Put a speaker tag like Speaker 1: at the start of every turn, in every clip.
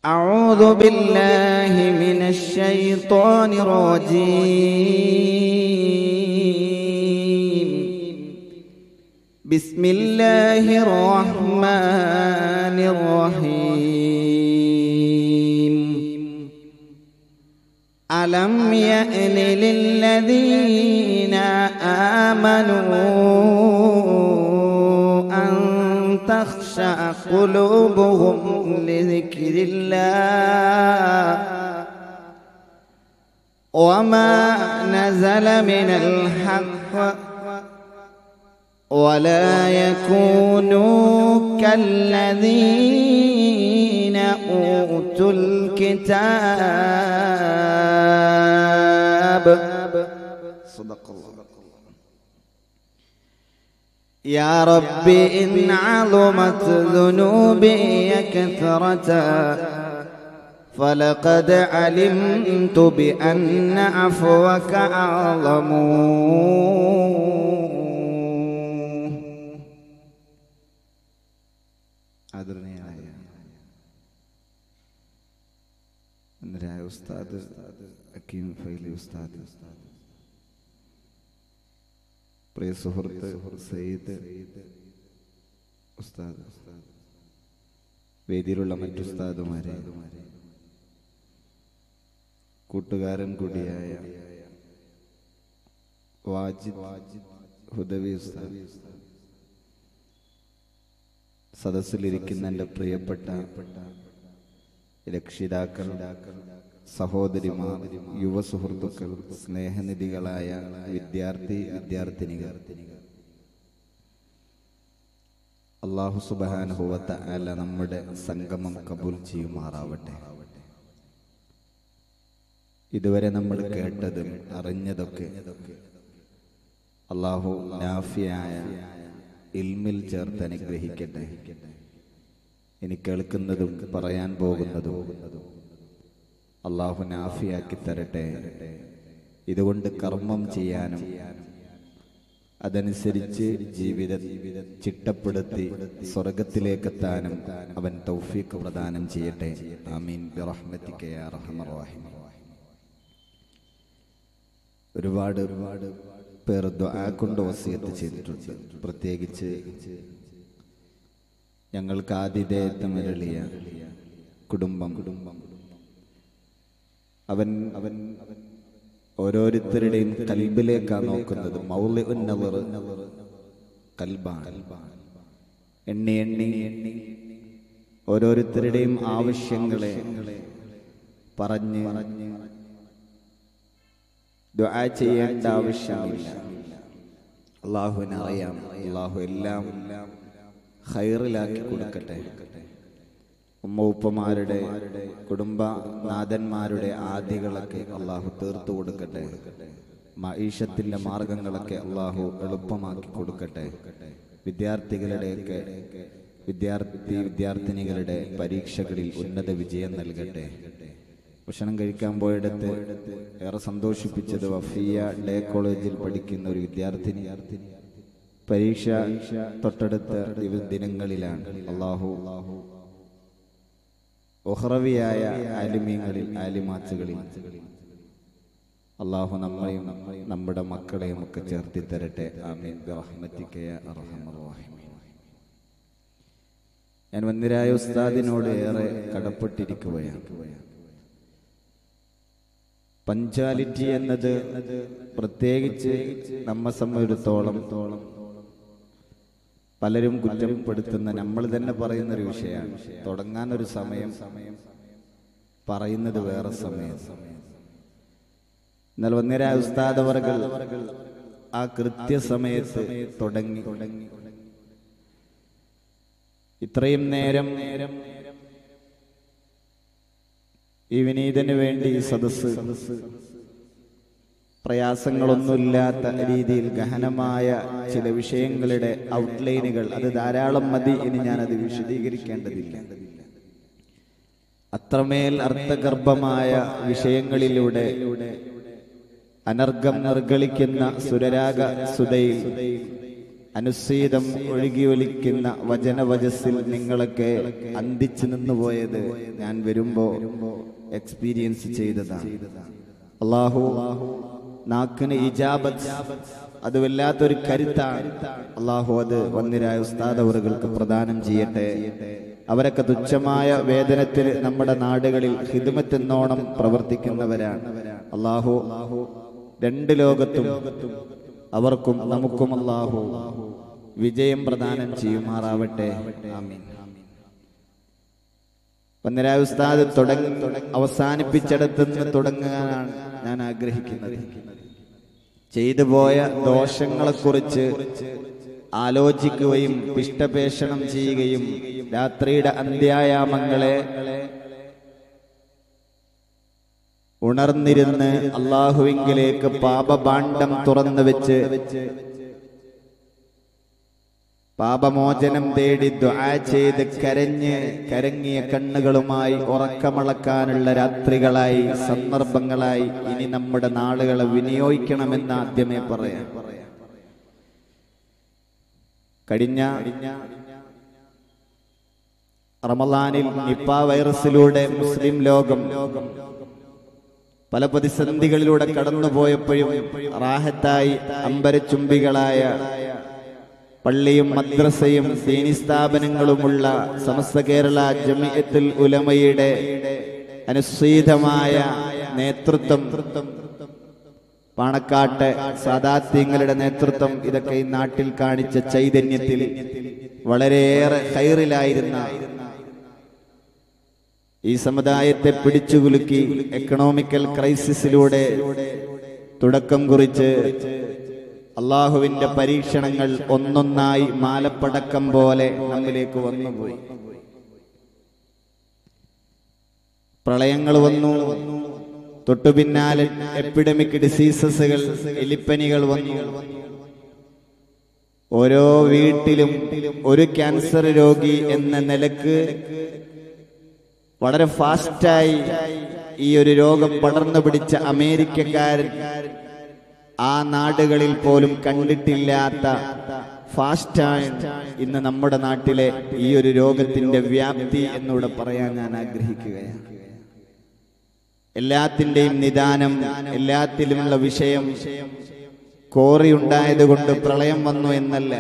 Speaker 1: أعوذ بالله من الشيطان الرجيم بسم الله الرحمن الرحيم ألم يأن للذين آمنوا أن تخشع قلوبهم لذكر الله وما نزل من الحق ولا يكونوا كالذين أوتوا الكتاب صدق الله يا رب إن عظمت ذنوبي كثرة فلقد علمت بأن عفوك أعظم ആദരണീയനായ അന്നരായ ഉസ്താദ് അക്കീം ഫൈലി ഉസ്താദ് പ്രിയ സുഹൃത്ത് സയ്യിദ് ഉസ്താദ് വേദിയിലുള്ള മറ്റു ഉസ്താദുമാരെ കൂട്ടുകാരൻ കൂടിയായ വാജിദ് ഹുദവി ഉസ്താദ് സദസ്സിലിരിക്കുന്ന എൻ്റെ പ്രിയപ്പെട്ട രക്ഷിതാക്കൾ സഹോദരിമാർ യുവ സുഹൃത്തുക്കൾ സ്നേഹനിധികളായ വിദ്യാർത്ഥി വിദ്യാർത്ഥിനികൾ അള്ളാഹു സുബാനുഭവത്ത അല്ല നമ്മുടെ സംഗമം കബൂൽ ചെയ്യുമാറാവട്ടെ ഇതുവരെ നമ്മൾ കേട്ടതും അറിഞ്ഞതൊക്കെ അള്ളാഹു നാഫിയായ ഇൽമിൽ ചേർത്ത് അനുഗ്രഹിക്കട്ടെ ഇനി കേൾക്കുന്നതും പറയാൻ പോകുന്നതും അള്ളാഹു നാഫിയാക്കി തരട്ടെ ഇതുകൊണ്ട് കർമ്മം ചെയ്യാനും അതനുസരിച്ച് ജീവിത ചിട്ടപ്പെടുത്തി സ്വർഗത്തിലേക്കെത്താനും അവൻ തൗഫീഖ് പ്രദാനം ചെയ്യട്ടെ ആമീൻ ബിറഹ്മത്തിക യാ റഹ്മർ റഹീം ഒരുപാട് ഒരുപാട് പേർ ദുആ കൊണ്ട് വസിയത്ത് ചെയ്തിട്ടുണ്ട് പ്രത്യേകിച്ച് ഞങ്ങൾക്ക് ആതിഥേയത്വം അരളിയ കുടുംബം കുടുംബം അവൻ അവൻ ഓരോരുത്തരുടെയും കൽബിലേക്കാണ് നോക്കുന്നത് മൗലി ഉന്നവർ കൽബാണ് എണ്ണി എണ്ണി എണ്ണി ഓരോരുത്തരുടെയും ആവശ്യങ്ങളെ പറഞ്ഞ് പറഞ്ഞ് ദുആ ചെയ്യേണ്ട ആവശ്യമില്ല അള്ളാഹുവിനെ അറിയാം അള്ളാഹു എല്ലാം ഹൈറിലാക്കി കൊടുക്കട്ടെ ഉമ്മ ഉപ്പമാരുടെ കുടുംബനാഥന്മാരുടെ ആദികളൊക്കെ അള്ളാഹു തീർത്തു കൊടുക്കട്ടെ മീഷത്തിന്റെ മാർഗങ്ങളൊക്കെ അള്ളാഹു എളുപ്പമാക്കി കൊടുക്കട്ടെ വിദ്യാർത്ഥികളുടെയൊക്കെ വിദ്യാർത്ഥി വിദ്യാർത്ഥിനികളുടെ പരീക്ഷകളിൽ ഉന്നത വിജയം നൽകട്ടെ ഭക്ഷണം കഴിക്കാൻ പോയിടത്ത് ഏറെ സന്തോഷിപ്പിച്ചത് വഫിയ ഡേ കോളേജിൽ പഠിക്കുന്ന ഒരു വിദ്യാർത്ഥിനി പരീക്ഷ തൊട്ടടുത്ത ദിനങ്ങളിലാണ് അള്ളാഹു ഒഹ്റവിയായ ആലിമീങ്ങളിൽ ആലിമാച്ചുകളിൽ അള്ളാഹു നമ്മളെയും നമ്മുടെ മക്കളെയും ഒക്കെ ചേർത്തി തരട്ടെ ആമീൻ ബിറഹ്മത്തിക യാ അർഹമർ റഹീമീൻ ഞാൻ വന്നിരായ ഉസ്താദിനോട് ഏറെ കടപ്പെട്ടിരിക്കുകയാണ് പഞ്ചാലിറ്റി എന്നത് പ്രത്യേകിച്ച് നമ്മെ സംബന്ധിച്ചിടത്തോളം പലരും കുറ്റപ്പെടുത്തുന്ന നമ്മൾ തന്നെ പറയുന്ന ഒരു വിഷയമാണ് തുടങ്ങാൻ ഒരു സമയം സമയം പറയുന്നത് വേറെ സമയം എന്നാൽ ഒന്നര ഉസ്താദവർകൾ ആ കൃത്യസമയത്ത് തുടങ്ങി തുടങ്ങി ഇത്രയും നേരം നേരം ഈ വിനീതന് വേണ്ടി ഈ സദസ് പ്രയാസങ്ങളൊന്നുമില്ലാത്ത രീതിയിൽ ഗഹനമായ ചില വിഷയങ്ങളുടെ ഔട്ട്ലൈനുകൾ അത് ധാരാളം മതി ഇനി ഞാൻ അത് വിശദീകരിക്കേണ്ടതില്ല അത്രമേൽ അർത്ഥഗർഭമായ വിഷയങ്ങളിലൂടെ അനർഗം നിർഗളിക്കുന്ന സുരരാഗ സുതയിൽ അനുസീതം ഒഴുകിയൊലിക്കുന്ന വചനവചസ്സിൽ നിങ്ങളൊക്കെ അന്തിച്ചു നിന്നുപോയത് ഞാൻ വരുമ്പോ എക്സ്പീരിയൻസ് ചെയ്തതാണ് അള്ളാഹു നാക്കിന് ഇജാബത്ത് അത് വല്ലാത്തൊരു കരുത്താണ് അള്ളാഹു അത് വന്നിരായ ഉസ്താദവറുകൾക്ക് പ്രദാനം ചെയ്യട്ടെ അവരൊക്കെ തുച്ഛമായ വേതനത്തിൽ നമ്മുടെ നാടുകളിൽ ഹിദ്മത്തെന്നോണം പ്രവർത്തിക്കുന്നവരാണ് അള്ളാഹു രണ്ട് ലോകത്തും അവർക്കും നമുക്കും അള്ളാഹു വിജയം പ്രദാനം ചെയ്യുമാറാവട്ടെ ആമീൻ വന്നിരായ ഉസ്താദ് തുടങ്ങി അവസാനിപ്പിച്ചിടത്ത് നിന്ന് തുടങ്ങാനാണ് ഞാൻ ആഗ്രഹിക്കുന്നത് ചെയ്തു പോയ ദോഷങ്ങളെക്കുറിച്ച് ആലോചിക്കുകയും പിഷ്ടപേഷണം ചെയ്യുകയും രാത്രിയുടെ അന്ത്യായാമങ്ങളെ ഉണർന്നിരുന്ന് അള്ളാഹുവിങ്കിലേക്ക് പാപഭാണ്ഡം തുറന്നു വെച്ച് പാപമോചനം തേടി ദ്വാ ചെയ്ത് കരഞ്ഞ് കരങ്ങിയ കണ്ണുകളുമായി ഉറക്കമളക്കാനുള്ള രാത്രികളായി സന്ദർഭങ്ങളായി ഇനി നമ്മുടെ നാളുകളെ വിനിയോഗിക്കണമെന്ന് ആദ്യമേ പറയാം കഴിഞ്ഞ റമലാനിൽ നിപ്പ വൈറസിലൂടെ മുസ്ലിം ലോകം പല പ്രതിസന്ധികളിലൂടെ കടന്നുപോയപ്പോഴും റാഹത്തായി അമ്പരച്ചുംബികളായ പള്ളിയും മദ്രസയും ദീനി സ്ഥാപനങ്ങളുമുള്ള സമസ്ത കേരള ജമിയത്തുൽ ഉലമയുടെ അനുസീതമായ നേതൃത്വം പാണക്കാട്ട് സാദാത്യങ്ങളുടെ നേതൃത്വം ഇതൊക്കെ ഈ നാട്ടിൽ കാണിച്ച ചൈതന്യത്തിൽ വളരെയേറെ ഹൈറിലായിരുന്ന ഈ സമുദായത്തെ പിടിച്ചുകുലുക്കി എക്കണോമിക്കൽ ക്രൈസിസിലൂടെ തുടക്കം കുറിച്ച് അള്ളാഹുവിന്റെ പരീക്ഷണങ്ങൾ ഒന്നൊന്നായി മാലപ്പടക്കം പോലെ നമ്മിലേക്ക് വന്നുപോയി പ്രളയങ്ങൾ വന്നു തൊട്ടു പിന്നാലെ എപ്പിഡമിക് ഡിസീസസുകൾ എലിപ്പനികൾ വന്നു ഓരോ വീട്ടിലും ഒരു ക്യാൻസർ രോഗി എന്ന നിലക്ക് വളരെ ഫാസ്റ്റായി ഈ ഒരു രോഗം പടർന്നു പിടിച്ച അമേരിക്കക്കാരൻ ആ നാടുകളിൽ പോലും കണ്ടിട്ടില്ലാത്ത ഫാസ്റ്റായി ഇന്ന് നമ്മുടെ നാട്ടിലെ ഈ ഒരു രോഗത്തിന്റെ വ്യാപ്തി എന്നൂടെ പറയാൻ ഞാൻ ആഗ്രഹിക്കുകയാണ് എല്ലാത്തിന്റെയും നിദാനം എല്ലാത്തിലുമുള്ള വിഷയം കോറി ഉണ്ടായത് കൊണ്ട് പ്രളയം വന്നു എന്നല്ല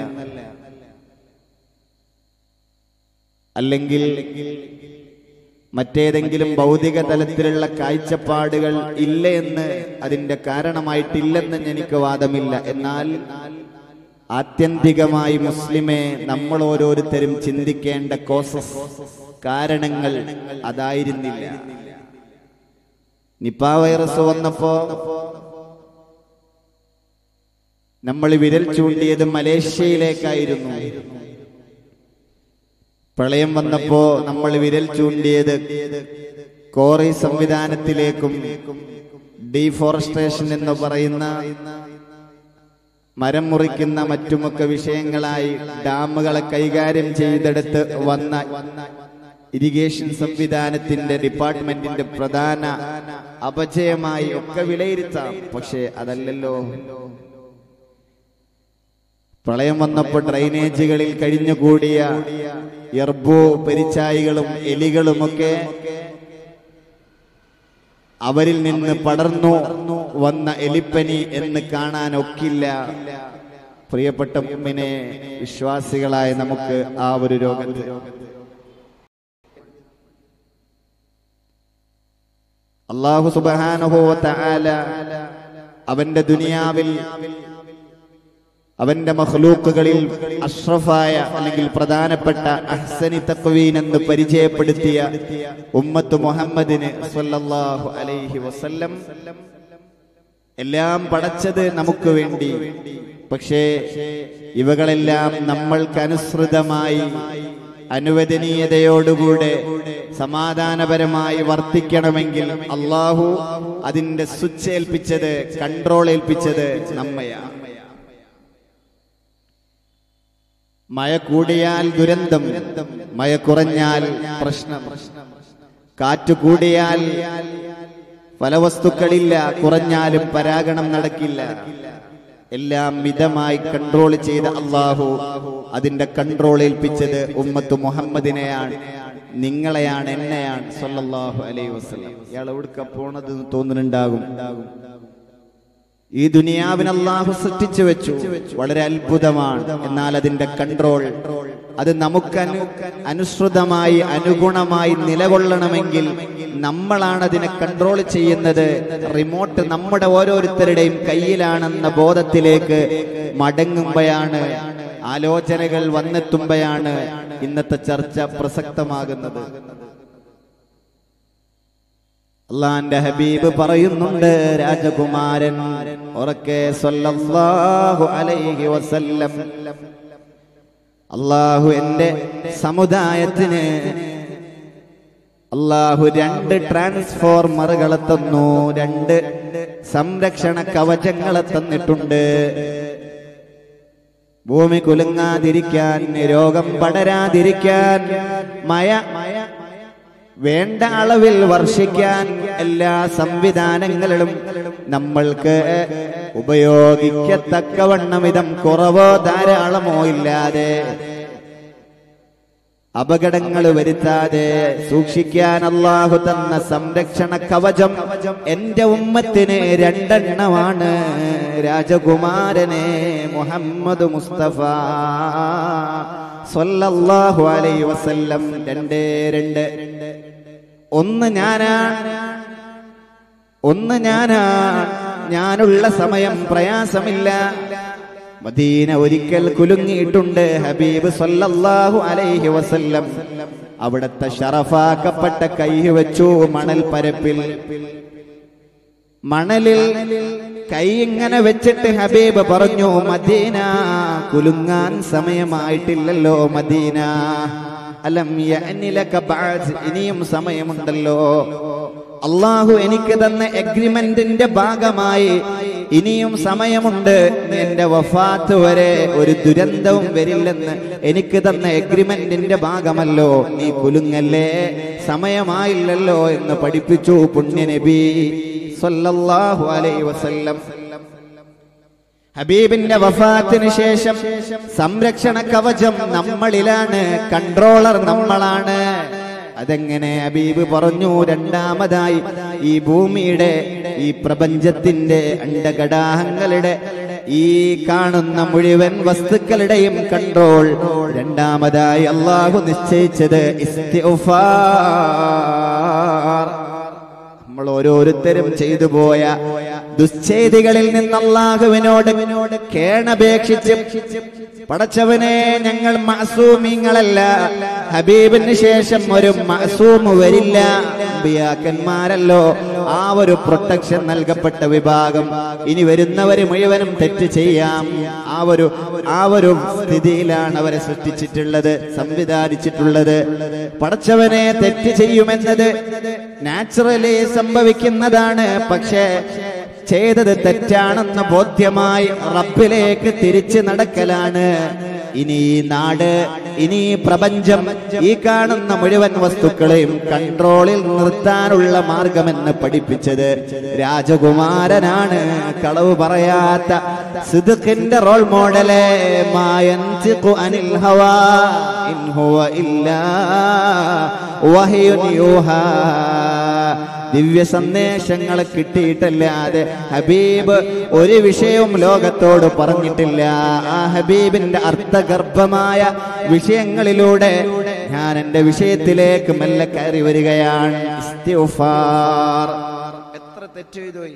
Speaker 1: അല്ലെങ്കിൽ മറ്റേതെങ്കിലും ഭൗതിക തലത്തിലുള്ള കാഴ്ചപ്പാടുകൾ ഇല്ല എന്ന് അതിന്റെ കാരണമായിട്ടില്ലെന്ന് എനിക്ക് വാദമില്ല എന്നാൽ ആത്യന്തികമായി മുസ്ലിമെ നമ്മൾ ഓരോരുത്തരും ചിന്തിക്കേണ്ട കോസസ് കാരണങ്ങൾ അതായിരുന്നില്ല നിപ്പ വൈറസ് വന്നപ്പോ നമ്മൾ വിരൽ ചൂണ്ടിയത് മലേഷ്യയിലേക്കായിരുന്നു പ്രളയം വന്നപ്പോ നമ്മൾ വിരൽ ചൂണ്ടിയത് കോറി സംവിധാനത്തിലേക്കും ഡീഫോറസ്ട്രേഷൻ എന്ന് പറയുന്ന മരം മുറിക്കുന്ന മറ്റുമൊക്കെ വിഷയങ്ങളായി ഡാമുകളെ കൈകാര്യം ചെയ്തെടുത്ത് വന്ന ഇറിഗേഷൻ സംവിധാനത്തിന്റെ ഡിപ്പാർട്ട്മെന്റിന്റെ പ്രധാന അപജയമായി ഒക്കെ വിലയിരുത്താം പക്ഷേ അതല്ലല്ലോ പ്രളയം വന്നപ്പോൾ ഡ്രൈനേജുകളിൽ കഴിഞ്ഞുകൂടിയ എർബോ പെരിച്ചായികളും എലികളുമൊക്കെ അവരിൽ നിന്ന് പടർന്നു വന്ന എലിപ്പനി എന്ന് കാണാൻ ഒക്കില്ല പ്രിയപ്പെട്ട മുമ്മിനെ വിശ്വാസികളായ നമുക്ക് ആ ഒരു രോഗത്തെ അള്ളാഹു സുബാനുഭവത്ത ആല അവന്റെ ദുനിയാവിൽ അവന്റെ മഹ്ലൂക്കുകളിൽ അഷ്റഫായ അല്ലെങ്കിൽ പ്രധാനപ്പെട്ട അഹ്സനി തക്വീൻ എന്ന് പരിചയപ്പെടുത്തിയ ഉമ്മത്ത് മുഹമ്മദിന് സ്വല്ലല്ലാഹു അലൈഹി വസല്ലം എല്ലാം പടച്ചത് നമുക്ക് വേണ്ടി പക്ഷേ ഇവകളെല്ലാം നമ്മൾക്ക് അനുസൃതമായി അനുവദനീയതയോടുകൂടെ സമാധാനപരമായി വർത്തിക്കണമെങ്കിൽ അള്ളാഹു അതിന്റെ സ്വിച്ച് ഏൽപ്പിച്ചത് കൺട്രോൾ ഏൽപ്പിച്ചത് നമ്മയാണ് മഴ കൂടിയാൽ ദുരന്തം മഴ കുറഞ്ഞാൽ പ്രശ്നം കാറ്റ് കൂടിയാൽ ഫലവസ്തുക്കളില്ല കുറഞ്ഞാലും പരാഗണം നടക്കില്ല എല്ലാം മിതമായി കൺട്രോൾ ചെയ്ത അള്ളാഹു അതിന്റെ കൺട്രോൾ ഏൽപ്പിച്ചത് ഉമ്മത്ത് മുഹമ്മദിനെയാണ് നിങ്ങളെയാണ് എന്നെയാണ് സല്ലല്ലാഹു അലൈഹി വസല്ലം ഇയാൾ എവിടുക്ക പോണത് എന്ന് തോന്നുന്നുണ്ടാകും ഈ ദുനിയാവിന് അള്ളാഹു സൃഷ്ടിച്ചു വെച്ചു വളരെ അത്ഭുതമാണ് എന്നാൽ അതിന്റെ കൺട്രോൾ അത് നമുക്ക് അനു അനുസൃതമായി അനുഗുണമായി നിലകൊള്ളണമെങ്കിൽ നമ്മളാണ് അതിനെ കൺട്രോൾ ചെയ്യുന്നത് റിമോട്ട് നമ്മുടെ ഓരോരുത്തരുടെയും കയ്യിലാണെന്ന ബോധത്തിലേക്ക് മടങ്ങുമ്പോഴാണ് ആലോചനകൾ വന്നെത്തുമ്പോഴാണ് ഇന്നത്തെ ചർച്ച പ്രസക്തമാകുന്നത് അള്ളാന്റെ ഹബീബ് പറയുന്നുണ്ട് രാജകുമാരൻ ഉറക്കെ സല്ലല്ലാഹു അലൈഹി വസല്ലം അള്ളാഹു എന്റെ സമുദായത്തിന് അള്ളാഹു രണ്ട് ട്രാൻസ്ഫോർമറുകളെ തന്നു രണ്ട് സംരക്ഷണ കവചങ്ങളെ തന്നിട്ടുണ്ട് ഭൂമി കുലുങ്ങാതിരിക്കാൻ രോഗം പടരാതിരിക്കാൻ മയ വേണ്ട അളവിൽ വർഷിക്കാൻ എല്ലാ സംവിധാനങ്ങളും നമ്മൾക്ക് ഉപയോഗിക്കത്തക്കവണ്ണം ഇതം കുറവോ ധാരാളമോ ഇല്ലാതെ അപകടങ്ങൾ വരുത്താതെ സൂക്ഷിക്കാൻ അള്ളാഹു തന്ന സംരക്ഷണ കവചം എന്റെ ഉമ്മത്തിന് രണ്ടെണ്ണമാണ് രാജകുമാരനെ മുഹമ്മദ് മുസ്തഫ സല്ലല്ലാഹു അലൈഹി വസല്ലം രണ്ടേ രണ്ട് ഒന്ന് ഞാനാണ് ഒന്ന് ഞാനാണ് ഞാനുള്ള സമയം പ്രയാസമില്ല മദീന ഒരിക്കൽ കുലുങ്ങിയിട്ടുണ്ട് ഹബീബ് സല്ലല്ലാഹു അലൈഹി വസല്ലം അവിടുത്തെ ഷറഫാക്കപ്പെട്ട കൈ വെച്ചു മണൽ പരപ്പിൽ മണലിൽ കൈ ഇങ്ങനെ വെച്ചിട്ട് ഹബീബ് പറഞ്ഞു മദീന കുലുങ്ങാൻ സമയമായിട്ടില്ലല്ലോ മദീന അലം യഅനിലക ബഅദ് ഇനിയും സമയമുണ്ടല്ലോ അള്ളാഹു എനിക്ക് തന്ന എഗ്രിമെന്റിന്റെ ഭാഗമായി ഇനിയും സമയമുണ്ട് എന്റെ വഫാത്ത് വരെ ഒരു ദുരന്തവും വരില്ലെന്ന് എനിക്ക് തന്ന എഗ്രിമെന്റിന്റെ ഭാഗമല്ലോ നീ കുലുങ്ങല്ലേ സമയമായില്ലല്ലോ എന്ന് പഠിപ്പിച്ചു പുണ്യനബി സല്ലല്ലാഹു അലൈഹി വസല്ലം ഹബീബിന്റെ വഫാത്തിന് ശേഷം സംരക്ഷണ കവചം നമ്മളിലാണ് കൺട്രോളർ നമ്മളാണ് അതെങ്ങനെ ഹബീബ് പറഞ്ഞു രണ്ടാമതായി ഈ ഭൂമിയുടെ ഈ പ്രപഞ്ചത്തിന്റെ അണ്ടഘടാഹങ്ങളുടെ ഈ കാണുന്ന മുഴുവൻ വസ്തുക്കളുടെയും കൺട്രോൾ രണ്ടാമതായി അള്ളാഹു നിശ്ചയിച്ചത് ഇസ്തിഗ്ഫാർ നമ്മൾ ഓരോരുത്തരും ചെയ്തു പോയ ദുശ്ചേതികളിൽ നിന്ന് അള്ളാഹുവിനോട് കേണപേക്ഷിച്ച് പടച്ചവനെ ഞങ്ങൾ മാസൂമിങ്ങളല്ല ഹബീബിന് ശേഷം ഒരു മാസൂമ് വരില്ല അമ്പിയാക്കന്മാരല്ലോ ആ ഒരു പ്രൊട്ടക്ഷൻ നൽകപ്പെട്ട വിഭാഗം ഇനി വരുന്നവര് മുഴുവനും തെറ്റ് ചെയ്യാം ആ ഒരു ആ ഒരു സ്ഥിതിയിലാണ് അവരെ സൃഷ്ടിച്ചിട്ടുള്ളത് സംവിധാനിച്ചിട്ടുള്ളത് പടച്ചവനെ തെറ്റ് ചെയ്യുമെന്നത് നാച്ചുറലി സംഭവിക്കുന്നതാണ് പക്ഷേ ചെയ്തത് തെറ്റാണെന്ന് ബോധ്യമായി റബ്ബിലേക്ക് തിരിച്ചു നടക്കലാണ് ഇനി ഈ നാട് ഇനി ഈ പ്രപഞ്ചം ഈ കാണുന്ന മുഴുവൻ വസ്തുക്കളെയും കൺട്രോളിൽ നിർത്താനുള്ള മാർഗമെന്ന് പഠിപ്പിച്ചത് രാജകുമാരനാണ് കളവ് പറയാത്ത സിദ്ഖിന്റെ റോൾ മോഡലെ മായൻതിഖു അനിൽ ഹവാ ഇൻ ഹുവ ഇല്ലാ വഹയുൻ യൂഹാ ദിവ്യ സന്ദേശങ്ങൾ കിട്ടിയിട്ടല്ലാതെ ഹബീബ് ഒരു വിഷയവും ലോകത്തോട് പറഞ്ഞിട്ടില്ല ആ ഹബീബിന്റെ അർത്ഥഗർഭമായ വിഷയങ്ങളിലൂടെ ഞാൻ എന്റെ വിഷയത്തിലേക്ക് മെല്ലെ കയറി വരികയാണ് ഇസ്തിഗ്ഫാർ. എത്ര തെറ്റ് ചെയ്തു പോയി?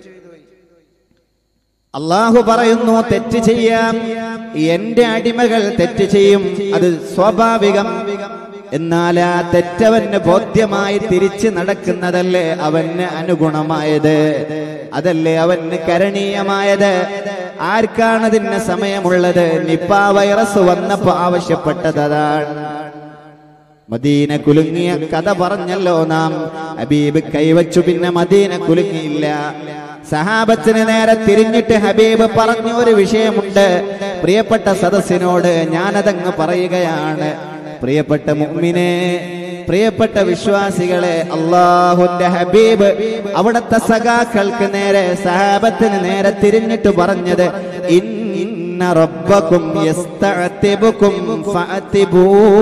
Speaker 1: അള്ളാഹു പറയുന്നു തെറ്റ് ചെയ്യാം എന്റെ അടിമകൾ തെറ്റ് ചെയ്യും അത് സ്വാഭാവികം എന്നാൽ ആ തെറ്റവന് ബോധ്യമായി തിരിച്ചു നടക്കുന്നതല്ലേ അവന് അനുഗുണമായത് അതല്ലേ അവന് കരണീയമായത് ആർക്കാണതിന് സമയമുള്ളത് നിപ്പ വൈറസ് വന്നപ്പോ ആവശ്യപ്പെട്ടത് അതാണ് മദീന കുലുങ്ങിയ കഥ പറഞ്ഞല്ലോ നാം ഹബീബ് കൈവച്ചു പിന്നെ മദീന കുലുങ്ങിയില്ല സഹാബത്തിന് നേരെ തിരിഞ്ഞിട്ട് ഹബീബ് പറഞ്ഞ ഒരു വിഷയമുണ്ട് പ്രിയപ്പെട്ട സദസ്സിനോട് ഞാനതങ്ങ് പറയുകയാണ് പ്രിയപ്പെട്ട മുഅ്മിനെ പ്രിയപ്പെട്ട വിശ്വാസികളെ അള്ളാഹുന്റെ ഹബീബ് അവിടുത്തെ സഖാക്കൾക്ക് നേരെ സഹാബത്തിന് നേരെ തിരിഞ്ഞിട്ട് പറഞ്ഞത് ഇന്ന ഇന്ന റബ്ബക്കും യസ്തഅതിബുക്കും ഫഅതിബൂ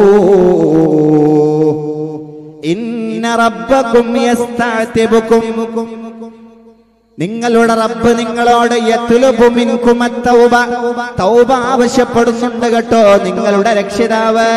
Speaker 1: ഇന്ന റബ്ബക്കും യസ്തഅതിബുക്കും നിങ്ങളുടെ റബ്ബ് നിങ്ങളോട് യത്ലുബു മിൻകും അത്തൗബ തൗബ ആവശ്യപ്പെടുന്നുണ്ട് കേട്ടോ നിങ്ങളുടെ രക്ഷിതാവ്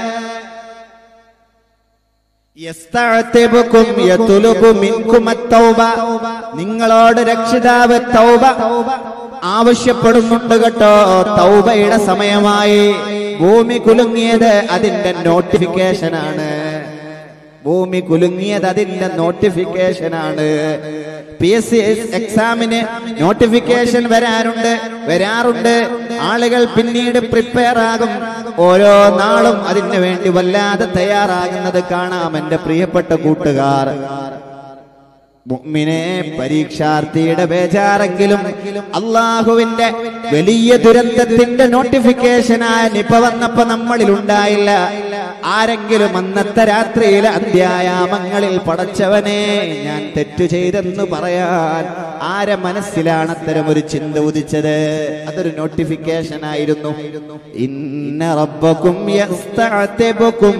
Speaker 1: യസ്തഅതിബുക്കും യത്ലുബു മിൻകും അത്തൗബ നിങ്ങളോട് രക്ഷിതാവ് തൗബ ആവശ്യപ്പെടുന്നുണ്ട് കേട്ടോ തൗബയുടെ സമയമായി ഭൂമി കുലുങ്ങിയത് അതിന്റെ നോട്ടിഫിക്കേഷനാണ് ഭൂമി കുലുങ്ങിയത് അതിന്റെ നോട്ടിഫിക്കേഷനാണ് പി എസ് സി എക്സാമിന് നോട്ടിഫിക്കേഷൻ വരാറുണ്ട് വരാറുണ്ട് ആളുകൾ പിന്നീട് പ്രിപ്പയർ ആകും ഓരോ നാളും അതിനു വേണ്ടി വല്ലാതെ തയ്യാറാകുന്നത് കാണാം എന്റെ പ്രിയപ്പെട്ട കൂട്ടുകാർ മുഅ്മിനെ പരീക്ഷാർത്ഥിയുടെ ബേജാറെങ്കിലും അള്ളാഹുവിന്റെ വലിയ ദുരന്തത്തിന്റെ നോട്ടിഫിക്കേഷനായ നിപ വന്നപ്പോ നമ്മളിൽ ഉണ്ടായില്ല ആരെങ്കിലും അന്നത്തെ രാത്രിയിലെ അന്ത്യായാമങ്ങളിൽ പടച്ചവനെ ഞാൻ തെറ്റു ചെയ്തെന്ന് പറയാൻ ആരെ മനസ്സിലാണ് അത്തരം ഒരു ചിന്ത ഉദിച്ചത് അതൊരു നോട്ടിഫിക്കേഷൻ ആയിരുന്നു ഇന്ന റബ്ബക്കും യസ്തഅതിബുക്കും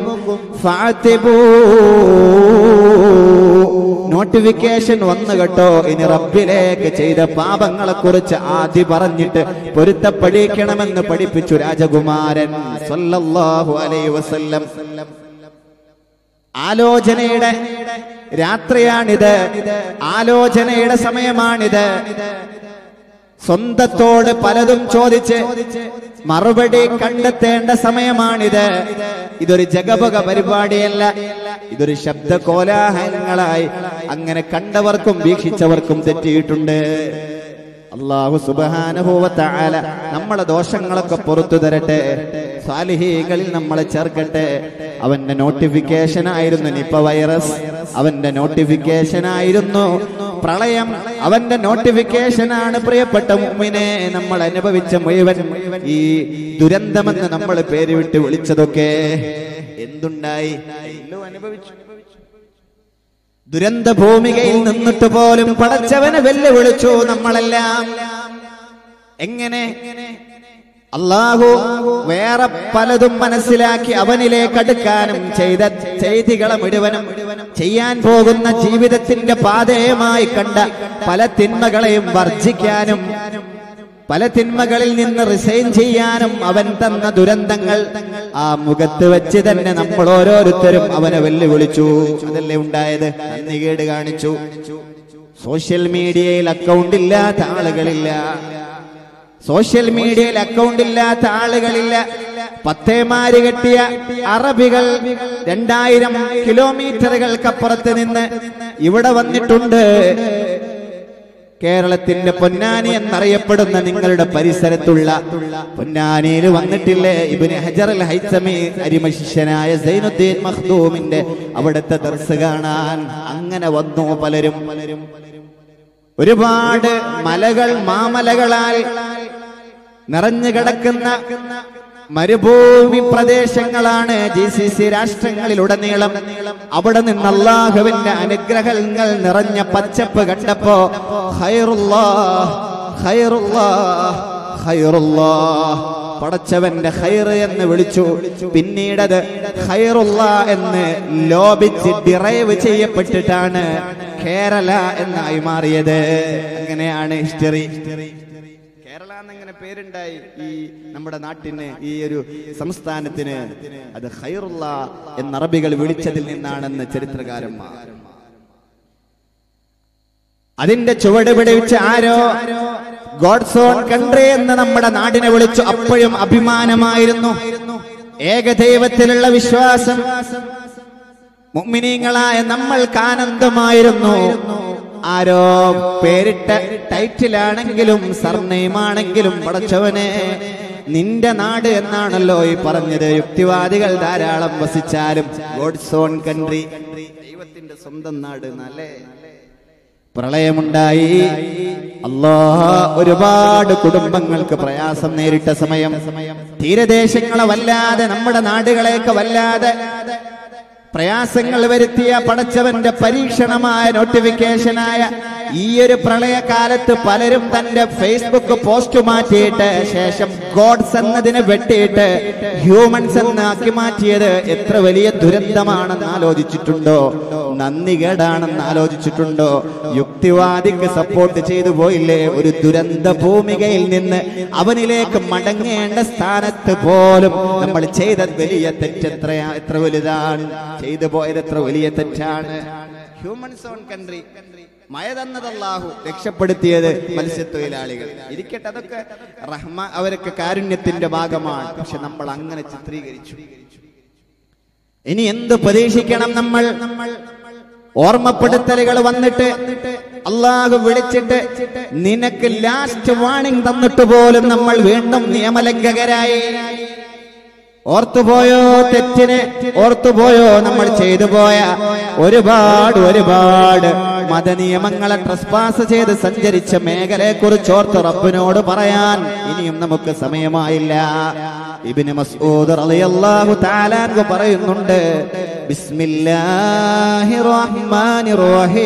Speaker 1: ഫഅതിബൂ നോട്ടിഫിക്കേഷൻ വന്നു കേട്ടോ ഇനി റബ്ബിലേക്ക് ചെയ്ത പാപങ്ങളെ കുറിച്ച് ആദ്യം പറഞ്ഞിട്ട് പൊരുത്തപ്പെടിക്കണമെന്ന് പഠിപ്പിച്ചു രാജകുമാരൻ സല്ലല്ലാഹു അലൈഹി വസല്ലം ആലോചനയുടെ രാത്രിയാണിത് ആലോചനയുടെ സമയമാണിത് സ്വന്തത്തോട് പലതും ചോദിച്ച് മറുപടി കണ്ടെത്തേണ്ട സമയമാണിത് ഇതൊരു ജഗപക പരിപാടിയല്ല ഇതൊരു ശബ്ദ കോലാഹലങ്ങളായി അങ്ങനെ കണ്ടവർക്കും വീക്ഷിച്ചവർക്കും തെറ്റിയിട്ടുണ്ട് അള്ളാഹു സുബാനുഭവത്താല നമ്മളെ ദോഷങ്ങളൊക്കെ പുറത്തു തരട്ടെ സാലിഹീകളിൽ നമ്മളെ ചേർക്കട്ടെ അവന്റെ നോട്ടിഫിക്കേഷൻ ആയിരുന്നു നിപ്പ വൈറസ് അവന്റെ നോട്ടിഫിക്കേഷൻ ആയിരുന്നു പ്രളയം അവന്റെ നോട്ടിഫിക്കേഷനാണ് പ്രിയപ്പെട്ട മുമ്മിനെ നമ്മൾ അനുഭവിച്ച മുഴുവൻ ഈ ദുരന്തമെന്ന് നമ്മൾ പേര് വിട്ട് വിളിച്ചതൊക്കെ എന്തുണ്ടായി എല്ലാം അനുഭവിച്ചു ദുരന്ത ഭൂമികയിൽ നിന്നിട്ട് പോലും പടച്ചവനെ വെല്ലുവിളിച്ചു നമ്മളെല്ലാം എങ്ങനെ അള്ളാഹു വേറെ പലതും മനസ്സിലാക്കി അവനിലേക്ക് അടുക്കാനും ചെയ്ത ചെയ്തികളെ മുഴുവനും ചെയ്യാൻ പോകുന്ന ജീവിതത്തിന്റെ പാതയമായി കണ്ട പല തിന്മകളെയും വർജിക്കാനും പല തിന്മകളിൽ നിന്ന് റിസൈൻ ചെയ്യാനും അവൻ തന്ന ദുരന്തങ്ങൾ ആ മുഖത്ത് വെച്ച് തന്നെ നമ്മൾ ഓരോരുത്തരും അവനെ വെല്ലുവിളിച്ചു അതല്ലേ ഉണ്ടായത് നന്ദികേട് കാണിച്ചു സോഷ്യൽ മീഡിയയിൽ അക്കൗണ്ട് ഇല്ലാത്ത ആളുകളില്ല സോഷ്യൽ മീഡിയയിൽ അക്കൗണ്ട് ഇല്ലാത്ത ആളുകളില്ല പത്തേമാര് കെട്ടിയ അറബികൾ രണ്ടായിരം കിലോമീറ്ററുകൾക്കപ്പുറത്ത് നിന്ന് ഇവിടെ വന്നിട്ടുണ്ട് കേരളത്തിന്റെ പൊന്നാനി എന്നറിയപ്പെടുന്ന നിങ്ങളുടെ പരിസരത്തുള്ള പൊന്നാനിയിൽ വന്നിട്ടില്ലേ ഇബിന് ഹജർ അൽ ഹൈസമി അരിമശിഷ്യനായ സൈനുദ്ദീൻ മഖ്ദൂമിന്റെ അവിടുത്തെ ദർസ് കാണാൻ അങ്ങനെ വന്നു പലരും ഒരുപാട് മലകൾ മാമലകളാൽ നിറഞ്ഞു കിടക്കുന്ന മരുഭൂമി പ്രദേശങ്ങളാണ് ജി സി സി രാഷ്ട്രങ്ങളിലുടനീളം അവിടെ നിന്ന് അള്ളാഹുവിന്റെ അനുഗ്രഹങ്ങൾ നിറഞ്ഞ പച്ചപ്പ് കണ്ടപ്പോ ഹൈറുല്ലാ ഹൈറുല്ലാ ഹൈറുല്ലാ പടച്ചവന്റെ ഹൈർ എന്ന് വിളിച്ചു പിന്നീടത് ഹൈറുള്ള എന്ന് ലോപിച്ച് ഡിറൈവ് ചെയ്യപ്പെട്ടിട്ടാണ് കേരള എന്നായി മാറിയത് അങ്ങനെയാണ് ഹിസ്റ്ററി കേരള എന്നിങ്ങനെ പേരുണ്ടായി ഈ നമ്മുടെ നാട്ടിന് ഈ ഒരു സംസ്ഥാനത്തിന് അത് ഹൈറുള്ള എന്ന അറബികൾ വിളിച്ചതിൽ നിന്നാണെന്ന് ചരിത്രകാരന്മാർ അതിന്റെ ചുവട് പിടിച്ച് ആരോ ഗോഡ്സ് ഓൺ കൺട്രി എന്ന് നമ്മുടെ നാടിനെ വിളിച്ചു അപ്പോഴും അഭിമാനമായിരുന്നു ഏകദൈവത്തിലുള്ള വിശ്വാസം മുഅ്മിനീങ്ങളായ നമ്മൾക്ക് ആനന്ദമായിരുന്നു ആരോ പേരിട്ട ടൈറ്റിലാണെങ്കിലും സർനെയിം ആണെങ്കിലും പടച്ചവനെ നിന്റെ നാട് എന്നാണല്ലോ ഈ പറഞ്ഞത് യുക്തിവാദികൾ ധാരാളം വസിച്ചാലും ഗോഡ്സ് ഓൺ കൺട്രി ദൈവത്തിന്റെ സ്വന്തം നാട് എന്നല്ലേ പ്രളയമുണ്ടായി അല്ലാ ഒരുപാട് കുടുംബങ്ങൾക്ക് പ്രയാസം നേരിട്ട സമയം തീരദേശങ്ങളെ വല്ലാതെ നമ്മുടെ നാടുകളെയൊക്കെ വല്ലാതെ പ്രയാസങ്ങൾ വരുത്തിയ പടച്ചവന്റെ പരീക്ഷണമായ നോട്ടിഫിക്കേഷനായ ഈ ഒരു പ്രളയകാലത്ത് പലരും തന്റെ ഫേസ്ബുക്ക് പോസ്റ്റ് മാറ്റിയിട്ട് ശേഷം ഗോഡ്സ് എന്നതിനെ വെട്ടിയിട്ട് ഹ്യൂമൻസ് എന്നാക്കി മാറ്റിയത് എത്ര വലിയ ദുരന്തമാണെന്ന് ആലോചിച്ചിട്ടുണ്ടോ നന്ദികേടാണെന്ന് ആലോചിച്ചിട്ടുണ്ടോ യുക്തിവാദിക്ക് സപ്പോർട്ട് ചെയ്തു പോയില്ലേ ഒരു ദുരന്ത ഭൂമികയിൽ നിന്ന് അവനിലേക്ക് മടങ്ങേണ്ട സ്ഥാനത്ത് പോലും നമ്മൾ ചെയ്ത വലിയ തെറ്റെത്രയാ എത്ര വലുതാണ് ചെയ്തു പോയത് എത്ര വലിയ തെറ്റാണ് ഹ്യൂമൻസ് ഓൺ കൺട്രി മഴ തന്നത് അല്ലാഹു രക്ഷപ്പെടുത്തിയത് മത്സ്യത്തൊഴിലാളികൾ ഇരിക്കട്ടെ അതൊക്കെ റഹ്മ അവരൊക്കെ കാരുണ്യത്തിന്റെ ഭാഗമാണ് പക്ഷെ നമ്മൾ അങ്ങനെ ചിത്രീകരിച്ചു ഇനി എന്ത് പ്രതീക്ഷിക്കണം നമ്മൾ ഓർമ്മപ്പെടുത്തലുകൾ വന്നിട്ട് അള്ളാഹു വിളിച്ചിട്ട് നിനക്ക് ലാസ്റ്റ് വാണിംഗ് തന്നിട്ട് പോലും നമ്മൾ വീണ്ടും നിയമലംഘകരായി ഓർത്തുപോയോ തെറ്റിന് ഓർത്തുപോയോ നമ്മൾ ചെയ്തു പോയ ഒരുപാട് ഒരുപാട് മതനിയമങ്ങളെ ട്രസ്പാസ് ചെയ്ത് സഞ്ചരിച്ച മേഖലയെ കുറിച്ച് ഓർത്ത് റബ്ബിനോട് പറയാൻ ഇനിയും നമുക്ക് സമയമായില്ല ഇബിന് മസ്ഊദ് റളിയല്ലാഹു തആലാൻഹു പറയുന്നുണ്ട് ബിസ്മില്ലാഹിർ റഹ്മാനിർ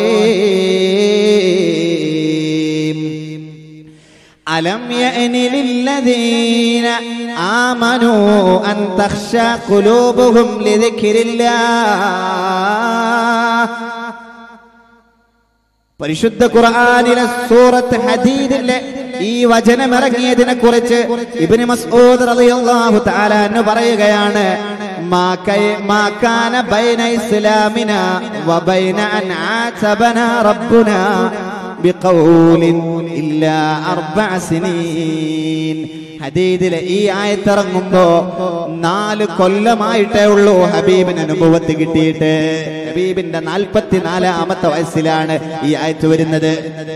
Speaker 1: റഹീം ألم يأن للذين آمنوا أن تخشى قلوبهم لذكر الله പരിശുദ്ധ ഖുർആനിലെ സൂറത്ത് ഹദീദിലെ ഈ വചനം ഇറങ്ങിയതിനെ കുറിച്ച് ഇബ്നു മസ്ഊദ് റളിയല്ലാഹു തആല എന്ന് പറയുകയാണ് മാ കൈ- മാ കാന ബൈന ഇസ്ലാമിന വബൈന അൻ ആസബന റബ്ബുന ബിഖൗലിൻ ഇല്ലാ അർബഅ സിനീൻ ഹദീദിലെ ഈ ആയത്തിറങ്ങുമ്പോ നാല് കൊല്ലമായിട്ടേ ഉള്ളൂ ഹബീബിന് അനുഭവത്ത് കിട്ടിയിട്ട് ഹബീബിന്റെ നാൽപ്പത്തിനാലാമത്തെ വയസ്സിലാണ് ഈ ആയത്ത് വരുന്നത്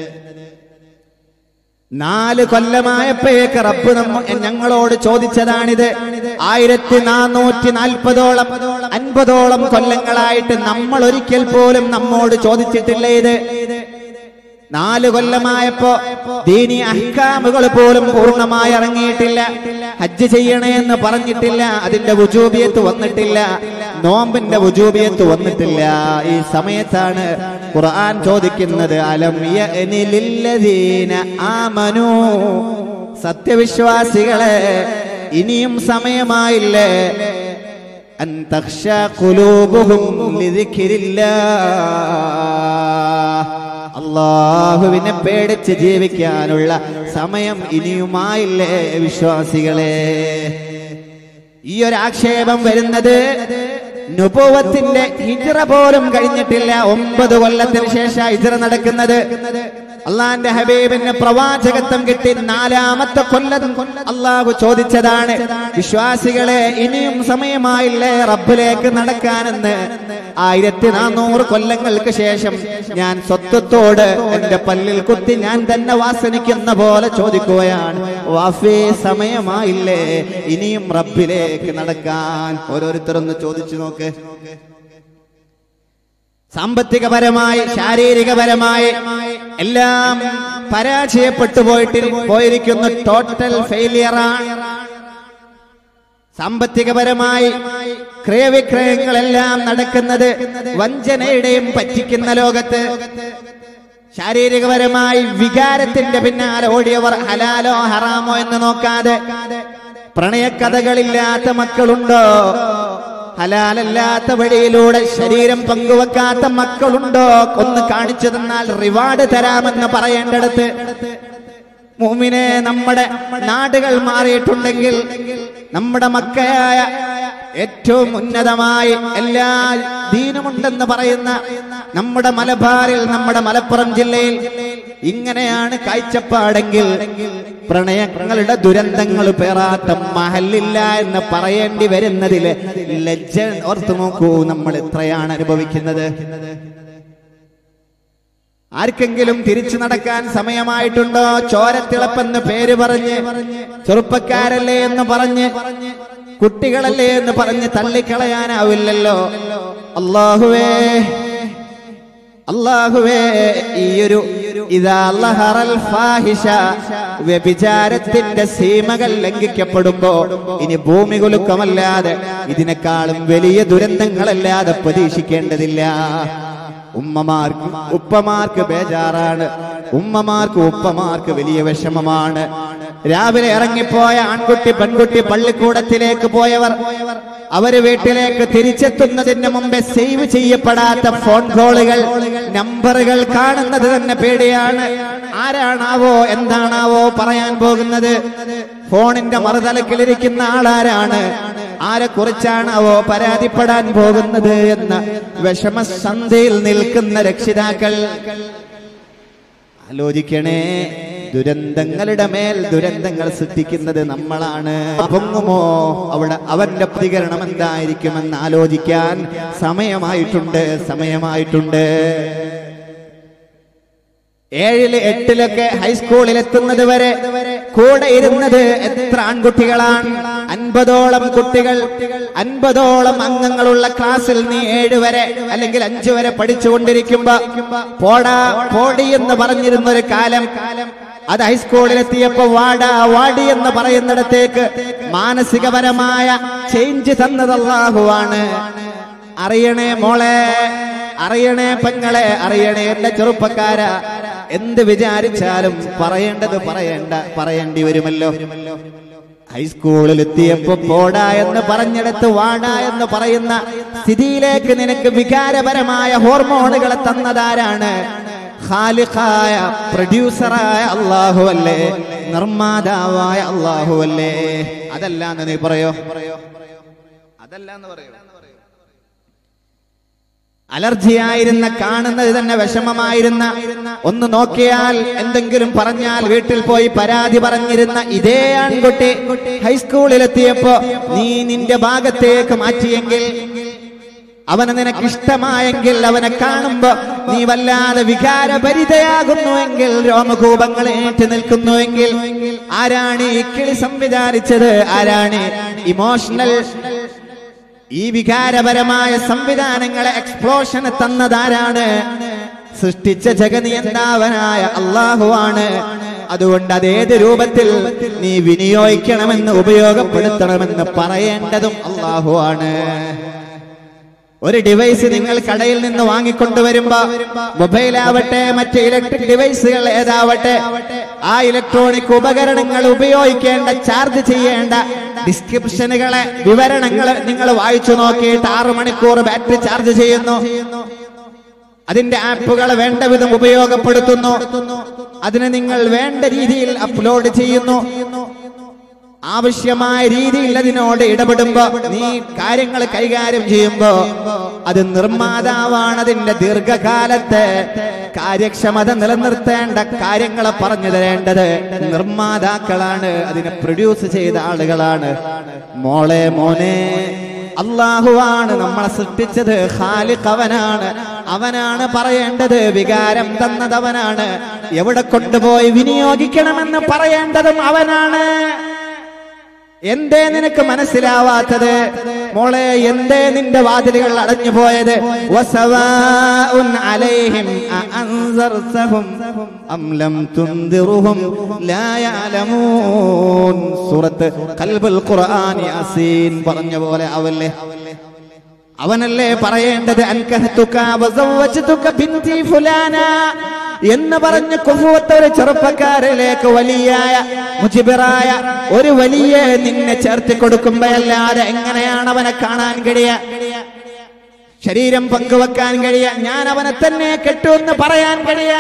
Speaker 1: നാല് കൊല്ലമായപ്പോഴേക്ക് റബ്ബ് നമ്മ ഞങ്ങളോട് ചോദിച്ചതാണിത് ആയിരത്തി നാനൂറ്റി നാൽപ്പതോളം അൻപതോളം കൊല്ലങ്ങളായിട്ട് നമ്മൾ ഒരിക്കൽ പോലും നമ്മോട് ചോദിച്ചിട്ടില്ല ഇത് നാല് കൊല്ലമായപ്പോ ദീനി അഹ്കാമുകൾ പോലും പൂർണ്ണമായി ഇറങ്ങിയിട്ടില്ല ഹജ്ജ് ചെയ്യണേ എന്ന് പറഞ്ഞിട്ടില്ല അതിന്റെ വുജൂബിയത്ത് വന്നിട്ടില്ല നോമ്പിന്റെ വുജൂബിയത്ത് വന്നിട്ടില്ല ഈ സമയത്താണ് ഖുർആൻ ചോദിക്കുന്നത് അലം യഅനി ലില്ലദീന ആമനൂ സത്യവിശ്വാസികളെ ഇനിയും സമയമായില്ലേ അൻ തഖ്ഷ ഖുലൂബുഹും ലിദിക്രില്ലാഹ് അള്ളാഹുവിനെ പേടിച്ച് ജീവിക്കാനുള്ള സമയം ഇനിയുമായില്ലേ വിശ്വാസികളെ ഈ ഒരു ആക്ഷേപം വരുന്നത് നുപൂവത്തിന്റെ ഹിജ്റ പോലും കഴിഞ്ഞിട്ടില്ല ഒമ്പത് കൊല്ലത്തിന് ശേഷം ഹിജ്റ നടക്കുന്നത് അള്ളാന്റെ ഹബീബിന് പ്രവാചകത്വം കിട്ടി നാലാമത്തെ കൊല്ലം അള്ളാഹു ചോദിച്ചതാണ് വിശ്വാസികളെ ഇനിയും സമയമായില്ലേ റബ്ബിലേക്ക് നടക്കാനെന്ന് ആയിരത്തി നാനൂറ് കൊല്ലങ്ങൾക്ക് ശേഷം ഞാൻ സ്വത്വത്തോട് എന്റെ പല്ലിൽ കുത്തി ഞാൻ തന്നെ വാസനിക്കുന്ന പോലെ ചോദിക്കുകയാണ് വാഫേ സമയമായില്ലേ ഇനിയും റബ്ബിലേക്ക് നടക്കാൻ ഓരോരുത്തരൊന്ന് ചോദിച്ചു നോക്ക് സാമ്പത്തികപരമായി ശാരീരികപരമായി എല്ലാം പരാജയപ്പെട്ടു പോയിട്ട് പോയിരിക്കുന്ന ടോട്ടൽ ഫെയിലിയറാണ് സാമ്പത്തികപരമായി ക്രയവിക്രയങ്ങളെല്ലാം നടക്കുന്നത് വഞ്ചനയുടെയും പറ്റിക്കുന്ന ലോകത്ത് ശാരീരികപരമായി വികാരത്തിന്റെ പിന്നാലെ ഓടിയവർ ഹലാലോ ഹറാമോ എന്ന് നോക്കാതെ പ്രണയക്കഥകളില്ലാത്ത മക്കളുണ്ടോ ഹലാലല്ലാത്ത വഴിയിലൂടെ ശരീരം പങ്കുവെക്കാത്ത മക്കളുണ്ടോ ഒന്ന് കാണിച്ചു തന്നാൽ റിവാർഡ് തരാമെന്ന് പറയേണ്ടടുത്ത് മൂമിനെ നമ്മുടെ നാടുകൾ മാറിയിട്ടുണ്ടെങ്കിൽ നമ്മുടെ മക്കയായ ഏറ്റവും ഉന്നതമായി എല്ലാ ദീനുമുണ്ടെന്ന് പറയുന്ന നമ്മുടെ മലബാറിൽ നമ്മുടെ മലപ്പുറം ജില്ലയിൽ ഇങ്ങനെയാണ് കാഴ്ചപ്പാടെങ്കിൽ പ്രണയങ്ങളുടെ ദുരന്തങ്ങൾ പേറാത്ത മഹലില്ല എന്ന് പറയേണ്ടി വരുന്നതില് ലജ്ജ ഓർത്തു നോക്കൂ നമ്മൾ എത്രയാണ് അനുഭവിക്കുന്നത് ആർക്കെങ്കിലും തിരിച്ചു നടക്കാൻ സമയമായിട്ടുണ്ടോ ചോരത്തിളപ്പെന്ന് പേര് പറഞ്ഞ് ചെറുപ്പക്കാരല്ലേ എന്ന് പറഞ്ഞ് കുട്ടികളല്ലേ എന്ന് പറഞ്ഞ് തള്ളിക്കളയാനാവില്ലല്ലോ അള്ളാഹുവേ അള്ളാഹുവേ ഈ ഒരു ഇതാ ലഹറൽ ഫാഹിഷ വ്യഭിചാരത്തിന്റെ സീമകൾ ലംഘിക്കപ്പെടുമ്പോ ഇനി ഭൂമി കുലുക്കമല്ലാതെ ഇതിനേക്കാളും വലിയ ദുരന്തങ്ങളല്ലാതെ പ്രതീക്ഷിക്കേണ്ടതില്ല ഉമ്മമാർക്ക് ഉപ്പമാർക്ക് ബേജാറാണ് ഉമ്മമാർക്ക് ഉപ്പമാർക്ക് വലിയ വിഷമമാണ് രാവിലെ ഇറങ്ങിപ്പോയ ആൺകുട്ടി പെൺകുട്ടി പള്ളിക്കൂടത്തിലേക്ക് പോയവർ അവര് വീട്ടിലേക്ക് തിരിച്ചെത്തുന്നതിന് മുമ്പേ സേവ് ചെയ്യപ്പെടാത്ത ഫോൺ കോളുകൾ നമ്പറുകൾ കാണുന്നത് തന്നെ പേടിയാണ് ആരാണാവോ എന്താണാവോ പറയാൻ പോകുന്നത് ഫോണിന്റെ മറുതലക്കിലിരിക്കുന്ന ആളാരാണ് ആരെ കുറിച്ചാണാവോ പരാതിപ്പെടാൻ പോകുന്നത് എന്ന വിഷമസന്ധിയിൽ നിൽക്കുന്ന രക്ഷിതാക്കൾ ആലോചിക്കണേ ദുരന്തങ്ങളുടെ മേൽ ദുരന്തങ്ങൾ സൃഷ്ടിക്കുന്നത് നമ്മളാണ് പൊങ്ങുമോ അവിടെ അവന്റെ പ്രതികരണം എന്തായിരിക്കുമെന്ന് ആലോചിക്കാൻ സമയമായിട്ടുണ്ട് സമയമായിട്ടുണ്ട് ഏഴില് എട്ടിലൊക്കെ ഹൈസ്കൂളിൽ എത്തുന്നത് വരെ കൂടെ ഇരുന്നത് എത്ര ആൺകുട്ടികളാണ് അൻപതോളം കുട്ടികൾ അൻപതോളം അംഗങ്ങളുള്ള ക്ലാസ്സിൽ നീ ഏഴ് വരെ അല്ലെങ്കിൽ അഞ്ചു വരെ പഠിച്ചുകൊണ്ടിരിക്കുമ്പോ പോടാ പോടി എന്ന് പറഞ്ഞിരുന്ന ഒരു കാലം അത് ഹൈസ്കൂളിലെത്തിയപ്പോ വാട വാടി എന്ന് പറയുന്നിടത്തേക്ക് മാനസികപരമായ ചേഞ്ച് തന്നത് അള്ളാഹുവാണ് അറിയണേ മോളെ അറിയണേ പെങ്ങളെ അറിയണേ എന്റെ ചെറുപ്പക്കാര എന്ത് വിചാരിച്ചാലും പറയേണ്ടത് പറയേണ്ട പറയേണ്ടി വരുമല്ലോ ഹൈസ്കൂളിൽ എത്തിയപ്പോ പോടാ എന്ന് പറഞ്ഞെടുത്ത് വാടാ എന്ന് പറയുന്ന സ്ഥിതിയിലേക്ക് നിനക്ക് വികാരപരമായ ഹോർമോണുകളെ തന്നതാരാണ് ഖാലിഖായ പ്രൊഡ്യൂസറായ അള്ളാഹു അല്ലേ നിർമ്മാതാവായ അള്ളാഹു അല്ലേ അതല്ല എന്ന് നീ പറയോ അതല്ല എന്ന് പറയോ അലർജിയായിരുന്ന കാണുന്നത് തന്നെ വിഷമമായിരുന്ന ഒന്ന് നോക്കിയാൽ എന്തെങ്കിലും പറഞ്ഞാൽ വീട്ടിൽ പോയി പരാതി പറഞ്ഞിരുന്ന ഇതേ ആൺകുട്ടി ഹൈസ്കൂളിലെത്തിയപ്പോ നീ നിന്റെ ഭാഗത്തേക്ക് മാറ്റിയെങ്കിൽ അവന് നിനക്ക് ഇഷ്ടമായെങ്കിൽ അവനെ കാണുമ്പോ നീ വല്ലാതെ വികാരഭരിതയാകുന്നുവെങ്കിൽ രോമകൂപങ്ങൾ ഏറ്റു നിൽക്കുന്നുവെങ്കിൽ ആരാണ് ഈ കിളി സംവിധാനിച്ചത് ആരാണ് ഇമോഷണൽ ഈ വികാരപരമായ സംവിധാനങ്ങളെ എക്സ്പ്ലോഷന് തന്നതാരാണ് സൃഷ്ടിച്ച ജഗനിയന്താവനായ അള്ളാഹുവാണ് അതുകൊണ്ട് അതേത് രൂപത്തിൽ നീ വിനിയോഗിക്കണമെന്ന് ഉപയോഗപ്പെടുത്തണമെന്ന് പറയേണ്ടതും അള്ളാഹുവാണ് ഒരു ഡിവൈസ് നിങ്ങൾ കടയിൽ നിന്ന് വാങ്ങിക്കൊണ്ടുവരുമ്പോ മൊബൈൽ ആവട്ടെ മറ്റ് ഇലക്ട്രിക് ഡിവൈസുകൾ ഏതാവട്ടെ ആ ഇലക്ട്രോണിക് ഉപകരണങ്ങൾ ഉപയോഗിക്കേണ്ട ചാർജ് ചെയ്യേണ്ട ഡിസ്ക്രിപ്ഷനുകളെ വിവരണങ്ങൾ നിങ്ങൾ വായിച്ചു നോക്കിയിട്ട് ആറു മണിക്കൂർ ബാറ്ററി ചാർജ് ചെയ്യുന്നു അതിന്റെ ആപ്പുകൾ വേണ്ട വിധം ഉപയോഗപ്പെടുത്തുന്നു അതിന് നിങ്ങൾ വേണ്ട രീതിയിൽ അപ്ലോഡ് ചെയ്യുന്നു ആവശ്യമായ രീതിയിൽ അതിനോട് ഇടപെടുമ്പോ നീ കാര്യങ്ങൾ കൈകാര്യം ചെയ്യുമ്പോ അത് നിർമ്മാതാവാണ് അതിന്റെ ദീർഘകാലത്തെ കാര്യക്ഷമത നിലനിർത്തേണ്ട കാര്യങ്ങളെ പറഞ്ഞു തരേണ്ടത് നിർമ്മാതാക്കളാണ് അതിനെ പ്രൊഡ്യൂസ് ചെയ്ത ആളുകളാണ് മോളെ മോനെ അള്ളാഹുവാണ് നമ്മളെ സൃഷ്ടിച്ചത് ഖാലിഖ് അവനാണ് അവനാണ് പറയേണ്ടത് വികാരം തന്നത് അവനാണ് എവിടെ കൊണ്ടുപോയി വിനിയോഗിക്കണമെന്ന് പറയേണ്ടതും അവനാണ് എന്തേ നിനക്ക് മനസ്സിലാവാത്തത് മോളെ എന്തേ നിന്റെ വാതിലുകൾ അടഞ്ഞു പോയത് വസവാഉൻ അലൈഹിം അഅൻസർതഹും അം ലം തുൻദിറുഹും ലാ യഅലമൂൻ സൂറത്ത് ഖൽബുൽ ഖുർആൻ യാസീൻ പറഞ്ഞ പോലെ അവല്ലേ അവനല്ലേ പറയേണ്ടത് അൻകഹത്തുക വസവ്വജ്തുക ബിൻതി ഫുലാന എന്ന് പറഞ്ഞ് കുഫുവത്ത ഒരു ചെറുപ്പക്കാരിലേക്ക് വലിയായ മുജിബിറായ ഒരു വലിയ നിന്നെ ചേർത്തി കൊടുക്കുമ്പോഴല്ലാതെ എങ്ങനെയാണ് അവനെ കാണാൻ കഴിയ ശരീരം പങ്കുവെക്കാൻ കഴിയ ഞാൻ അവനെ തന്നെ കെട്ടുമെന്ന് പറയാൻ കഴിയ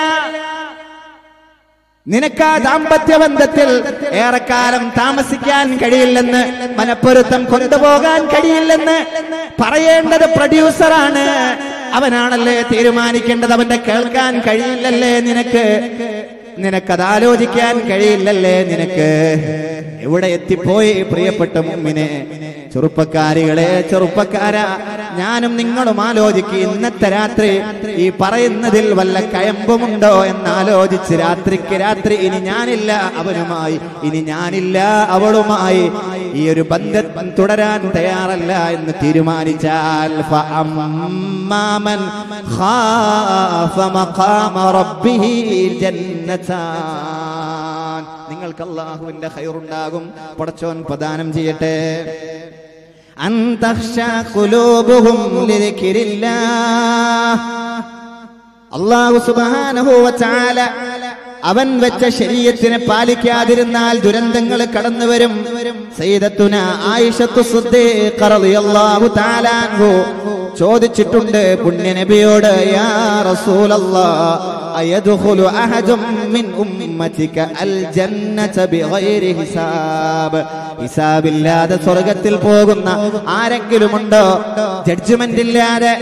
Speaker 1: നിനക്ക് ആ ദാമ്പത്യ ബന്ധത്തിൽ ഏറെക്കാലം താമസിക്കാൻ കഴിയില്ലെന്ന് മനപ്പൊരുത്തം കൊണ്ടുപോകാൻ കഴിയില്ലെന്ന് പറയേണ്ടത് പ്രൊഡ്യൂസറാണ് അവനാണല്ലേ തീരുമാനിക്കേണ്ടത് അവന്റെ കേൾക്കാൻ കഴിയില്ലല്ലേ നിനക്ക് നിനക്കത് ആലോചിക്കാൻ കഴിയില്ലല്ലേ നിനക്ക് എവിടെ എത്തിപ്പോയി പ്രിയപ്പെട്ട മുമ്മിനെ ചെറുപ്പക്കാരികളെ ചെറുപ്പക്കാരാ ഞാനും നിങ്ങളും ആലോചിക്ക് ഇന്നത്തെ രാത്രി ഈ പറയുന്നതിൽ വല്ല കയമ്പുമുണ്ടോ എന്ന് ആലോചിച്ച് രാത്രിക്ക് രാത്രി ഇനി ഞാനില്ല അവനുമായി ഇനി ഞാനില്ല അവളുമായി ഈ ഒരു ബന്ധം തുടരാൻ തയ്യാറല്ല എന്ന് തീരുമാനിച്ചാൽ ഫഅമ്മാമൻ ഖാഫ മഖാമ റബ്ബിഹി ജന്നതാൻ നിങ്ങൾക്ക് അള്ളാഹുവിന്റെ ഖൈറുണ്ടാകും പടച്ചോൻ പ്രദാനം ചെയ്യട്ടെ അൻ തഖ്ശ ഖുലൂബുഹും ലിദിക്രില്ലാഹ് അള്ളാഹു സുബ്ഹാനഹു വ തആല അവൻ വെച്ച ശരീരത്തിനെ പാലിക്കാതിരുന്നാൽ ദുരന്തങ്ങൾ കടന്നു വരും സയ്യിദത്തുന ആയിഷത്തു സിദ്ദീഖ റളിയല്ലാഹു തആല അൻഹു ചോദിച്ചിട്ടുണ്ട് പുണ്യ നബിയോട് യാ റസൂലല്ലാഹ് അയദ്ഖുലു അഹദും മിൻ ഉമ്മതിക അൽ ജന്നത ബിഗൈരി ഹിസാബ് ഹിസാബില്ലാതെ സ്വർഗത്തിൽ പോകുന്ന ആരെങ്കിലും ഉണ്ടോ ജഡ്ജ്മെന്റ് ഇല്ലാതെ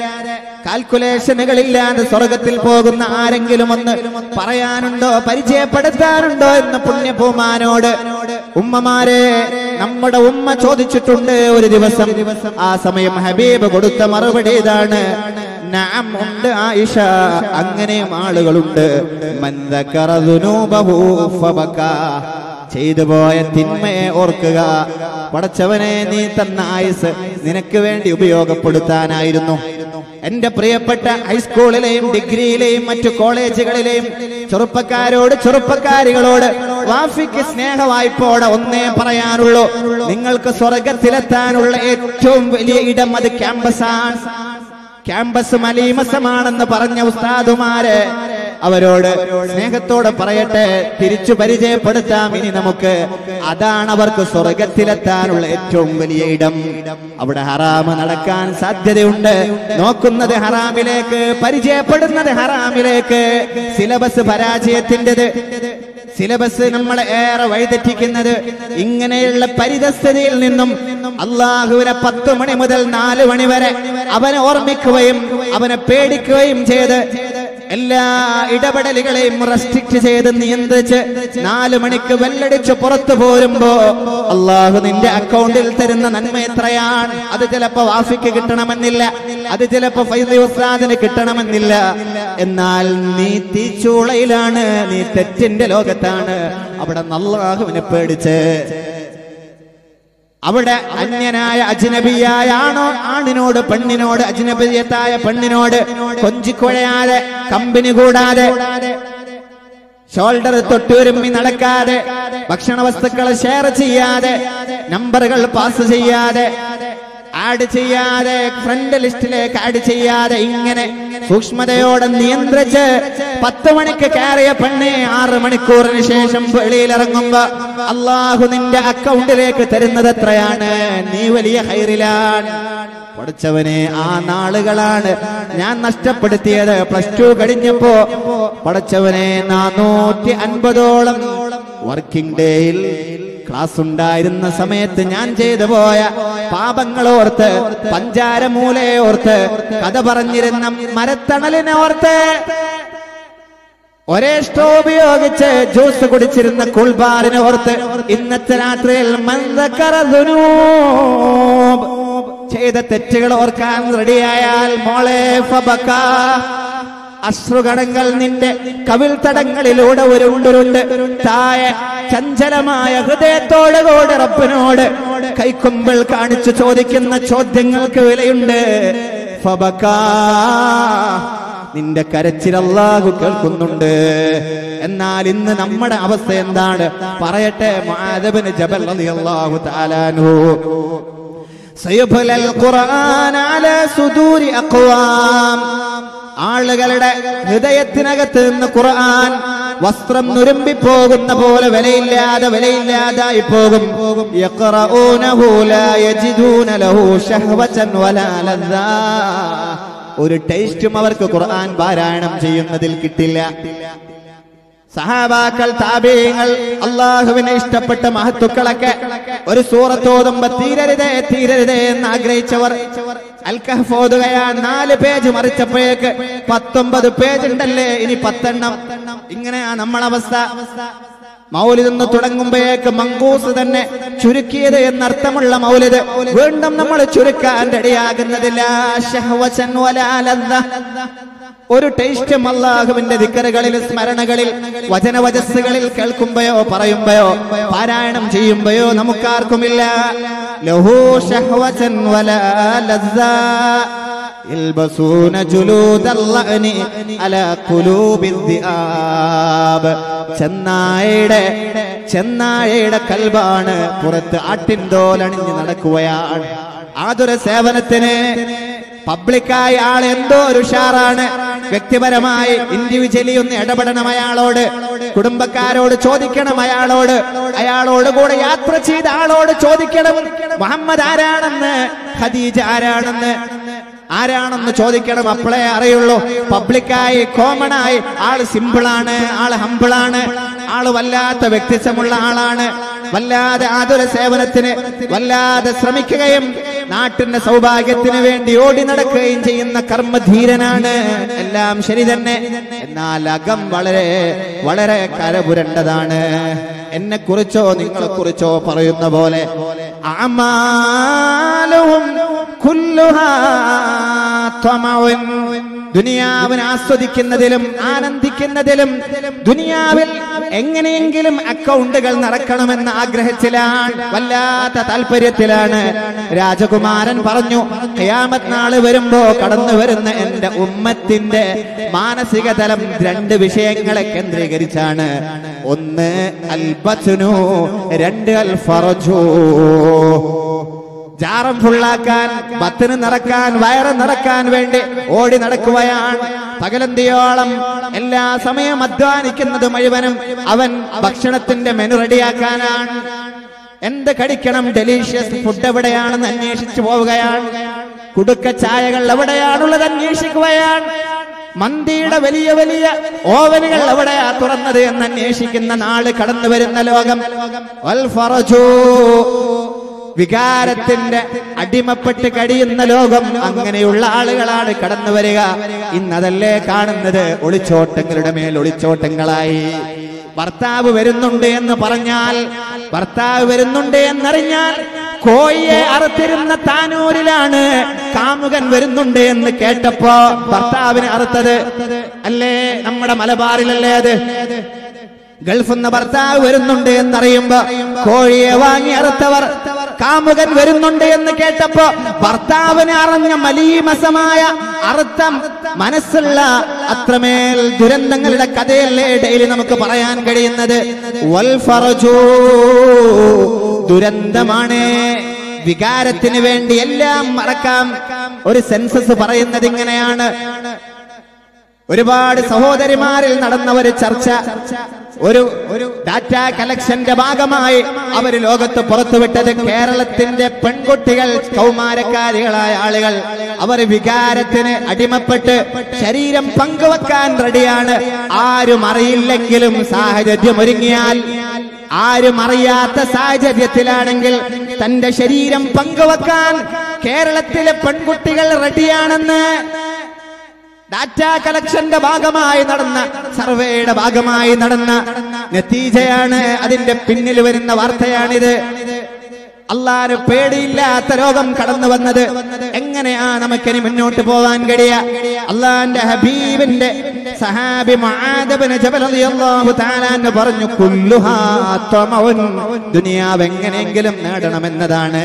Speaker 1: കാൽക്കുലേഷനുകളില്ലാതെ സ്വർഗത്തിൽ പോകുന്ന ആരെങ്കിലും ഒന്ന് പറയാനുണ്ടോ പരിചയപ്പെടുത്താനുണ്ടോ എന്ന് പുണ്യഭൂമാനോട് ഉമ്മമാരെ നമ്മുടെ ഉമ്മ ചോദിച്ചിട്ടുണ്ട് ഒരു ദിവസം ആ സമയം ഹബീബ് കൊടുത്ത മറുപടി ഇതാണ് നഅം ഉണ്ട് ആയിഷ അങ്ങനെയും ആളുകളുണ്ട് മൻ ദക്കറ ദുനൂബഹു ഫബകാ ചെയ്തു പോയ തിന്മയെ ഓർക്കുക പടച്ചവനെ നീ തന്ന ആയുസ് നിനക്ക് വേണ്ടി ഉപയോഗപ്പെടുത്താനായിരുന്നു എന്റെ പ്രിയപ്പെട്ട ഹൈസ്കൂളിലെയും ഡിഗ്രിയിലെയും മറ്റു കോളേജുകളിലെയും ചെറുപ്പക്കാരോട് ചെറുപ്പക്കാരികളോട് വാഫിക്ക് സ്നേഹവായ്പോടെ ഒന്നേ പറയാനുള്ളൂ നിങ്ങൾക്ക് സ്വർഗത്തിലെത്താനുള്ള ഏറ്റവും വലിയ ഇടം അത് ക്യാമ്പസാണ് ക്യാമ്പസ് മലീമസമാണെന്ന് പറഞ്ഞ ഉസ്താദുമാരെ അവരോട് സ്നേഹത്തോടെ പറയട്ടെ തിരിച്ചു പരിചയപ്പെടുത്താം ഇനി നമുക്ക് അതാണ് അവർക്ക് സ്വർഗത്തിലെത്താനുള്ള ഏറ്റവും വലിയ ഇടം അവിടെ ഹറാമ് നടക്കാൻ സാധ്യതയുണ്ട് നോക്കുന്നത് ഹറാമിലേക്ക് പരിചയപ്പെടുന്നത് ഹറാമിലേക്ക് സിലബസ് പരാജയത്തിൻ്റെത് സിലബസ് നമ്മളെ ഏറെ വഴിതെറ്റിക്കുന്നത് ഇങ്ങനെയുള്ള പരിതസ്ഥിതിയിൽ നിന്നും അള്ളാഹുവിനെ പത്ത് മണി മുതൽ നാല് മണി വരെ അവനെ ഓർമ്മിക്കുകയും അവനെ പേടിക്കുകയും ചെയ്ത് എല്ലാ ഇടപെടലുകളെയും റെസ്ട്രിക്ട് ചെയ്ത് നിയന്ത്രിച്ച് നാല് മണിക്ക് വെല്ലടിച്ച് പുറത്തു പോരുമ്പോ അള്ളാഹു നിന്റെ അക്കൗണ്ടിൽ തരുന്ന നന്മ എത്രയാണ് അത് ചിലപ്പോ വാഫിക്ക് കിട്ടണമെന്നില്ല അത് ചിലപ്പോ ഫൈദി ഉസ്താദിന് കിട്ടണമെന്നില്ല എന്നാൽ നീ തീച്ചൂളയിലാണ് നീ തെറ്റിന്റെ ലോകത്താണ് അവിടെ നല്ലാഹുവിനെ പേടിച്ച് അവിടെ അന്യനായ അജ്നബിയായ ആണോ ആണിനോട് പെണ്ണിനോട് അജ്നബിയത്തായ പെണ്ണിനോട് കൊഞ്ചിക്കുഴയാതെ കമ്പനി കൂടാതെ ഷോൾഡർ തൊട്ടുരുമ്മി നടക്കാതെ ഭക്ഷണ വസ്തുക്കൾ ഷെയർ ചെയ്യാതെ നമ്പറുകൾ പാസ് ചെയ്യാതെ ആഡ് ചെയ്യാതെ ഫ്രണ്ട് ലിസ്റ്റിലേക്ക് ആഡ് ചെയ്യാതെ ഇങ്ങനെ സൂക്ഷ്മതയോടെ നിയന്ത്രിച്ച് പത്ത് മണിക്ക് കയറിയ പെണ്ണെ ആറ് മണിക്കൂറിന് ശേഷം വെളിയിലിറങ്ങുമ്പോ അള്ളാഹു നിന്റെ അക്കൗണ്ടിലേക്ക് തരുന്നത് എത്രയാണ് നീ വലിയ ഹൈറിലാണ് പഠിച്ചവനെ ആ നാളുകളാണ് ഞാൻ നഷ്ടപ്പെടുത്തിയത് പ്ലസ് ടു കഴിഞ്ഞപ്പോ പഠിച്ചവനെ നാനൂറ്റി അൻപതോളം വർക്കിംഗ് ഡേയിൽ ക്ലാസ് ഉണ്ടായിരുന്ന സമയത്ത് ഞാൻ ചെയ്തു പോയ പാപങ്ങളോർത്ത് പഞ്ചാരമൂലയെ ഓർത്ത് കഥ പറഞ്ഞിരുന്ന മരത്തണലിനെ ഓർത്ത് ഒരേ സ്റ്റോ ഉപയോഗിച്ച് ജ്യൂസ് കുടിച്ചിരുന്ന കുൾബാറിനെ ഓർത്ത് ഇന്നത്തെ രാത്രിയിൽ മന്ദക്കറ ദുനൂബ് ചെയ്ത തെറ്റുകൾ ഓർക്കാൻ റെഡിയായാൽ മോളെ ഫബക്ക അശ്രുകണങ്ങൾ നിന്റെ കവിൽ തടങ്ങളിലൂടെ ഉരുണ്ടുരുണ്ട് തായ ചഞ്ചലമായ ഹൃദയത്തോട് കൂടെ റബ്ബിനോട് കൈക്കുമ്പിൾ കാണിച്ചു ചോദിക്കുന്ന ചോദ്യങ്ങൾക്ക് വിലയുണ്ട് ഫബക്ക നിന്റെ കരച്ചിലല്ലാഹു കേൾക്കുന്നുണ്ട് എന്നാൽ ഇന്ന് നമ്മുടെ അവസ്ഥ എന്താണ് പറയട്ടെ മുആദബിന് ജബൽ റളിയല്ലാഹു തആലാനു സയഫല ഖുർആൻ അലാ സുദൂരി അഖ്വാം ആളുകളുടെ ഹൃദയത്തിനകത്ത് നിന്ന് ഖുർആൻ വസ്ത്രം നുരുമ്പി പോകുന്ന പോലെ വിലയില്ലാതെ വിലയില്ലാതായി പോകും യഖറഊനഹു ലാ യജിദൂന ലഹു ശഹ്വതൻ വലാ ലദ്ദാ ഒരു ടേസ്റ്റും അവർക്ക് ഖുർആൻ പാരായണം ചെയ്യുന്നതിൽ കിട്ടില്ല സഹാബാക്കൾ താപീയങ്ങൾ അള്ളാഹുവിനെ ഇഷ്ടപ്പെട്ട മഹത്തുക്കളൊക്കെ ഒരു സൂറത്തോതുമ്പോ തീരരുതേ തീരരുതേ എന്ന് ആഗ്രഹിച്ചവർ അൽക്കഹഫ് ഓതുകയാ നാല് പേജ് മറിച്ചപ്പോഴേക്ക് പത്തൊമ്പത് പേജ് ഉണ്ടല്ലേ ഇനി പത്തെണ്ണം ഇങ്ങനെയാ നമ്മളവസ്ഥ മൗലിദ് എന്ന് തുടങ്ങുമ്പോഴേക്ക് മങ്കൂസ് തന്നെ ചുരുക്കിയത് എന്നർത്ഥമുള്ള മൗലിദ് വീണ്ടും നമ്മൾ ചുരുക്കാൻ റെഡിയാകുന്നതില്ല ശഹ്വസൻ വലാ ലദ്ദ. ഒരു ടേസ്റ്റും അള്ളാഹുവിന്റെ ദിക്കറുകളിൽ സ്മരണകളിൽ വചനവചസ്സുകളിൽ കേൾക്കുമ്പോയോ പറയുമ്പോയോ പാരായണം ചെയ്യുമ്പോയോ നമുക്കാർക്കുമില്ല ലഹു ശഹ്വസൻ വലാ ലദ്ദ. يلبسون جلود اللعن على قلوب الذئاب ചെന്നായയുടെ ചെന്നായയുടെ കൽബാണ് പുറത്ത് ആട്ടിൻതോലണിഞ്ഞ് നടക്കുകയാണ് ആതുര സേവനത്തിന് പബ്ലിക്കായി ആൾ എന്തോ ഒരു ഉഷാറാണ് വ്യക്തിപരമായി ഇൻഡിവിജ്വലി ഒന്ന് ഇടപെടണം അയാളോട് കുടുംബക്കാരോട് ചോദിക്കണം അയാളോട് അയാളോട് കൂടെ യാത്ര ചെയ്ത ആളോട് ചോദിക്കണം മുഹമ്മദ് ആരാണെന്ന് ഖദീജ ആരാണെന്ന് ആരാണെന്ന് ചോദിക്കണം അപ്പോഴേ അറിയുള്ളൂ പബ്ലിക്കായി കോമൺ ആയി ആള് സിമ്പിളാണ് ആള് ഹമ്പിളാണ് ആള് വല്ലാത്ത വ്യക്തിത്വമുള്ള ആളാണ് വല്ലാതെ ആതുര സേവനത്തിന് വല്ലാതെ ശ്രമിക്കുകയും നാട്ടിന്റെ സൗഭാഗ്യത്തിന് വേണ്ടി ഓടി നടക്കുകയും ചെയ്യുന്ന കർമ്മധീരനാണ് എല്ലാം ശരി തന്നെ എന്നാൽ അകം വളരെ വളരെ കരപുരണ്ടതാണ് എന്നെ കുറിച്ചോ നിങ്ങളെ കുറിച്ചോ പറയുന്ന പോലെ അമാലവും കുല്ലുഹാ ത്വമഉൻ. ദുനിയാവിനെ ആസ്വദിക്കുന്നതിലും ആനന്ദിക്കുന്നതിലും ദുനിയാവിൽ എങ്ങനെയെങ്കിലും അക്കൗണ്ടുകൾ നടക്കണമെന്ന ആഗ്രഹത്തിലാണ് വല്ലാത്ത താല്പര്യത്തിലാണ് രാജകുമാരൻ പറഞ്ഞു ഖിയാമത്ത് നാള് വരുമ്പോ കടന്നു വരുന്ന എന്റെ ഉമ്മത്തിന്റെ മാനസിക തലം രണ്ട് വിഷയങ്ങളെ കേന്ദ്രീകരിച്ചാണ് ഒന്ന് അൽബത്തുനു രണ്ട് അൽ ഫറജു ജാറം ഫുള്ളാക്കാൻ ബത്തിന് നിറക്കാൻ വയറ് നിറക്കാൻ വേണ്ടി ഓടി നടക്കുകയാണ് പകലന്തിയോളം എല്ലാ സമയം അധ്വാനിക്കുന്നത് മുഴുവനും അവൻ ഭക്ഷണത്തിന്റെ മെനു റെഡിയാക്കാനാണ് എന്ത് കടിക്കണം ഡെലീഷ്യസ് ഫുഡ് എവിടെയാണെന്ന് അന്വേഷിച്ചു പോവുകയാണ് കുടുക്ക ചായകൾ എവിടെയാണുള്ളത് അന്വേഷിക്കുകയാണ് മന്തിയുടെ വലിയ വലിയ ഓവനുകൾ എവിടെയാ തുറന്നത് എന്ന് അന്വേഷിക്കുന്ന നാള് കടന്നു വരുന്ന ലോകം വൽ ഫറജൂ വികാരത്തിന്റെ അടിമപ്പെട്ട് കഴിയുന്ന ലോകം അങ്ങനെയുള്ള ആളുകളാണ് കടന്നു വരിക ഇന്നതല്ലേ കാണുന്നത് ഒളിച്ചോട്ടങ്ങളുടെ മേൽ ഒളിച്ചോട്ടങ്ങളായി ഭർത്താവ് വരുന്നുണ്ട് എന്ന് പറഞ്ഞാൽ ഭർത്താവ് വരുന്നുണ്ട് എന്നറിഞ്ഞാൽ കോഴിയെ അറുത്തിരുന്ന താനൂരിലാണ് കാമുകൻ വരുന്നുണ്ട് എന്ന് കേട്ടപ്പോ ഭർത്താവിനെ അറുത്തത് അല്ലേ നമ്മുടെ മലബാറിലല്ലേ അത് ഗൾഫിൽ നിന്ന് ഭർത്താവ് വരുന്നുണ്ട് എന്നറിയുമ്പോ കോഴിയെ വാങ്ങി അറുത്തവർ കാമുകൻ വരുന്നുണ്ട് എന്ന് കേട്ടപ്പോ ഭർത്താവിനെ അറിഞ്ഞ മലീമസമായ അർത്ഥം മനസ്സുള്ള അത്രമേൽ ദുരന്തങ്ങളുടെ കഥയല്ലേ ഡെയിലി നമുക്ക് പറയാൻ കഴിയുന്നത് വൽ ഫറജൂ ദുരന്തമാണ് വികാരത്തിന് വേണ്ടി എല്ലാം മറക്കാം ഒരു സെൻസസ് പറയുന്നത് ഇങ്ങനെയാണ് ഒരുപാട് സഹോദരിമാരിൽ നടന്ന ഒരു ചർച്ച ഒരു ഒരു ഡാറ്റ കളക്ഷന്റെ ഭാഗമായി അവർ ലോകത്ത് പുറത്തുവിട്ടത് കേരളത്തിന്റെ പെൺകുട്ടികൾ കൗമാരക്കാരികളായ ആളുകൾ അവർ വികാരത്തിന് അടിമപ്പെട്ട് ശരീരം പങ്കുവെക്കാൻ റെഡിയാണ് ആരും അറിയില്ലെങ്കിലും സാഹചര്യം ഒരുങ്ങിയാൽ ആരും അറിയാത്ത സാഹചര്യത്തിലാണെങ്കിൽ തന്റെ ശരീരം പങ്കുവെക്കാൻ കേരളത്തിലെ പെൺകുട്ടികൾ റെഡിയാണെന്ന് ഡാറ്റ കളക്ഷന്റെ ഭാഗമായി നടന്ന സർവേയുടെ ഭാഗമായി നടന്ന നത്തീജയാണ് അതിന്റെ പിന്നിൽ വരുന്ന വാർത്തയാണിത് അള്ളാന് പേടിയില്ലാത്ത രോഗം കടന്നു വന്നത് എങ്ങനെയാ നമുക്കിനി മുന്നോട്ട് പോവാൻ കഴിയ അള്ളാന്റെ ഹബീബിന്റെ സഹാബി മുആദബിന് ജബൽ റളിയല്ലാഹു തആല എന്ന് പറഞ്ഞു കുല്ലുഹാ ത്വമഉൻ ദുനിയാവ് എങ്ങനെയെങ്കിലും നേടണമെന്നതാണ്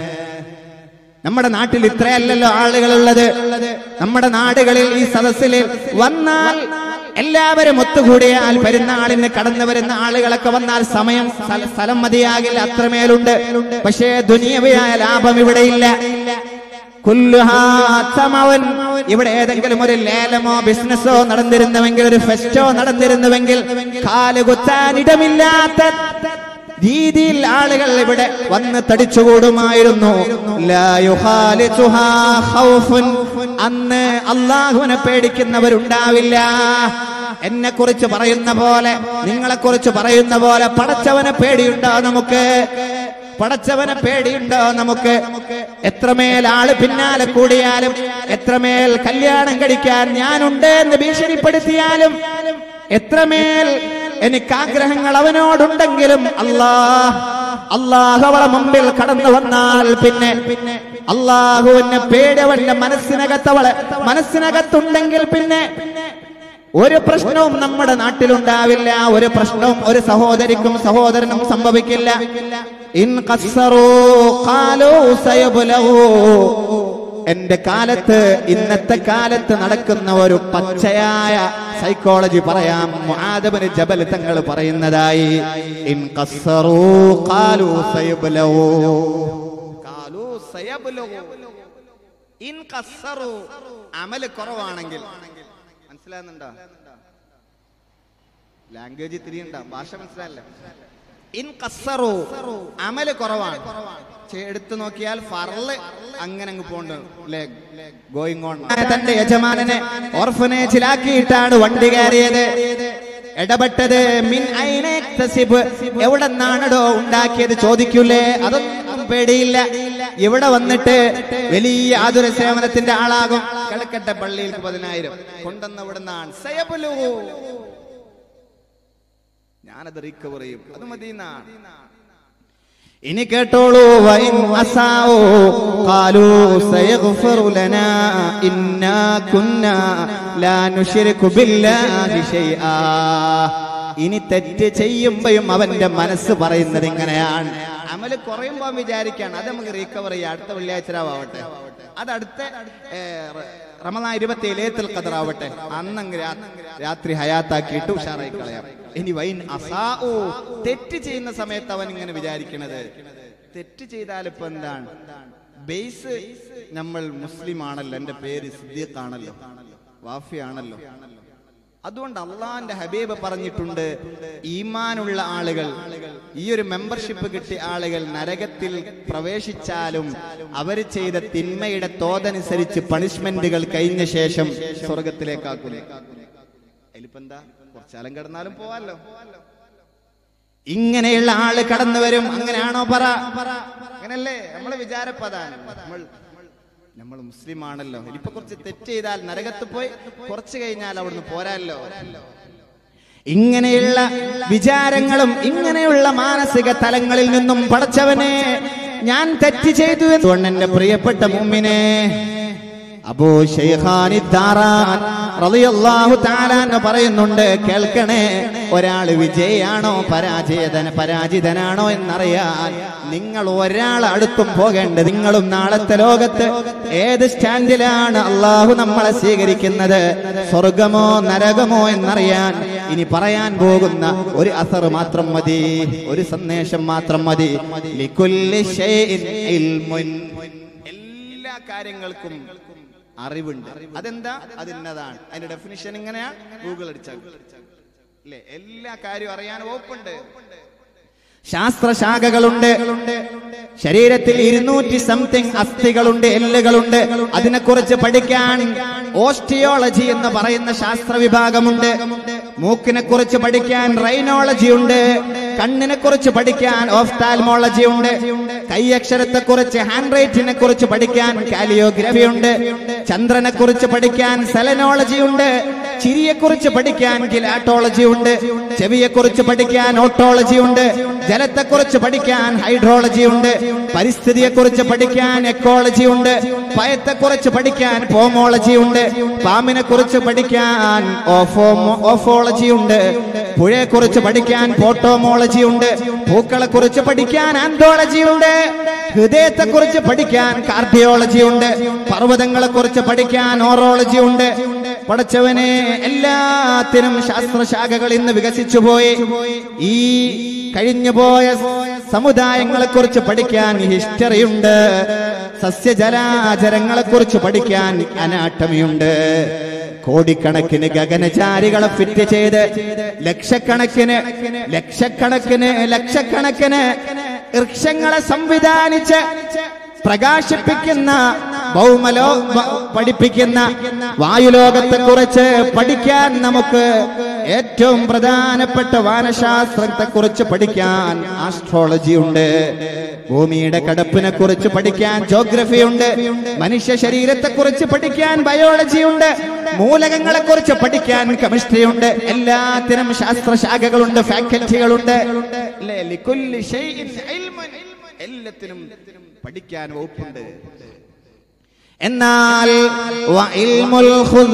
Speaker 1: നമ്മുടെ നാട്ടിൽ ഇത്രയല്ലല്ലോ ആളുകളുള്ളത് നമ്മുടെ നാടുകളിൽ ഈ സദസ്സിൽ വന്നാൽ എല്ലാവരും ഒത്തുകൂടിയാൽ പെരുന്നാളിന് കടന്നു വരുന്ന ആളുകളൊക്കെ വന്നാൽ സമയം സ്ഥല- സ്ഥലം മതിയാകില്ല അത്രമേലുണ്ട് പക്ഷേ ദുനിയവയായ ലാഭം ഇവിടെയില്ല കുല്ലുഹാ തമവൻ. ഇവിടെ ഏതെങ്കിലും ഒരു ലേലമോ ബിസിനസ്സോ നടന്നിരുന്നുവെങ്കിൽ ഒരു ഫെസ്റ്റോ നടന്നിരുന്നുവെങ്കിൽ കാലുകുത്താനിടമില്ലാത്ത രീതിയിൽ ആളുകൾ ഇവിടെ വന്ന് തടിച്ചുകൂടുമായിരുന്നു ലാ യുഖാലിതുഹാ ഖൗഫുൻ. അന്ന് അള്ളാഹുവിനെ പേടിക്കുന്നവരുണ്ടാവില്ല എന്നെ കുറിച്ച് പറയുന്ന പോലെ നിങ്ങളെ കുറിച്ച് പറയുന്ന പോലെ പടച്ചവനെ പേടിയുണ്ടോ നമുക്ക് പടച്ചവനെ പേടിയുണ്ടോ നമുക്ക് എത്രമേൽ ആള് പിന്നാലെ കൂടിയാലും എത്രമേൽ കല്യാണം കഴിക്കാൻ ഞാനുണ്ട് എന്ന് ഭീഷണിപ്പെടുത്തിയാലും എത്രമേൽ എനിക്ക് ആഗ്രഹങ്ങൾ അവനോടുണ്ടെങ്കിലും അല്ലാഹ് അള്ളാഹു അവളെ മുമ്പിൽ കടന്നു വന്നാൽ പിന്നെ അള്ളാഹുവിന്റെ പേടിയവന്റെ മനസ്സിനകത്തവളെ മനസ്സിനകത്തുണ്ടെങ്കിൽ പിന്നെ ഒരു പ്രശ്നവും നമ്മുടെ നാട്ടിലുണ്ടാവില്ല ഒരു പ്രശ്നവും ഒരു സഹോദരിക്കും സഹോദരനും സംഭവിക്കില്ല ഇൻ ഖസ്സറൂ ഖാലൂ സയബ്ലഗൂ എന്റെ കാലത്ത് ഇന്നത്തെ കാലത്ത് നടക്കുന്ന ഒരു പച്ചയായ സൈക്കോളജി പറയാം മുആദബിന് ജബൽ തങ്ങൾ പറയുന്നതായി ഇൻ ഖസ്സറൂ ഖാലൂ സയബ്ലഗൂ ഖാലൂ സയബ്ലഗൂ ഇൻ കസറു അമല് കുറവാണെങ്കിൽ മനസ്സിലാകുന്നുണ്ടോ ലാംഗ്വേജ് തിരിയുണ്ട ഭാഷ മനസ്സിലായല്ലേ ഇൻ കസറു അമല് കുറവാണ് ചെ- എടുത്തു നോക്കിയാൽ ഫറല് അങ്ങനെ അങ്ങ് പോണ്ട് ഗോയിങ് ഓൺ തന്റെ യജമാനനെ ഓർഫനേജിലാക്കിയിട്ടാണ് വണ്ടി കയറിയത് ഇടപെട്ടത് മിൻ ഐന യക്തസിബ് എവിടെ നിന്നാണോ ഉണ്ടാക്കിയത് ചോദിക്കൂലേ അതൊന്നും പേടിയില്ല ഇവിടെ വന്നിട്ട് വലിയ ആതുര സേവനത്തിന്റെ ആളാകും കിഴക്കട്ടെ പള്ളിയിൽ പതിനായിരം കൊണ്ടുവന്ന ഇവിടെ നിന്നാണ് സയബുലു ഞാനത് റിക്കവർ ചെയ്യും അത് മതി ഇനി കേട്ടോളൂ വൈൻ അസാവോ ഖാലൂ സയഗ്ഫറു ലനാ ഇന്നാ കുന്നാ ലാ നുശ്രികു ബില്ലാഹി ശൈആ ഇനി തെറ്റ് ചെയ്യുമ്പോഴും അവന്റെ മനസ്സ് പറയുന്നത് ഇങ്ങനെയാണ് അമല് കുറയുമ്പോ വിചാരിക്കാണ് അത് നമുക്ക് റീകവർ ചെയ്യാം അടുത്ത വെള്ളിയാഴ്ച രാവാവട്ടെ അത് അടുത്ത ഏ, റ- റമദാൻ ഇരുപത്തി ഏലേത്തിൽ കതറാവട്ടെ അന്നങ്ങ് രാ- രാത്രി ഹയാത്താക്കിയിട്ട് ഉഷാറായി കളയാം ഇനി വൈൻ അസാഉ തെറ്റ് ചെയ്യുന്ന സമയത്ത് അവൻ ഇങ്ങനെ വിചാരിക്കണത് തെറ്റ് ചെയ്താൽ ഇപ്പൊ എന്താണ് ബേസ് നമ്മൾ മുസ്ലിം ആണല്ലോ എന്റെ പേര് സിദ്ദീഖ് ആണല്ലോ വാഫി ആണല്ലോ അതുകൊണ്ട് അള്ളാന്റെ ഹബീബ് പറഞ്ഞിട്ടുണ്ട് ഈമാനുള്ള ആളുകൾ ഈ ഒരു മെമ്പർഷിപ്പ് കിട്ടിയ ആളുകൾ നരകത്തിൽ പ്രവേശിച്ചാലും അവർ ചെയ്ത തിന്മയുടെ തോതനുസരിച്ച് പണിഷ്മെന്റുകൾ കഴിഞ്ഞ ശേഷം സ്വർഗത്തിലേക്കാക്കുന്നു അതിലിപ്പോ എന്താ കുറച്ചാലം കിടന്നാലും പോവാലോ ഇങ്ങനെയുള്ള ആള് കടന്നു വരും അങ്ങനെയാണോ പറ അങ്ങനല്ലേ നമ്മളെ വിചാരപ്പതാണ് നമ്മൾ നമ്മൾ മുസ്ലിം ആണല്ലോ ഇനിയിപ്പൊ കുറച്ച് തെറ്റ് ചെയ്താൽ നരകത്ത് പോയി കുറച്ച് കഴിഞ്ഞാൽ അവിടുന്ന് പോരാല്ലോ ഇങ്ങനെയുള്ള വിചാരങ്ങളും ഇങ്ങനെയുള്ള മാനസിക തലങ്ങളിൽ നിന്നും പടച്ചവനെ ഞാൻ തെറ്റ് ചെയ്തു എന്ന് എന്റെ പ്രിയപ്പെട്ട മുമ്മിനെ അബൂ ഷെയ്ഖാനി ദാറാൻ റളിയല്ലാഹു തആല എന്ന് പറയുന്നുണ്ട് കേൾക്കണേ ഒരാൾ വിജയാണോ പരാജയതന പരാജിതനാണോ എന്നറിയാൻ നിങ്ങൾ ഒരാൾ അടുത്തും പോകേണ്ടത് നിങ്ങളും നാളത്തെ ലോകത്ത് ഏത് സ്റ്റാൻഡിലാണ് അള്ളാഹു നമ്മളെ സ്വീകരിക്കുന്നത് സ്വർഗമോ നരകമോ എന്നറിയാൻ ഇനി പറയാൻ പോകുന്ന ഒരു അസർ മാത്രം മതി ഒരു സന്ദേശം മാത്രം മതി ലികുല്ലി ഷൈഇൻ ഇൽമുൻ എല്ലാ കാര്യങ്ങൾക്കും അറിവുണ്ട് അതെന്താ അതിന്നതാണ് അതിന്റെ ഡെഫിനിഷൻ ഇങ്ങനെയാ ഗൂഗിൾ അടിച്ചാൽ അല്ലേ എല്ലാ കാര്യവും അറിയാൻ വകുപ്പുണ്ട് ശാസ്ത്രശാഖകളുണ്ട് ശരീരത്തിൽ ഇരുന്നൂറ്റി സംതിങ് അസ്ഥികളുണ്ട് എല്ലുകളുണ്ട് അതിനെക്കുറിച്ച് പഠിക്കാൻ ഓസ്റ്റിയോളജി എന്ന് പറയുന്ന ശാസ്ത്ര വിഭാഗമുണ്ട് മൂക്കിനെ കുറിച്ച് പഠിക്കാൻ റൈനോളജി ഉണ്ട് കണ്ണിനെ കുറിച്ച് പഠിക്കാൻ ഓഫ്താൽമോളജി ഉണ്ട് കൈയക്ഷരത്തെ കുറിച്ച് ഹാൻഡ് റൈറ്റിനെ കുറിച്ച് പഠിക്കാൻ കാലിയോഗ്രഫി ഉണ്ട് ചന്ദ്രനെ കുറിച്ച് പഠിക്കാൻ സെലനോളജി ഉണ്ട് ചിരിയെ കുറിച്ച് പഠിക്കാൻ ഗിലാട്ടോളജി ഉണ്ട് ചെവിയെ കുറിച്ച് പഠിക്കാൻ ഓട്ടോളജി ഉണ്ട് ജലത്തെ കുറിച്ച് പഠിക്കാൻ ഹൈഡ്രോളജി ഉണ്ട് പരിസ്ഥിതിയെ കുറിച്ച് പഠിക്കാൻ എക്കോളജി ഉണ്ട് പയത്തെ കുറിച്ച് പഠിക്കാൻ പോമോളജി ഉണ്ട് പാമ്പിനെ കുറിച്ച് പഠിക്കാൻ ഓഫോമോ ഓഫോളജി ഉണ്ട് പുഴയെ കുറിച്ച് പഠിക്കാൻ പോട്ടോമോളജി ഉണ്ട് പൂക്കളെ കുറിച്ച് പഠിക്കാൻ ആന്തോളജി ഉണ്ട് ഹൃദയത്തെ കുറിച്ച് പഠിക്കാൻ കാർഡിയോളജി ഉണ്ട് പർവ്വതങ്ങളെ കുറിച്ച് പഠിക്കാൻ ഓറോളജി ഉണ്ട് പടച്ചവനെ എല്ലാത്തിനും ശാസ്ത്രശാഖകൾ ഇന്ന് വികസിച്ചു പോയി ഈ കഴിഞ്ഞുപോയ സമുദായങ്ങളെ കുറിച്ച് പഠിക്കാൻ ഹിസ്റ്ററി ഉണ്ട് സസ്യജലാചരങ്ങളെ കുറിച്ച് പഠിക്കാൻ അനാട്ടമിയുണ്ട് കോടിക്കണക്കിന് ഗഗനചാരികളെ ഫിറ്റ് ചെയ്ത് ലക്ഷക്കണക്കിന് ലക്ഷക്കണക്കിന് ലക്ഷക്കണക്കിന് വൃക്ഷങ്ങളെ സംവിധാനിച്ച് പ്രകാശിപ്പിക്കുന്ന ഭൗമലോ ഭ- പഠിപ്പിക്കുന്ന വായുലോകത്തെ കുറിച്ച് പഠിക്കാൻ നമുക്ക് ഏറ്റവും പ്രധാനപ്പെട്ട വാനശാസ്ത്രത്തെ കുറിച്ച് പഠിക്കാൻ ആസ്ട്രോളജി ഉണ്ട് ഭൂമിയുടെ കടപ്പിനെ കുറിച്ച് പഠിക്കാൻ ജോഗ്രഫി ഉണ്ട് മനുഷ്യ ശരീരത്തെ കുറിച്ച് പഠിക്കാൻ ബയോളജി ഉണ്ട് മൂലകങ്ങളെ കുറിച്ച് പഠിക്കാൻ കെമിസ്ട്രി ഉണ്ട് എല്ലാത്തിനും ശാസ്ത്രശാഖകളുണ്ട് ഫാക്കൽറ്റികളുണ്ട് അല്ലേ? ലിക്കുല്ലി ഷൈഇൻ ഇൽമുൻ. എല്ലാത്തിനും പഠിക്കാൻ വകുപ്പുണ്ട് എന്നാൽ വഇൽമുൽ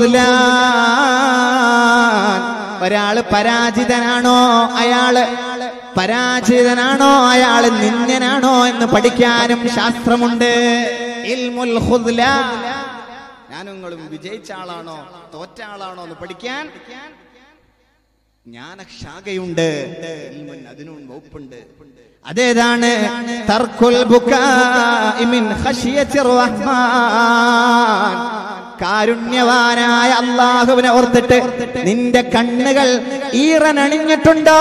Speaker 1: ഖുദ്ലാൻ ഒരാള് പരാജിതനാണോ അയാള് പരാജിതനാണോ അയാള് നിന്ദനാണോ എന്ന് പഠിക്കാനും ശാസ്ത്രമുണ്ട് ഇൽമുൽ ഖുദ്ലാൻ ഞാനും നിങ്ങളും വിജയിച്ച ആളാണോ തോറ്റ ആളാണോ എന്ന് പഠിക്കാൻ ജ്ഞാനശാഖയുണ്ട് ഇൽമുൻ അതിനും വകുപ്പുണ്ട് അതേതാണ് തർക്കുൽ ബുക്കാഇ മിൻ ഖശിയത്തിർ റഹ്മാൻ കാരുണ്യവാനായ അള്ളാഹുവിനെ ഓർത്തിട്ട് നിന്റെ കണ്ണുകൾ ഈറനണിഞ്ഞിട്ടുണ്ടോ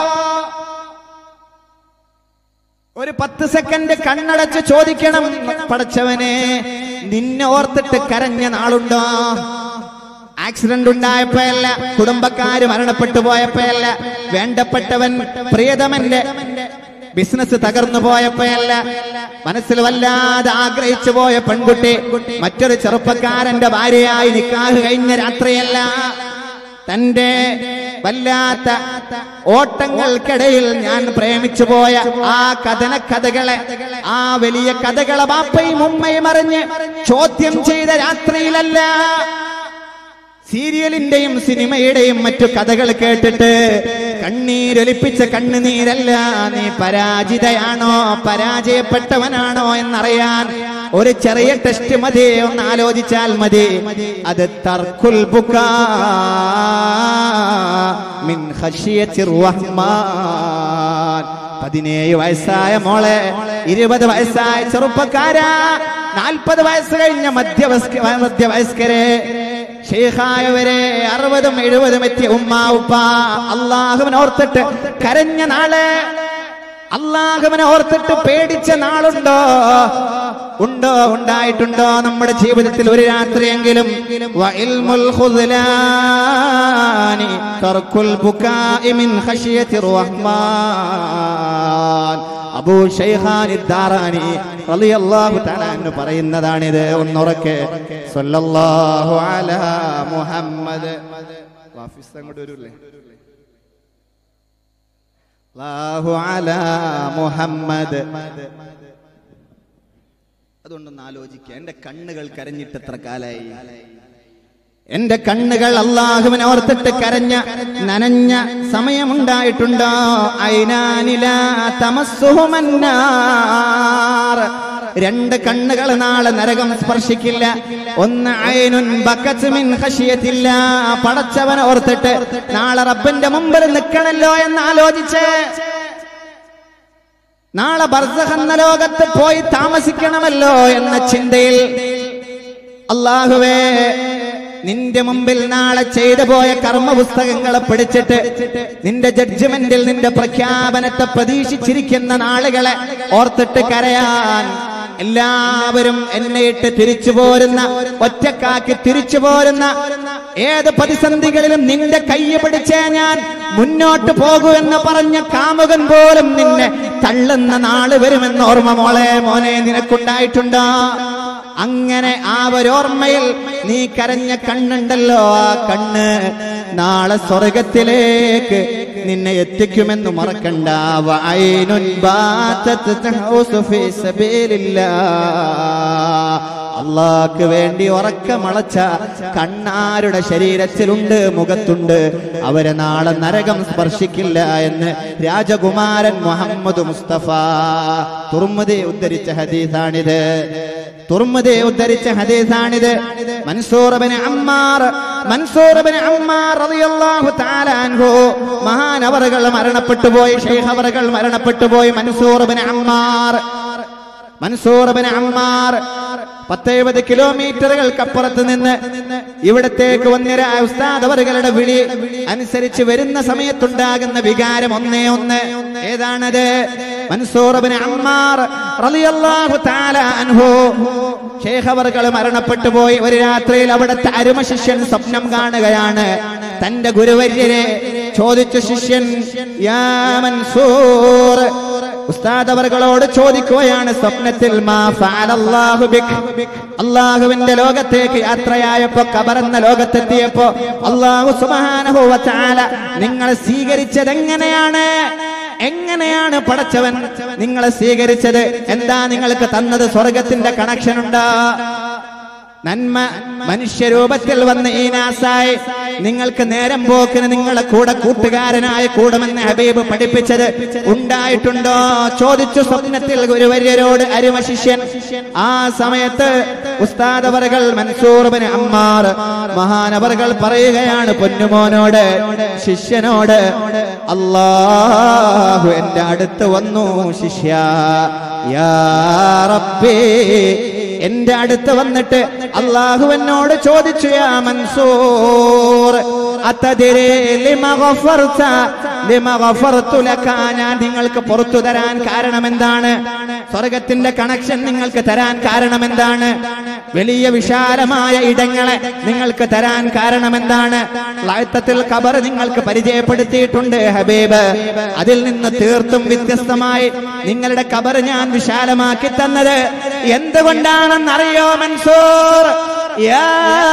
Speaker 1: ഒരു പത്ത് സെക്കൻഡ് കണ്ണടച്ച് ചോദിക്കണം പടച്ചവനെ നിന്നെ ഓർത്തിട്ട് കരഞ്ഞ നാളുണ്ടോ ആക്സിഡന്റ് ഉണ്ടായപ്പോഴല്ല കുടുംബക്കാര് മരണപ്പെട്ടു പോയപ്പോഴല്ല വേണ്ടപ്പെട്ടവൻ പ്രിയതമന്റെ ബിസിനസ് തകർന്നു പോയപ്പോഴല്ല മനസ്സിൽ വല്ലാതെ ആഗ്രഹിച്ചു പോയ പെൺകുട്ടി മറ്റൊരു ചെറുപ്പക്കാരന്റെ ഭാര്യയായി നിക്കാഹ് കഴിഞ്ഞ രാത്രിയല്ല തന്റെ വല്ലാത്ത ഓട്ടങ്ങൾക്കിടയിൽ ഞാൻ പ്രേമിച്ചു പോയ ആ കഥന കഥകളെ ആ വലിയ കഥകളെ ബാപ്പയും ഉമ്മയും അറിഞ്ഞ് ചോദ്യം ചെയ്ത രാത്രിയിലല്ല സീരിയലിന്റെയും സിനിമയുടെയും മറ്റു കഥകൾ കേട്ടിട്ട് കണ്ണീരൊലിപ്പിച്ച കണ്ണുനീരല്ല നീ പരാജിതയാണോ പരാജയപ്പെട്ടവനാണോ എന്നറിയാൻ ഒരു ചെറിയ ടെസ്റ്റ് മതി ഒന്ന് ആലോചിച്ചാൽ മതി അത് തർക്കുൽ ബുക്കാ മിൻ ഖശിയത്തിർ റഹ്മാൻ പതിനേഴ് വയസ്സായ മോളെ ഇരുപത് വയസ്സായ ചെറുപ്പക്കാരാ നാൽപ്പത് വയസ്സ് കഴിഞ്ഞ മധ്യവസ്ക മധ്യവയസ്കരെ ഷെയ്ഖായവരെ അറുപതും എഴുപതും എത്തിയ ഉമ്മ ഉപ്പ അള്ളാഹുവിനെ ഓർത്തിട്ട് കരഞ്ഞ നാള് അള്ളാഹുവിനെ ഓർത്തിട്ട് പേടിച്ച നാളുണ്ടോ ഉണ്ടോ ഉണ്ടായിട്ടുണ്ടോ നമ്മുടെ ജീവിതത്തിൽ ഒരു രാത്രിയെങ്കിലും വഇൽമുൽ ഖുദ്ലാനി തർക്കുൽ ബുകാഇ മിൻ ഖശിയത്തിർ റഹ്മാൻ അബൂ ഷൈഖാനി ദാറാനി റളിയല്ലാഹു തആല എന്ന് പറയുന്നതാണിത് ഒന്നുറക്കെ സല്ലല്ലാഹു അലാ മുഹമ്മദ് വാഫിസ് അങ്ങോട്ട് വരൂല്ലേ അല്ലാഹു അലാ മുഹമ്മദ് അതുകൊണ്ടൊന്ന് ആലോചിക്കുക എന്റെ കണ്ണുകൾ കരഞ്ഞിട്ട് എത്ര കാലായി എന്റെ കണ്ണുകൾ അള്ളാഹുവിനെ ഓർത്തിട്ട് കരഞ്ഞ നനഞ്ഞ സമയമുണ്ടായിട്ടുണ്ടോ ഐനാനില തമസ്സുഹുമന്നാർ രണ്ട് കണ്ണുകൾ നാളെ നരകം സ്പർശിക്കില്ല ഒന്ന് അയനുൻ ബക്കത്ത് മിൻ ഖശിയത്തില്ല പടച്ചവനെ ഓർത്തിട്ട് നാളെ റബ്ബിന്റെ മുമ്പിൽ നിൽക്കണല്ലോ എന്ന് ആലോചിച്ച് നാളെ ബർസഖ് എന്ന ലോകത്ത് പോയി താമസിക്കണമല്ലോ എന്ന ചിന്തയിൽ അള്ളാഹുവേ നിന്റെ മുമ്പിൽ നാളെ ചെയ്തു പോയ കർമ്മ പുസ്തകങ്ങളെ പിടിച്ചിട്ട് നിന്റെ ജഡ്ജ്മെന്റിൽ നിന്റെ പ്രഖ്യാപനത്തെ പ്രതീക്ഷിച്ചിരിക്കുന്ന നാളുകളെ ഓർത്തിട്ട് കരയാൻ എല്ലാവരും എന്നെ ഇട്ട് തിരിച്ചു പോരുന്ന ഒറ്റക്കാക്കി തിരിച്ചു പോരുന്ന ഏത് പ്രതിസന്ധികളിലും നിന്റെ കയ്യെ പിടിച്ചേ ഞാൻ മുന്നോട്ട് പോകൂ എന്ന് പറഞ്ഞ കാമുകൻ പോലും നിന്നെ തള്ളുന്ന നാള് വരുമെന്ന് ഓർമ്മ മോളെ മോനെ നിനക്കുണ്ടായിട്ടുണ്ടോ അങ്ങനെ ആ ഒരോർമ്മയിൽ നീ കരഞ്ഞ കണ്ണുണ്ടല്ലോ ആ കണ്ണ് നാളെ സ്വർഗത്തിലേക്ക് നിന്നെ എത്തിക്കുമെന്ന് മറക്കണ്ട വഅൈനുൻ ബാതത് തഹൂസു ഫീ സബീലില്ലാ അള്ളാഹ്ക്ക് വേണ്ടി ഉറക്കമളച്ച കണ്ണാരുടെ ശരീരത്തിലുണ്ട് മുഖത്തുണ്ട് അവരെ നാളെ നരകം സ്പർശിക്കില്ല എന്ന് രാജകുമാരൻ മുഹമ്മദ് മുസ്തഫ തുർമുദെ ഉദ്ധരിച്ച ഹദീസാണിത് തുർമുദെ ഉദ്ധരിച്ച ഹദീസാണിത് മൻസൂറബിന് അമ്മാർ മൻസൂറബിന് അമ്മാർ റളിയല്ലാഹു തആല അൻഹു മഹാനവറുകൾ മരണപ്പെട്ടു പോയി ഷെയ്ഖ് അവറുകൾ മരണപ്പെട്ടു പോയി മൻസൂറബിന് അമ്മാർ മൻസൂറബിന് അമ്മാർ പത്തെഴുപത് കിലോമീറ്ററുകൾക്കപ്പുറത്ത് നിന്ന് ഇവിടത്തേക്ക് വന്നിര ഉസ്താദ് അവറുകളുടെ വിളി അനുസരിച്ച് വരുന്ന സമയത്തുണ്ടാകുന്ന വികാരം ഒന്നേ ഒന്ന് ഏതാണത് മൻസൂറബിന് അമ്മാർ റളിയല്ലാഹു തആല അൻഹു ഷേഖ് അവർകൾ മരണപ്പെട്ടു പോയി ഒരു രാത്രിയിൽ അവിടുത്തെ അരുമ ശിഷ്യൻ സ്വപ്നം കാണുകയാണ് തന്റെ ഗുരുവര്യരെ ചോദിച്ചു ശിഷ്യൻ യാ മൻസൂർ ഉസ്താദ് അവർകളോട് ചോദിക്കുകയാണ് സ്വപ്നത്തിൽ മാ ഫഅലല്ലാഹു ബിക് അള്ളാഹുവിന്റെ ലോകത്തേക്ക് യാത്രയായപ്പോ കബറെന്ന ലോകത്തെത്തിയപ്പോ അള്ളാഹു സുബ്ഹാനഹു വ തആല നിങ്ങളെ സ്വീകരിച്ചത് എങ്ങനെയാണ് എങ്ങനെയാണ് പടച്ചവൻ നിങ്ങളെ സ്വീകരിച്ചത് എന്താ നിങ്ങൾക്ക് തന്നത് സ്വർഗത്തിന്റെ കണക്ഷൻ ഉണ്ടാ നന്മ മനുഷ്യരൂപത്തിൽ വന്ന ഈ നാസായി നിങ്ങൾക്ക് നേരം പോക്കിന് നിങ്ങളെ കൂടെ കൂട്ടുകാരനായ കൂടുമെന്ന് ഹബീബ് പഠിപ്പിച്ചത് ഉണ്ടായിട്ടുണ്ടോ ചോദിച്ചു സ്വപ്നത്തിൽ ഗുരുവര്യരോട് അരുമ ശിഷ്യൻ ആ സമയത്ത് ഉസ്താദവറുകൾ മൻസൂർബിന് അമ്മാർ മഹാനവറുകൾ പറയുകയാണ് പൊന്നുമോനോട് ശിഷ്യനോട് അല്ലാഹു എന്റെ അടുത്ത് വന്നു ശിഷ്യ യാ റബ്ബേ എന്റെ അടുത്ത് വന്നിട്ട് അള്ളാഹു എന്നോട് ചോദിച്ചു യാ മൻസൂർ അത്തതിരെ ലിമ ഗഫർത ലിമ ഗഫർതു ലക ഞാൻ നിങ്ങൾക്ക് പുറത്തു തരാൻ കാരണം എന്താണ് സ്വർഗത്തിന്റെ കണക്ഷൻ നിങ്ങൾക്ക് തരാൻ കാരണം എന്താണ് വലിയ വിശാലമായ ഇടങ്ങളെ നിങ്ങൾക്ക് തരാൻ കാരണം എന്താണ് ലൈത്തത്തിൽ ഖബർ നിങ്ങൾക്ക് പരിചയപ്പെടുത്തിയിട്ടുണ്ട് ഹബീബ് അതിൽ നിന്ന് തീർത്തും വ്യത്യസ്തമായി നിങ്ങളുടെ ഖബർ ഞാൻ വിശാലമാക്കി തന്നത് എന്തുകൊണ്ടാണെന്നറിയോ മൻസൂർ യാ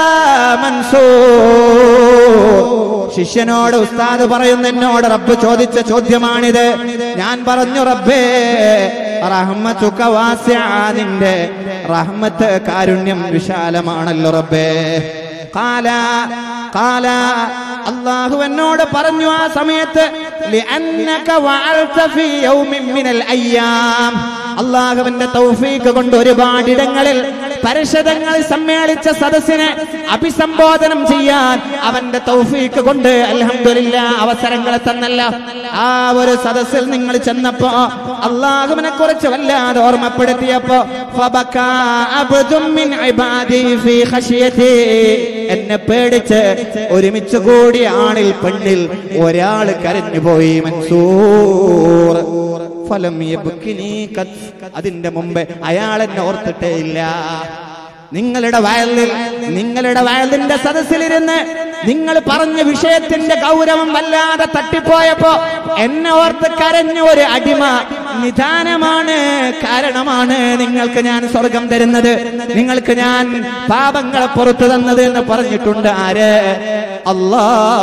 Speaker 1: മൻസൂർ ശിഷ്യനോട് ഉസ്താദ് പറയുന്ന എന്നോട് റബ്ബ് ചോദിച്ച ചോദ്യമാണിത് ഞാൻ പറഞ്ഞു റബ്ബേ റഹ്മത്തുക വാസിഅ നിന്റെ റഹ്മത്ത് കാരുണ്യം വിശാലമാണല്ലോ റബ്ബേ കാല കാല അള്ളാഹു എന്നോട് പറഞ്ഞു ആ സമയത്ത് ലിഅന്നക വഅൽത ഫീ യൗമിൻ മിനൽ അയ്യാം അള്ളാഹുവിന്റെ തൗഫീക്ക് കൊണ്ട് ഒരുപാട് ഇടങ്ങളിൽ പരിഷദങ്ങൾ സമ്മേളിച്ച സദസ്സിനെ അഭിസംബോധനം ചെയ്യാൻ അവന്റെ തൗഫീക്ക് കൊണ്ട് അൽഹംദുലില്ല അവസരങ്ങളെ തന്നല്ല ആ ഒരു സദസ്സിൽ നിങ്ങൾ ചെന്നപ്പോ അള്ളാഹുവിനെ കുറിച്ച് വല്ലാതെ ഓർമ്മപ്പെടുത്തിയപ്പോ ഫബക്കാ അബ്ദും മിൻ ഇബാദി ഫീ ഖശിയതി എന്നെ പേടിച്ച് ഒരുമിച്ച് കൂടി ആണിൽ പെണ്ണിൽ ഒരാൾ കരഞ്ഞുപോയി മൻസൂർ ഫലം യബ്കിനി ഖത്. അതിന്റെ മുമ്പ് അയാൾ എന്നെ ഓർത്തിട്ടേ ഇല്ല നിങ്ങളുടെ വയലിൽ നിങ്ങളുടെ വയലിന്റെ സദസ്സിലിരുന്ന് നിങ്ങൾ പറഞ്ഞ വിഷയത്തിന്റെ ഗൗരവം വല്ലാതെ തട്ടിപ്പോയപ്പോ എന്നെ ഓർത്ത് കരഞ്ഞ ഒരു അടിമ നിദാനമാണ് കാരണമാണ് നിങ്ങൾക്ക് ഞാൻ സ്വർഗം തരുന്നത് നിങ്ങൾക്ക് ഞാൻ പാപങ്ങളെ പുറത്തു തന്നത് എന്ന് പറഞ്ഞിട്ടുണ്ട് ആര് അല്ലാ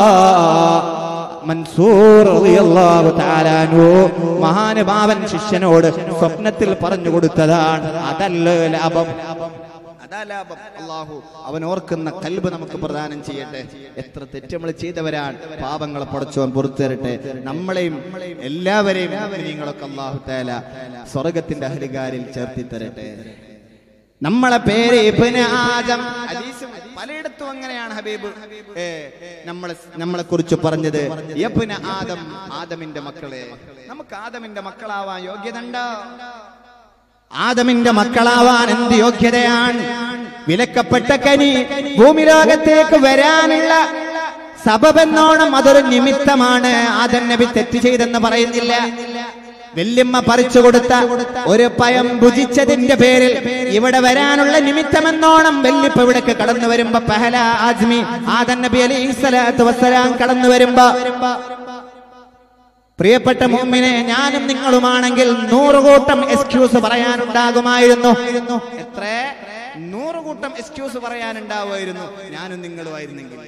Speaker 1: മൻസൂർ റളിയല്ലാഹു തആല അൻഹു മഹാനുഭാവൻ ശിഷ്യനോട് സ്വപ്നത്തിൽ പറഞ്ഞു കൊടുത്തതാണ് അതല്ല ലാഭം അതാ ലാഭം അള്ളാഹു അവൻ ഓർക്കുന്ന കൽബ് നമുക്ക് പ്രദാനം ചെയ്യട്ടെ എത്ര തെറ്റ് നമ്മൾ ചെയ്തവരാണ് പാപങ്ങളെ പടച്ചവൻ പുറത്തു തരട്ടെ നമ്മളെയും എല്ലാവരെയും നിങ്ങളൊക്കെ അള്ളാഹു തആല സ്വർഗത്തിന്റെ അഹരികാരിൽ ചേർത്തി തരട്ടെ നമ്മളെ പേര് ഇബ്നു ആദം ഹദീസ് പലയിടത്തും അങ്ങനെയാണ് ഹബീബ് ഏ, നമ്മളെ നമ്മളെ കുറിച്ച് പറഞ്ഞത് ഇബ്നു ആദം ആദമിന്റെ മക്കളെ നമുക്ക് ആദമിന്റെ മക്കളാവാൻ യോഗ്യത ഉണ്ടോ ആദമിന്റെ മക്കളാവാൻ എന്ത് യോഗ്യതയാണ് വിലക്കപ്പെട്ട കനി ഭൂമിലോകത്തേക്ക് വരാനുള്ള സബബെന്നോണം അതൊരു നിമിത്തമാണ് ആദം നബി തെറ്റ് ചെയ്തെന്ന് പറയുന്നില്ല വല്യമ്മ പറിച്ചു കൊടുത്ത ഒരു പയം ഭുജിച്ചതിന്റെ പേരിൽ ഇവിടെ വരാനുള്ള നിമിത്തമെന്നോണം വല്യപ്പ ഇവിടേക്ക് കടന്നു വരുമ്പോ പഹല ആജ്മി ആദൻ നബി അലൈഹി സ്വലാത്തു വസ്സലാം കടന്നു വരുമ്പോ പ്രിയപ്പെട്ട മുമ്മിനെ ഞാനും നിങ്ങളുമാണെങ്കിൽ നൂറുകൂട്ടം എക്സ്ക്യൂസ് പറയാനുണ്ടാകുമായിരുന്നു എത്ര നൂറുകൂട്ടം എക്സ്ക്യൂസ് പറയാനുണ്ടാവുമായിരുന്നു ഞാനും നിങ്ങളുമായിരുന്നെങ്കിൽ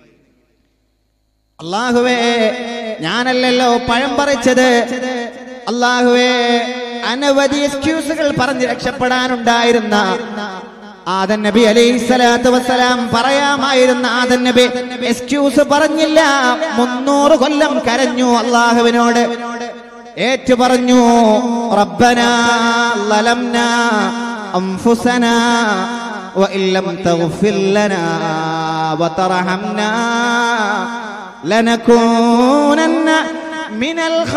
Speaker 1: അള്ളാഹുവേ ഞാനല്ലല്ലോ പഴം പറിച്ചത് അള്ളാഹുവേ അനവധി എക്സ്ക്യൂസുകൾ പറഞ്ഞ് രക്ഷപ്പെടാനുണ്ടായിരുന്ന ആദൻ നബി അലൈഹി സ്വലാത്തു വസ്സലാം പറയാമായിരുന്ന ആദൻ നബി എക്സ്ക്യൂസ് പറഞ്ഞില്ല മുന്നൂറ് കൊല്ലം കരഞ്ഞു അള്ളാഹുവിനോട് ഏറ്റു പറഞ്ഞു റബ്ബന ലലംന അൻഫുസനാ وإن لم تغفر لنا وترحمنا لنكونن من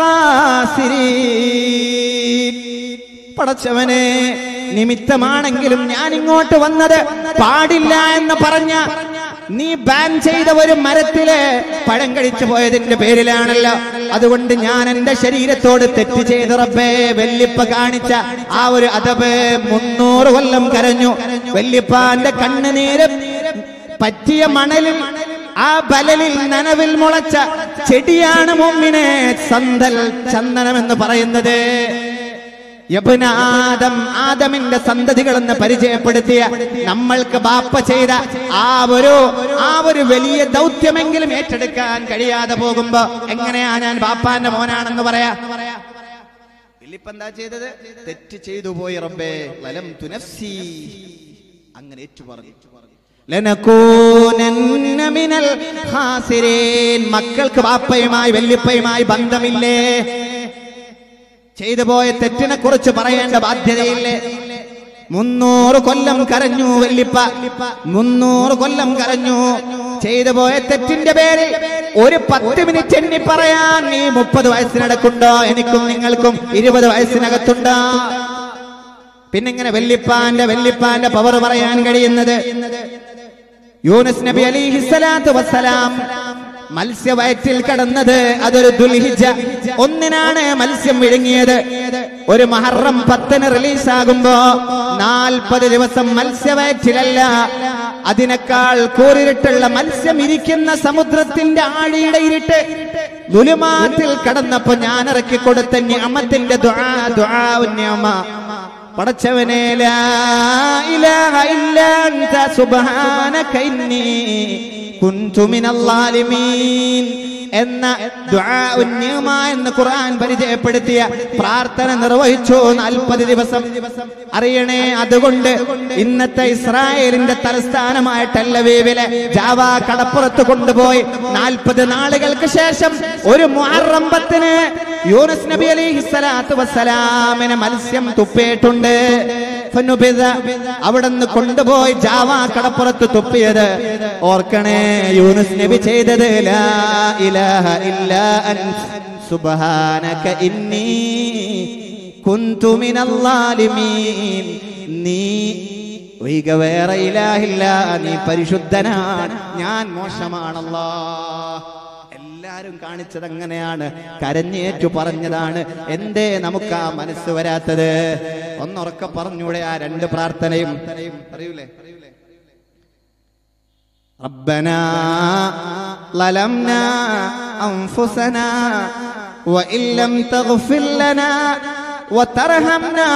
Speaker 1: الخاسرين പടച്ചവനെ നിമിത്തമാണെങ്കിലും ഞാൻ ഇങ്ങോട്ട് വന്നത് പാടില്ല എന്ന് പറഞ്ഞ നീ ബാൻ ചെയ്ത ഒരു മരത്തില് പഴം കഴിച്ചു പോയതിന്റെ പേരിലാണല്ലോ അതുകൊണ്ട് ഞാൻ എന്റെ ശരീരത്തോട് തെറ്റ് ചെയ്ത് റബ്ബേ വെല്ലിപ്പ കാണിച്ച ആ ഒരു അതബ് മുന്നൂറ് കൊല്ലം കരഞ്ഞു വെല്ലിപ്പാന്റെ കണ്ണുനീര് പറ്റിയ മണലിൽ ആ ബലലിൽ നനവിൽ മുളച്ച ചെടിയാണ് മുമ്മിനെ സന്തൽ ചന്ദനം എന്ന് പറയുന്നത് യബ്ന ആദം ആദമിന്റെ സന്തതികളെന്ന് പരിചയപ്പെടുത്തിയ നമ്മൾക്ക് ബാപ്പ ചെയ്ത ആ ഒരു ആ ഒരു വലിയ ദൗത്യമെങ്കിലും ഏറ്റെടുക്കാൻ കഴിയാതെ പോകുമ്പോ എങ്ങനെയാ ഞാൻ ബാപ്പാന്റെ മോനാണെന്ന് പറയാ വല്യപ്പ എന്താ ചെയ്തത് തെറ്റ് ചെയ്തു പോയി റബ്ബേ വലം തുനഫ്സി അങ്ങനെ ഏറ്റു പറഞ്ഞു ലനകൂനന്ന മിനൽ ഖാസിരീൻ. മക്കൾക്ക് വാപ്പയുമായി വല്യപ്പയുമായി ബന്ധമില്ലേ ചെയ്തു പോയ തെറ്റിനെ കുറിച്ച് പറയേണ്ട ബാധ്യതയില്ലേ മുന്നൂറ് കൊല്ലം കരഞ്ഞു വല്ലിപ്പ മുന്നൂറ് കൊല്ലം കരഞ്ഞു ചെയ്തു പോയ തെറ്റിന്റെ പേരിൽ ഒരു പത്ത് മിനിറ്റ് എണ്ണി പറയാൻ നീ മുപ്പത് വയസ്സിനടക്കുണ്ടോ എനിക്കും നിങ്ങൾക്കും ഇരുപത് വയസ്സിനകത്തുണ്ടോ പിന്നിങ്ങനെ വെല്ലിപ്പാന്റെ വെല്ലിപ്പാന്റെ പവർ പറയാൻ കഴിയുന്നത് യൂനസ് നബി അലിഹി സ്വലാത്തു വസ്സലാം മത്സ്യവയറ്റിൽ കടന്നത് അതൊരു ദുൽഹിജ ഒന്നിനാണ് മത്സ്യം വിഴുങ്ങിയത് ഒരു മഹറം പത്തിന് റിലീസാകുമ്പോ നാൽപ്പത് ദിവസം മത്സ്യവയറ്റിലല്ല അതിനേക്കാൾ കൂരിരുട്ടുള്ള മത്സ്യം ഇരിക്കുന്ന സമുദ്രത്തിന്റെ ആഴിയുടെ ഇരുട്ട് ദുലുമാത്തിൽ കടന്നപ്പോ ഞാൻ ഇറക്കി കൊടുത്ത ഞാമത്തിന്റെ ദുആ ദുആ ഉന്യമ പടച്ചവനെ ലാ ഇലാഹ ഇല്ലാ അൻത സുബ്ഹാനക ഇന്നി കുൻതു മിനൽ ളാലിമീൻ എന്ന ദുആ ഉന്യമ എന്ന് ഖുർആൻ പരിചയപ്പെടുത്തിയ പ്രാർത്ഥന നിർവഹിച്ചു നാൽപ്പത് ദിവസം അറിയണേ അതുകൊണ്ട് ഇന്നത്തെ ഇസ്രായേലിന്റെ തലസ്ഥാനമായ ടെല്ലവീവിലെ ജാവ കടപ്പുറത്ത് കൊണ്ടുപോയി നാൽപ്പത് നാളുകൾക്ക് ശേഷം ഒരു മുഹറമ്പത്തിന് യൂനസ് നബി അലൈഹി സ്വലാത്തു വസ്സലാമിന് മത്സ്യം തുപ്പിയിട്ടുണ്ട് ഫനുബിദ അവിടുന്ന് കൊണ്ടുപോയി ജാവ കടപ്പുറത്ത് തുപ്പിയത് ഓർക്കണേ യൂനുസ് നബി ചെയ്തത് ലാ ഇലാഹ ഇല്ലാ അൻത സുബ്ഹാനക ഇന്നി കുന്തു മിനൽ ളാലിമീൻ നീ ഒഴികെ വേറെ ഇലാഹില്ല നീ പരിശുദ്ധനാണ് ഞാൻ മോശമാണല്ലോ എല്ലാരും കാണിച്ചത് അങ്ങനെയാണ് കരഞ്ഞേറ്റു പറഞ്ഞതാണ് എന്തേ നമുക്ക് ആ മനസ്സ് വരാത്തത് ഒന്നുറക്കെ പറഞ്ഞൂടെ ആ രണ്ട് പ്രാർത്ഥനയും അറിയൂലേ ربنا ظلمنا أنفسنا وإن لم تغفر لنا وترحمنا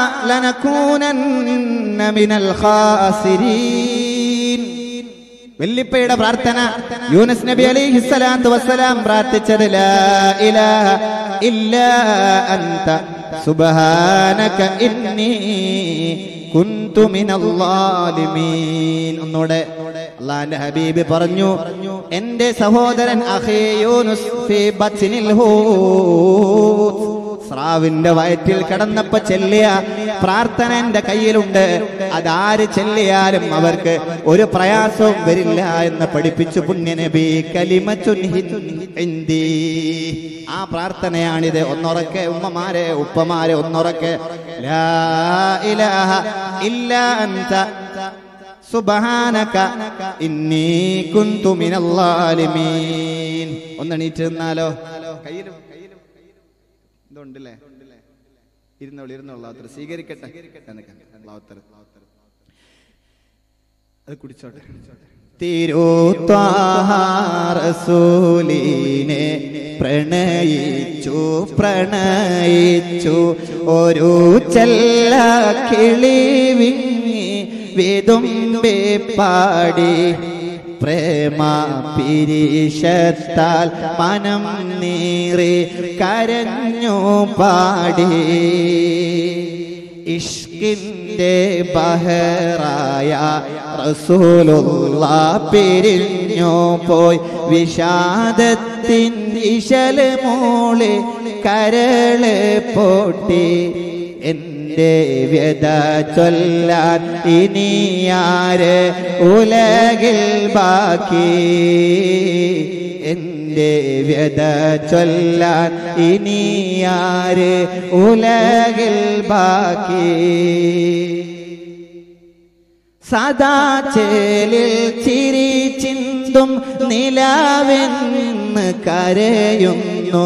Speaker 1: لنكونن من الخاسرين വെല്ലിപ്പയുടെ പ്രാർത്ഥന യൂനസ് നബി അലൈഹി സ്വലാത്തു വസ്സലാം പ്രാർത്ഥിച്ചത് ലാ ഇലാഹ ഇല്ലാ അൻത സുബ്ഹാനക ഇന്നി കുന്തു മിനൽ ളാലിമീൻ ഒന്നൂടെ അള്ളാന്റെ ഹബീബ് പറഞ്ഞു എന്റെ സഹോദരൻ അഖീ യൂനുസ് ഫീ ബത്നിൽ ഹൂത്ത് സ്രാവിന്റെ വയറ്റിൽ കിടന്നപ്പോ ചെല്ലിയ പ്രാർത്ഥന എന്റെ കയ്യിലുണ്ട് അതാര് ചെല്ലിയാലും അവർക്ക് ഒരു പ്രയാസവും വരില്ല എന്ന് പഠിപ്പിച്ചു പുണ്യനബി കലിമത്തുൻ ഹിന്ദി ആ പ്രാർത്ഥനയാണിത് ഒന്നുറക്കെ ഉമ്മമാരെ ഉപ്പമാരെ ഒന്നുറക്കെ ലാ ഇലാഹ ഇല്ലാ അൻത സുബ്ഹാനക ഇന്നി കുന്തു മിനൽ ളാലിമീൻ ഒന്നെണീറ്റ് നിന്നാലോ കയ്യിലും ഇതുണ്ടല്ലേ ഇരുന്നോളൂ ഇരുന്നോളൂ അത്ര സ്വീകരിക്കട്ടെ എന്നൊക്കെ. അള്ളാഹുത്തല. അത് കുടിച്ചോട്ടെ തിരുത്താറസൂലിനെ പ്രണയിച്ചു പ്രണയിച്ചു ഒരു ചെല്ല കിളി വിങ്ങി വിതുമ്പി പാടി പ്രേമ പിരീഷത്താൽ മനം നീറി കരഞ്ഞു പാടി ഇഷ്കിന്റെ ബഹറായ റസൂലുള്ള പിരിഞ്ഞു പോയി വിഷാദത്തിൻ ഇശല് മൂളി കരള് പൊട്ടി എന്റെ വ്യത ചൊല്ലാൻ ഇനിയാര് ഉലകിൽ ബാക്കി എന്റെ വ്യത ചൊല്ലാൻ ഇനിയാര് ഉലകിൽ ബാക്കി സദാ ചേലിൽ ചിരി ചിന്തും നിലാവെന്ന് കരയുന്നു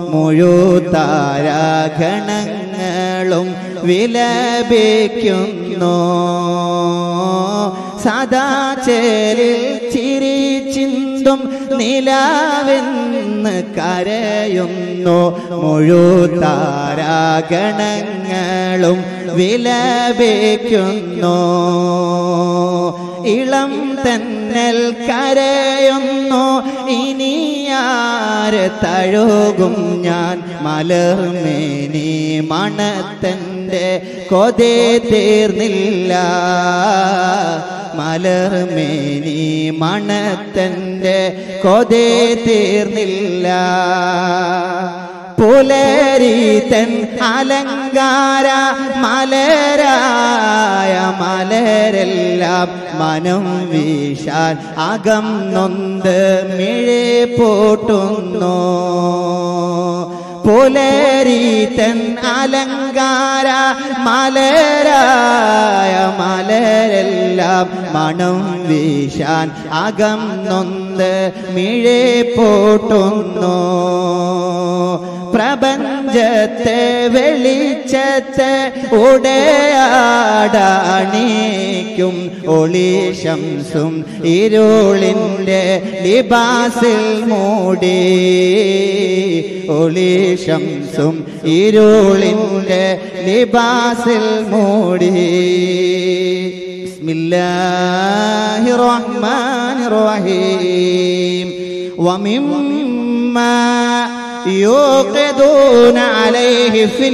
Speaker 1: മുഴുതാരാഗണങ്ങളും വിലപിക്കുന്നു സദാ ചേലിൽ ചിരി ചിന്തും നിലാവെന്ന് കരയുന്നു മുഴുതാരാഗണങ്ങളും വിലപിക്കുന്നു ഇളം തന്നൽ കരയുന്നു ഇനിയാര് തഴുകും ഞാൻ മലർമേനി മണത്തൻ്റെ കൊതേ തീർന്നില്ല മലർമേനി മണത്തൻ്റെ കൊതേ തീർന്നില്ല പുലരീതൻ അലങ്കാര മലരായ മലരെല്ലാം മനം വീശാൻ അകം നൊന്ത് മിഴി പൂട്ടുന്നു പുലരീതൻ അലങ്കാര മലരായ മലരെല്ലാം മണം വീശാൻ അകം നൊന്ത് മിഴി പൂട്ടുന്നു പ്രപഞ്ചത്തെ വെളിച്ചത്തെ ഉടയാടണിക്കും ഒളിശംസും ഇരുളിൻ്റെ ലിബാസിൽ മൂടി ഒളിശംസും ഇരുളിൻ്റെ ലിബാസിൽ മൂടി ബിസ്മില്ലാഹിർ റഹ്മാനിർ റഹീം ومما يوقدون عليه في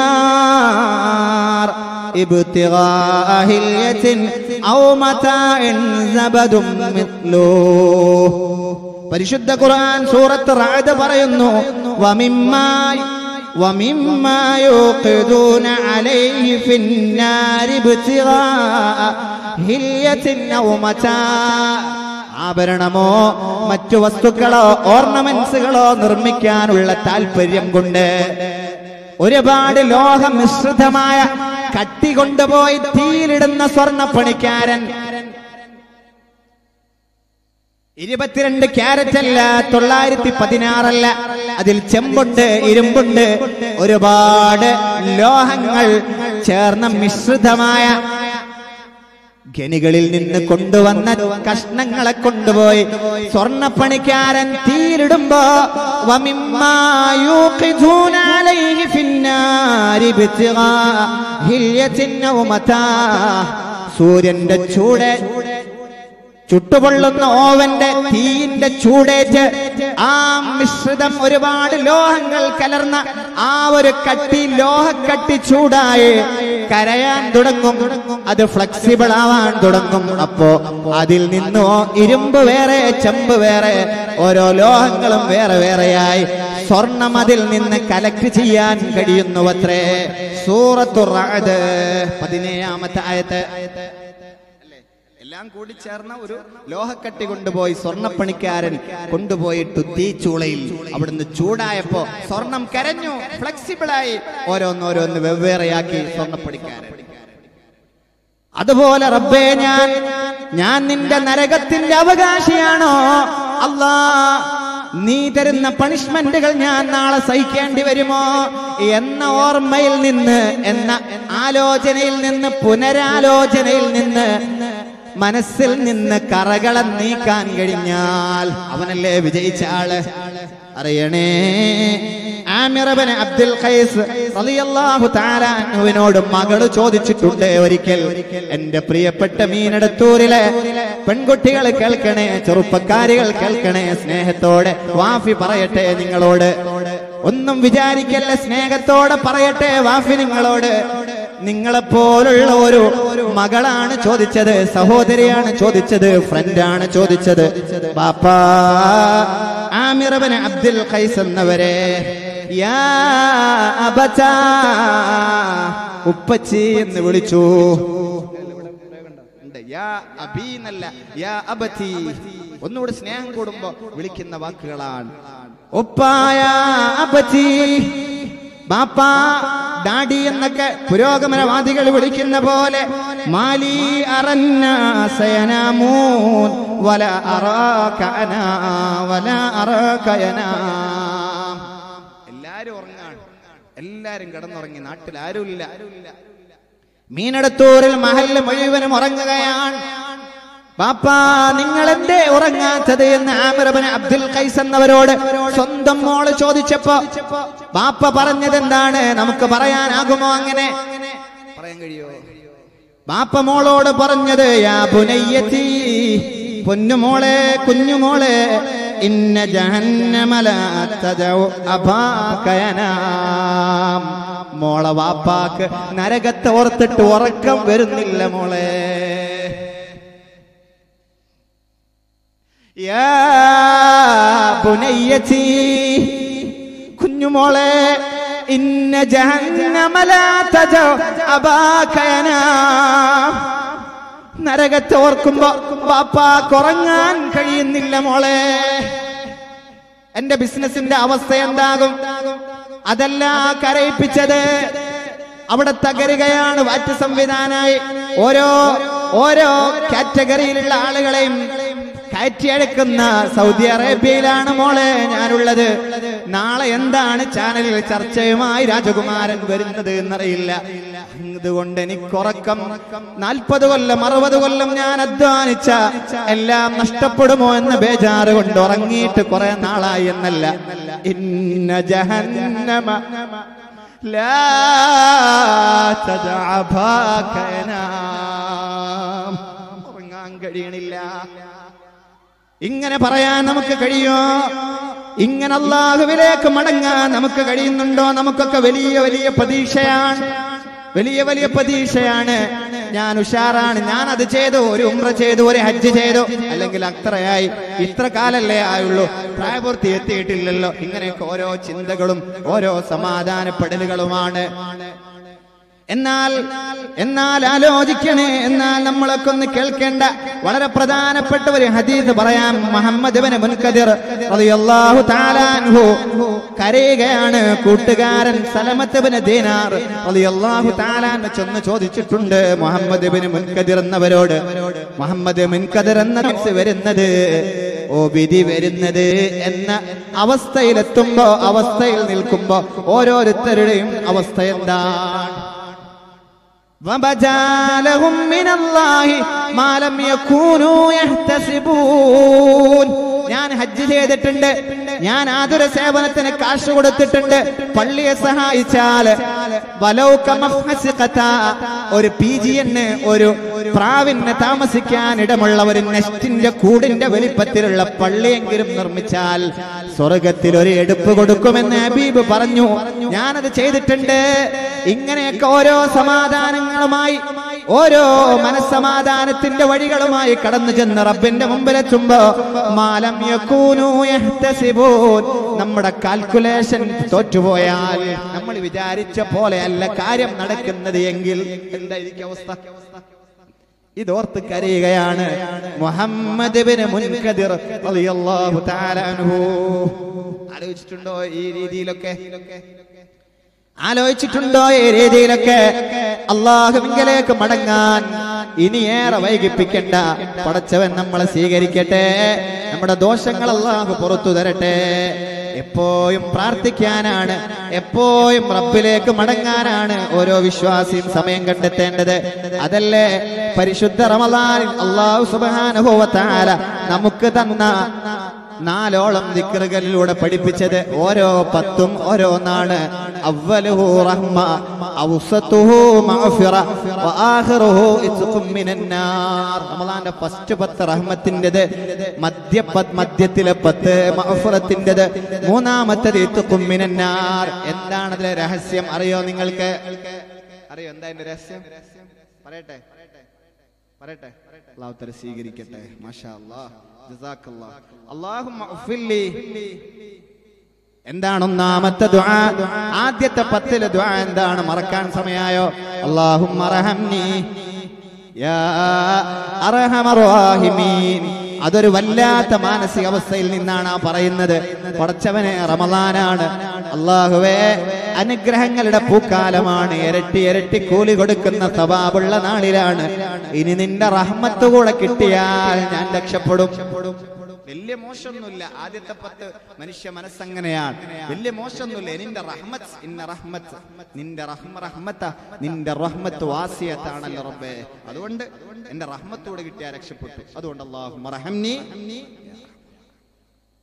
Speaker 1: النار ابتغاء هلية أو متاع زبد مثله പരിശുദ്ധ ഖുർആൻ സൂറത്ത് റാദ് പറയുന്നു വമിമ്മായി ومما يوقدون عليه في النار ابتغاء هلية أو متاع ആഭരണമോ മറ്റു വസ്തുക്കളോ ഓർണമെന്റ്സുകളോ നിർമ്മിക്കാനുള്ള താല്പര്യം കൊണ്ട് ഒരുപാട് ലോഹ മിശ്രിതമായ കട്ടി കൊണ്ടുപോയി തീയിലിടുന്ന സ്വർണ്ണപ്പണിക്കാരൻ ഇരുപത്തിരണ്ട് ക്യാരറ്റ് അല്ല തൊള്ളായിരത്തി പതിനാറല്ല അതിൽ ചെമ്പുണ്ട് ഇരുമ്പുണ്ട് ഒരുപാട് ലോഹങ്ങൾ ചേർന്ന മിശ്രിതമായ ഖനികളിൽ നിന്ന് കൊണ്ടുവന്ന കഷ്ണങ്ങളെ കൊണ്ടുപോയി സ്വർണപ്പണിക്കാരൻ തീയിലിടുമ്പോ വമിമ്മാ യൂഖിദൂന അലൈഹി ഫിന്നാരി ബിത്തിഗാ ഹില്യത്തിൻ ഔ മതാ. സൂര്യന്റെ ചൂട് ചുട്ടുപൊള്ളുന്ന ഓവന്റെ തീയിന്റെ ചൂടേറ്റ് ആ മിശ്രിതം ഒരുപാട് ലോഹങ്ങൾ കലർന്ന ആ ഒരു കട്ടി ലോഹക്കട്ടി ചൂടായി കരയാൻ തുടങ്ങും അത് ഫ്ലെക്സിബിൾ ആവാൻ തുടങ്ങും അപ്പോ അതിൽ നിന്നോ ഇരുമ്പ് വേറെ ചെമ്പ് വേറെ ഓരോ ലോഹങ്ങളും വേറെ വേറെയായി സ്വർണം അതിൽ നിന്ന് കലക്ട് ചെയ്യാൻ കഴിയുന്നുവത്രേ സൂറത്തു റഅദ് പതിനേഴാമത്തെ ആയത്ത് എല്ലാം കൂടി ചേർന്ന ഒരു ലോഹക്കട്ടി കൊണ്ടുപോയി സ്വർണ്ണപ്പണിക്കാരൻ കൊണ്ടുപോയിട്ട് തീച്ചൂളയിൽ അവിടുന്ന് ചൂടായപ്പോ സ്വർണം കരഞ്ഞു ഫ്ലെക്സിബിളായി ഓരോന്നോരോന്ന് വെവ്വേറെയാക്കി സ്വർണ്ണപ്പണിക്കാരൻ അതുപോലെ റബ്ബേ ഞാൻ ഞാൻ നിന്റെ നരകത്തിന്റെ അവകാശിയാണോ അല്ലാ നീ തരുന്ന പണിഷ്മെന്റുകൾ ഞാൻ നാളെ സഹിക്കേണ്ടി വരുമോ എന്ന ഓർമ്മയിൽ നിന്ന് എന്ന ആലോചനയിൽ നിന്ന് പുനരാലോചനയിൽ നിന്ന് മനസ്സിൽ നിന്ന് കറകളെ നീക്കാൻ കഴിഞ്ഞാൽ അവനല്ലേ വിജയിച്ച ആള് അറിയണേ ആമിറബന് അബ്ദുൽ ഖൈസ് റളിയല്ലാഹു തആല അൻഹുവിനോട് മകള് ചോദിച്ചിട്ടുണ്ട് ഒരിക്കൽ എന്റെ പ്രിയപ്പെട്ട മീനടത്തൂരിലെ പെൺകുട്ടികൾ കേൾക്കണേ ചെറുപ്പക്കാരികൾ കേൾക്കണേ സ്നേഹത്തോടെ വാഫി പറയട്ടെ നിങ്ങളോട് ഒന്നും വിചാരിക്കല്ല സ്നേഹത്തോടെ പറയട്ടെ വാഫി നിങ്ങളോട് നിങ്ങളെപ്പോലുള്ള ഒരു മകളാണ് ചോദിച്ചത് സഹോദരിയാണ് ചോദിച്ചത് ഫ്രണ്ടാണ് ചോദിച്ചത് ബാപ്പാ ആമിറബന് അബ്ദുൽ ഖൈസ് എന്നവരെ യാ അബച്ചാ ഉപ്പച്ചി എന്ന് വിളിച്ചു ഉണ്ട്. യാ അബീ എന്നല്ല, യാ അബത്തി. ഒന്നുകൂടി സ്നേഹം കൂടുമ്പോ വിളിക്കുന്ന വാക്കുകളാണ് ഉപ്പായ അബത്തി ബാപ്പാ ഡാഡി എന്നൊക്കെ പുരോഗമനവാദികൾ വിളിക്കുന്ന പോലെ മാലി അറന്നാസയനാമൂൻ വല അറാകന വല അറാകയന എല്ലാരും ഉറങ്ങാണ് എല്ലാരും കിടന്നുറങ്ങി നാട്ടിൽ ആരുമില്ല മീനടത്തൂരിൽ മഹല്ല് മുഴുവനും ഉറങ്ങുകയാണ് ബാപ്പാ നിങ്ങൾ എന്തേ ഉറങ്ങാത്തത് എന്ന് ആമിറബിന് അബ്ദുൽ ഖൈസ് എന്നവരോട് സ്വന്തം മോള് ചോദിച്ചപ്പോ ബാപ്പ പറഞ്ഞത് എന്താണ് നമുക്ക് പറയാനാകുമോ അങ്ങനെ പറയാൻ കഴിയോ ബാപ്പ മോളോട് പറഞ്ഞത് യാ പുനയ്യത്തി പൊന്നുമോളെ കുഞ്ഞുമോളെ ഇന്ന ജഹന്നമല അഭാകയനാം മോളെ വാപ്പാക്ക് നരകത്തെ ഓർത്തിട്ട് ഉറക്കം വരുന്നില്ല മോളെ യാ ബുനയ്യത്തി കുഞ്ഞുമോളെ ഇന്ന ജഹന്നമല അബാകയനാം നരകത്തെ ഓർക്കുമ്പോ ബാപ്പാ കുറങ്ങാൻ കഴിയുന്നില്ല മോളെ എന്റെ ബിസിനസിന്റെ അവസ്ഥ എന്താകും അതല്ല കരയിപ്പിച്ചത് അവിടെ തകരുകയാണ് വാറ്റ് സംവിധാനായി ഓരോ ഓരോ കാറ്റഗറിയിലുള്ള ആളുകളെയും കയറ്റിയടക്കുന്ന സൗദി അറേബ്യയിലാണ് മോളെ ഞാനുള്ളത് നാളെ എന്താണ് ചാനലിൽ ചർച്ചയുമായി രാജകുമാരൻ വരുന്നത് എന്നറിയില്ല അതുകൊണ്ട് എനിക്കുറക്കം നാൽപ്പത് കൊല്ലം അറുപത് കൊല്ലം ഞാൻ അധ്വാനിച്ച എല്ലാം നഷ്ടപ്പെടുമോ എന്ന ബേജാറ് കൊണ്ട് ഉറങ്ങിയിട്ട് കുറെ നാളായി എന്നല്ല ഇന്ന ജഹന്നമ ലാ തദഅബാകനാം. ഉറങ്ങാൻ കഴിയണില്ല ഇങ്ങനെ പറയാൻ നമുക്ക് കഴിയോ ഇങ്ങനെ അള്ളാഹുവിലേക്ക് മടങ്ങാൻ നമുക്ക് കഴിയുന്നുണ്ടോ നമുക്കൊക്കെ വലിയ വലിയ പ്രതീക്ഷയാണ് വലിയ വലിയ പ്രതീക്ഷയാണ് ഞാൻ ഉഷാറാണ് ഞാൻ അത് ചെയ്തു ഒരു ഉമ്ര ചെയ്തു ഒരു ഹജ്ജ് ചെയ്തു അല്ലെങ്കിൽ അത്രയായി ഇത്ര കാലല്ലേ ആയുള്ളൂ പ്രായപൂർത്തി എത്തിയിട്ടില്ലല്ലോ ഇങ്ങനെയൊക്കെ ഓരോ ചിന്തകളും ഓരോ സമാധാനപ്പെടലുകളുമാണ് എന്നാൽ എന്നാൽ ആലോചിക്കണേ എന്നാൽ നമ്മളൊക്കെ ഒന്ന് കേൾക്കേണ്ട വളരെ പ്രധാനപ്പെട്ട ഒരു ഹദീസ് പറയാം മുഹമ്മദ് ഇബ്നു മുൻകദിർ റളിയല്ലാഹു തആല അൻഹു കരയുകയാണ് കൂട്ടുകാരൻ സലമത്ത് ഇബ്നു ദീനാർ റളിയല്ലാഹു തആല അൻഹു ചെന്ന് ചോദിച്ചിട്ടുണ്ട് മുഹമ്മദ് ഇബ്നു മുൻകദിർ എന്നവരോട് മുഹമ്മദ് മുൻകദിർ എന്ന മനസ്സ് വരുന്നത് ഓ വിധി വരുന്നത് എന്ന അവസ്ഥയിലെത്തുമ്പോ അവസ്ഥയിൽ നിൽക്കുമ്പോ ഓരോരുത്തരുടെയും അവസ്ഥ എന്താണ് وبدا لهم من الله ما لم يكونوا يحتسبون ഞാൻ ഹജ്ജ് ചെയ്തിട്ടുണ്ട് ഞാൻ ആതുര സേവനത്തിന് കാശ് കൊടുത്തിട്ടുണ്ട് പള്ളിയെ സഹായിച്ചാൽ വലൗക മഫ്ഹസിഖത, ഒരു പി ജി എന്ന് ഒരു പ്രാവിന് താമസിക്കാൻ ഇടമുള്ള ഒരു നെസ്റ്റിന്റെ കൂടിന്റെ വലിപ്പത്തിലുള്ള പള്ളിയെങ്കിലും നിർമ്മിച്ചാൽ സ്വർഗത്തിൽ ഒരു എടുപ്പ് കൊടുക്കുമെന്ന് ഹബീബ് പറഞ്ഞു ഞാനത് ചെയ്തിട്ടുണ്ട് ഇങ്ങനെയൊക്കെ ഓരോ സമാധാനങ്ങളുമായി ഓരോ മനസ്സമാധാനത്തിന്റെ വഴികളുമായി കടന്നു ചെന്ന് റബ്ബിന്റെ മുമ്പിലെത്തുമ്പോ മാലം യകൂനു യഹ്തസിബൂൻ നമ്മുടെ കാൽക്കുലേഷൻ തോറ്റുപോയാൽ നമ്മൾ വിചാരിച്ച പോലെ അല്ല കാര്യം നടക്കുന്നത് എങ്കിൽ എന്തായിരിക്കും അവസ്ഥ ഇതോർത്ത് കരയുകയാണ് മുഹമ്മദ് ബിൻ മുൻകദിർ റളിയല്ലാഹു തആല അൻഹു ആലോചിച്ചിട്ടുണ്ടോ ഈ രീതിയിലൊക്കെ ആലോചിച്ചിട്ടുണ്ടോ ഈ രീതിയിലൊക്കെ അള്ളാഹുവിങ്കലേക്ക് മടങ്ങാൻ ഇനിയേറെ വൈകിപ്പിക്കണ്ട പടച്ചവൻ നമ്മളെ സ്വീകരിക്കട്ടെ നമ്മുടെ ദോഷങ്ങൾ അള്ളാഹു പുറത്തു തരട്ടെ എപ്പോഴും പ്രാർത്ഥിക്കാനാണ് എപ്പോഴും റബ്ബിലേക്ക് മടങ്ങാനാണ് ഓരോ വിശ്വാസിയും സമയം കണ്ടെത്തേണ്ടത് അതല്ലേ പരിശുദ്ധ റമദാനിൽ അള്ളാഹു സുബ്ഹാനഹു വ തആല നമുക്ക് തന്ന നാലോളം ദിക്റുകളിലൂടെ പഠിപ്പിച്ചത് ഓരോ പത്തും ഓരോന്നാണ് അവലുഹു റഹ്മ ഔസത്തുഹു മഗ്ഫിറ വആഖിറുഹു ഇത്ഖും മിനന്നാർ റമദാന്റെ ഫസ്റ്റ് പത്ത് റഹ്മത്തിന്റേത് മധ്യ പത്ത് മധ്യത്തിലെ പത്ത് മഗ്ഫിറത്തിന്റേത് മൂന്നാമത്തേത് ഇത്ഖും മിനന്നാർ എന്താണ് അതിലെ രഹസ്യം അറിയോ നിങ്ങൾക്ക് അറിയോ എന്താ അതിന്റെ രഹസ്യം പറയട്ടെ പറയട്ടെ അള്ളാഹു തല സ്വീകരിക്കട്ടെ മാഷാ അല്ലാഹ് ജസാക്കല്ലാഹ് അല്ലാഹുമ്മ ഉഫ്ഫില്ലി എന്താണ് ഒന്നാമത്തെ ദുആ ആദ്യത്തെ പത്തിലെ ദുആ എന്താണ് മറക്കാൻ സമയായോ അല്ലാഹുമ്മ റഹംനി യാ അർഹമർ റഹീമീൻ അതൊരു വല്ലാത്ത മാനസികാവസ്ഥയിൽ നിന്നാണ് ആ പറയുന്നത് പടച്ചവനെ റമദാനാണ് അള്ളാഹുവേ അനുഗ്രഹങ്ങളുടെ പൂക്കാലമാണ് ഇരട്ടി ഇരട്ടി കൂലി കൊടുക്കുന്ന സവാബുള്ള നാളിലാണ് ഇനി നിന്റെ റഹ്മത്ത് കൂടെ കിട്ടിയാൽ ഞാൻ രക്ഷപ്പെടും വലിയ മോശമൊന്നുമില്ല ആദ്യത്തെ പത്ത് മനുഷ്യ മനസ്സങ്ങനെയാണ് വലിയ മോശമൊന്നുമില്ല നിന്റെ റഹ്മത്ത് ഇന്ന റഹ്മത്ത് നിന്റെ റഹ്മ റഹ്മത്ത നിന്റെ റഹ്മത്ത് വാസിയത്താണല്ലോ റബ്ബേ അതുകൊണ്ട് എന്റെ റഹ്മത്തോട് കിട്ടിയാൽ രക്ഷപ്പെട്ടു അതുകൊണ്ട് അള്ളാഹു റഹംനി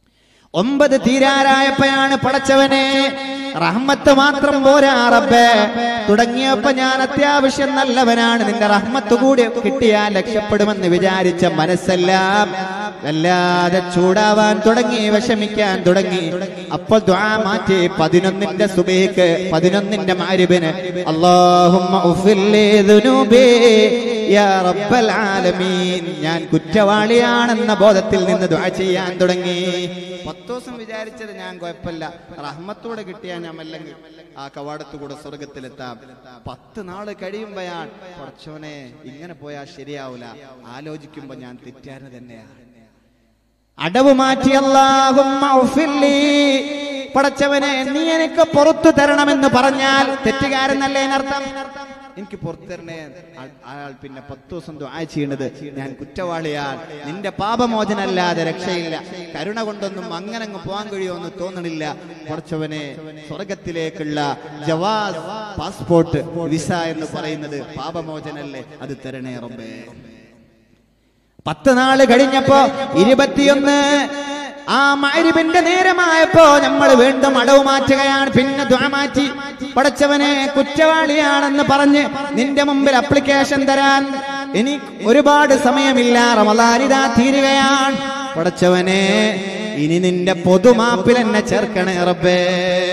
Speaker 1: ഒമ്പത് തീരാറായപ്പോഴാണ് പടച്ചവനെ റഹ്മത്ത് മാത്രം പോരാ റബ്ബേ തുടങ്ങിയപ്പോ ഞാൻ അത്യാവശ്യം നല്ലവനാണ് നിന്റെ റഹ്മത്ത് കൂടി കിട്ടിയാൽ രക്ഷപ്പെടുമെന്ന് വിചാരിച്ച മനസ്സെല്ലാം വല്ലാതെ ചൂടാവാൻ തുടങ്ങി വിഷമിക്കാൻ തുടങ്ങി അപ്പോൾ ദ്വാ മാറ്റി പതിനൊന്നിന്റെ സുബേക്ക് പതിനൊന്നിന്റെ മാരിബിന് അള്ളാഹുമ്മ ഉഫില്ലി ദുനൂബി യാ റബ്ബൽ ആലമീൻ ഞാൻ കുറ്റവാളിയാണെന്ന ബോധത്തിൽ നിന്ന് ദ്വാ ചെയ്യാൻ തുടങ്ങി പത്ത് ദിവസം വിചാരിച്ചത് ഞാൻ കുഴപ്പമില്ല റഹ്മത്തോടെ കിട്ടിയാൽ ഞാൻ അല്ലെങ്കിൽ ആ കവാടത്തു കൂടെ സ്വർഗത്തിലെത്താം പത്ത് നാള് കഴിയുമ്പോഴാണ് കുറച്ചോനെ ഇങ്ങനെ പോയാൽ ശരിയാവൂല ആലോചിക്കുമ്പോ ഞാൻ തെറ്റാന് തന്നെയാണ് അടവ് മാറ്റി അല്ലാഹുമ്മ ഉഫില്ലി. പടച്ചവനെ നീ എനിക്ക് പുറത്തു തരണമെന്ന് പറഞ്ഞാൽ തെറ്റുകാരെന്നല്ലേ അതിനർത്ഥം എനിക്ക് പുറത്തു തരണേ ആ- അയാൾ പിന്നെ പത്ത് ദിവസം ദുആ ചെയ്യണത് ഞാൻ കുറ്റവാളിയാൽ നിന്റെ പാപമോചനല്ലാതെ രക്ഷയില്ല കരുണ കൊണ്ടൊന്നും അങ്ങനെ അങ്ങ് പോകാൻ കഴിയുമെന്ന് തോന്നണില്ല കുറച്ചവനെ സ്വർഗത്തിലേക്കുള്ള ജവാസ് പാസ്പോർട്ട് വിസ എന്ന് പറയുന്നത് പാപമോചനല്ലേ അത് തരണേ റബ്ബേ പത്ത് നാള് കഴിഞ്ഞപ്പോ ഇരുപത്തിയൊന്ന് ആ മരുവിന്റെ നേരമായപ്പോ നമ്മൾ വീണ്ടും അടവ് മാറ്റുകയാണ് പിന്നെ ദ്വാ മാറ്റി പടച്ചവനെ കുറ്റവാളിയാണെന്ന് പറഞ്ഞ് നിന്റെ മുമ്പിൽ അപ്ലിക്കേഷൻ തരാൻ ഇനി ഒരുപാട് സമയമില്ല റമലാനിതാ തീരുകയാണ് പടച്ചവനെ ഇനി നിന്റെ പൊതുമാപ്പിൽ എന്നെ ചേർക്കണേ റബ്ബേ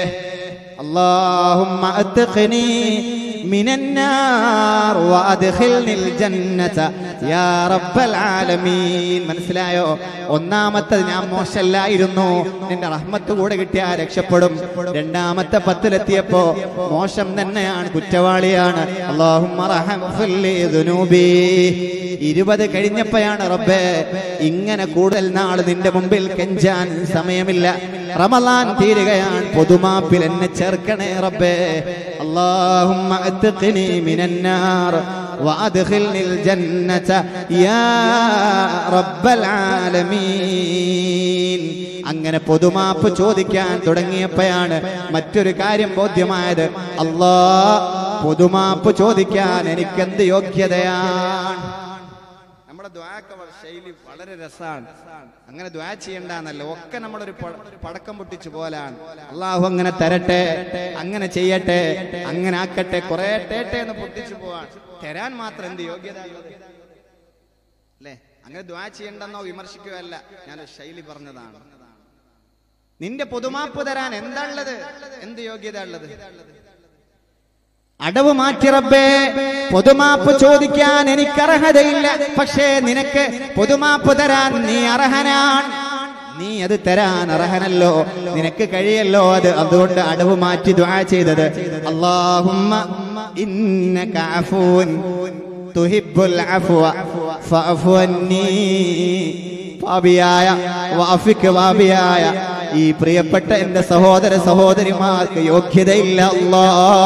Speaker 1: اللهم أتقني من النار وأدخلني الجنة يا رب العالمين മനസ്സിലായോ ഒന്നാമത്തെ ഞാൻ മോശമല്ലായിരുന്നു നിന്റെ റഹ്മത്ത് കൂടെ കിട്ടിയാൽ രക്ഷപ്പെടും രണ്ടാമത്തെ പത്തിലെത്തിയപ്പോ മോശം തന്നെയാണ് കുറ്റവാളിയാണ് അള്ളാഹുമ്മ റഹ്മഫിർ ലി ദുനൂബി ഇരുപത് കഴിഞ്ഞപ്പോഴാണ് റബ്ബേ ഇങ്ങനെ കൂടുതൽ നാൾ നിന്റെ മുമ്പിൽ കെഞ്ചാൻ സമയമില്ല റമലാൻ തീരുകയാണ് പൊതുമാപ്പിൽ എന്നെ ചേർക്കണേ റബ്ബേ اللهم اتقني من النار وادخلني الجنة يا رب العالمين അങ്ങനെ പൊതുമാപ്പ് ചോദിക്കാൻ തുടങ്ങിയപ്പോഴാണ് മറ്റൊരു കാര്യം ബോധ്യമായത് അല്ലാ പൊതുമാപ്പ് ചോദിക്കാൻ എനിക്കെന്ത് യോഗ്യതയാണ് നമ്മുടെ ദ്വാക്ക ശൈലി വളരെ രസമാണ് അങ്ങനെ ദ്വാ ചെയ്യണ്ടെന്നല്ല ഒക്കെ നമ്മളൊരു പ- പടക്കം പൊട്ടിച്ചു പോലാണ് അള്ളാഹു അങ്ങനെ തരട്ടെ അങ്ങനെ ചെയ്യട്ടെ അങ്ങനെ ആക്കട്ടെ കുറെ ടേട്ടെ എന്ന് പൊട്ടിച്ചു പോവാൻ തരാൻ മാത്രം എന്ത് യോഗ്യത ഉള്ളത്? അല്ലേ അങ്ങനെ ദ്വാ ചെയ്യണ്ടെന്നോ വിമർശിക്കുകയല്ല ഞാൻ ശൈലി പറഞ്ഞതാണ് നിന്റെ പൊതുമാപ്പ് തരാൻ എന്താ ഉള്ളത് എന്ത് യോഗ്യത ഉള്ളത് അടവ് മാറ്റി റബ്ബേ പൊതുമാപ്പ് ചോദിക്കാൻ എനിക്ക് അർഹതയില്ല പക്ഷേ നിനക്ക് പൊതുമാപ്പ് തരാൻ നീ അർഹനാണ് നീ അത് തരാൻ അർഹനല്ലോ നിനക്ക് കഴിയല്ലോ അത് അതുകൊണ്ട് അടവ് മാറ്റി ദ്വാ ചെയ്തത് അള്ളാഹുമ്മ ഇന്നക അഫൂൻ തുഹിബ്ബുൽ അഫ്വ ഫഅഫു അന്നീ പാപിയായ വാഫിക്ക് വാപിയായ ഈ പ്രിയപ്പെട്ട എന്റെ സഹോദര സഹോദരിമാർക്ക് യോഗ്യതയില്ല അല്ലാ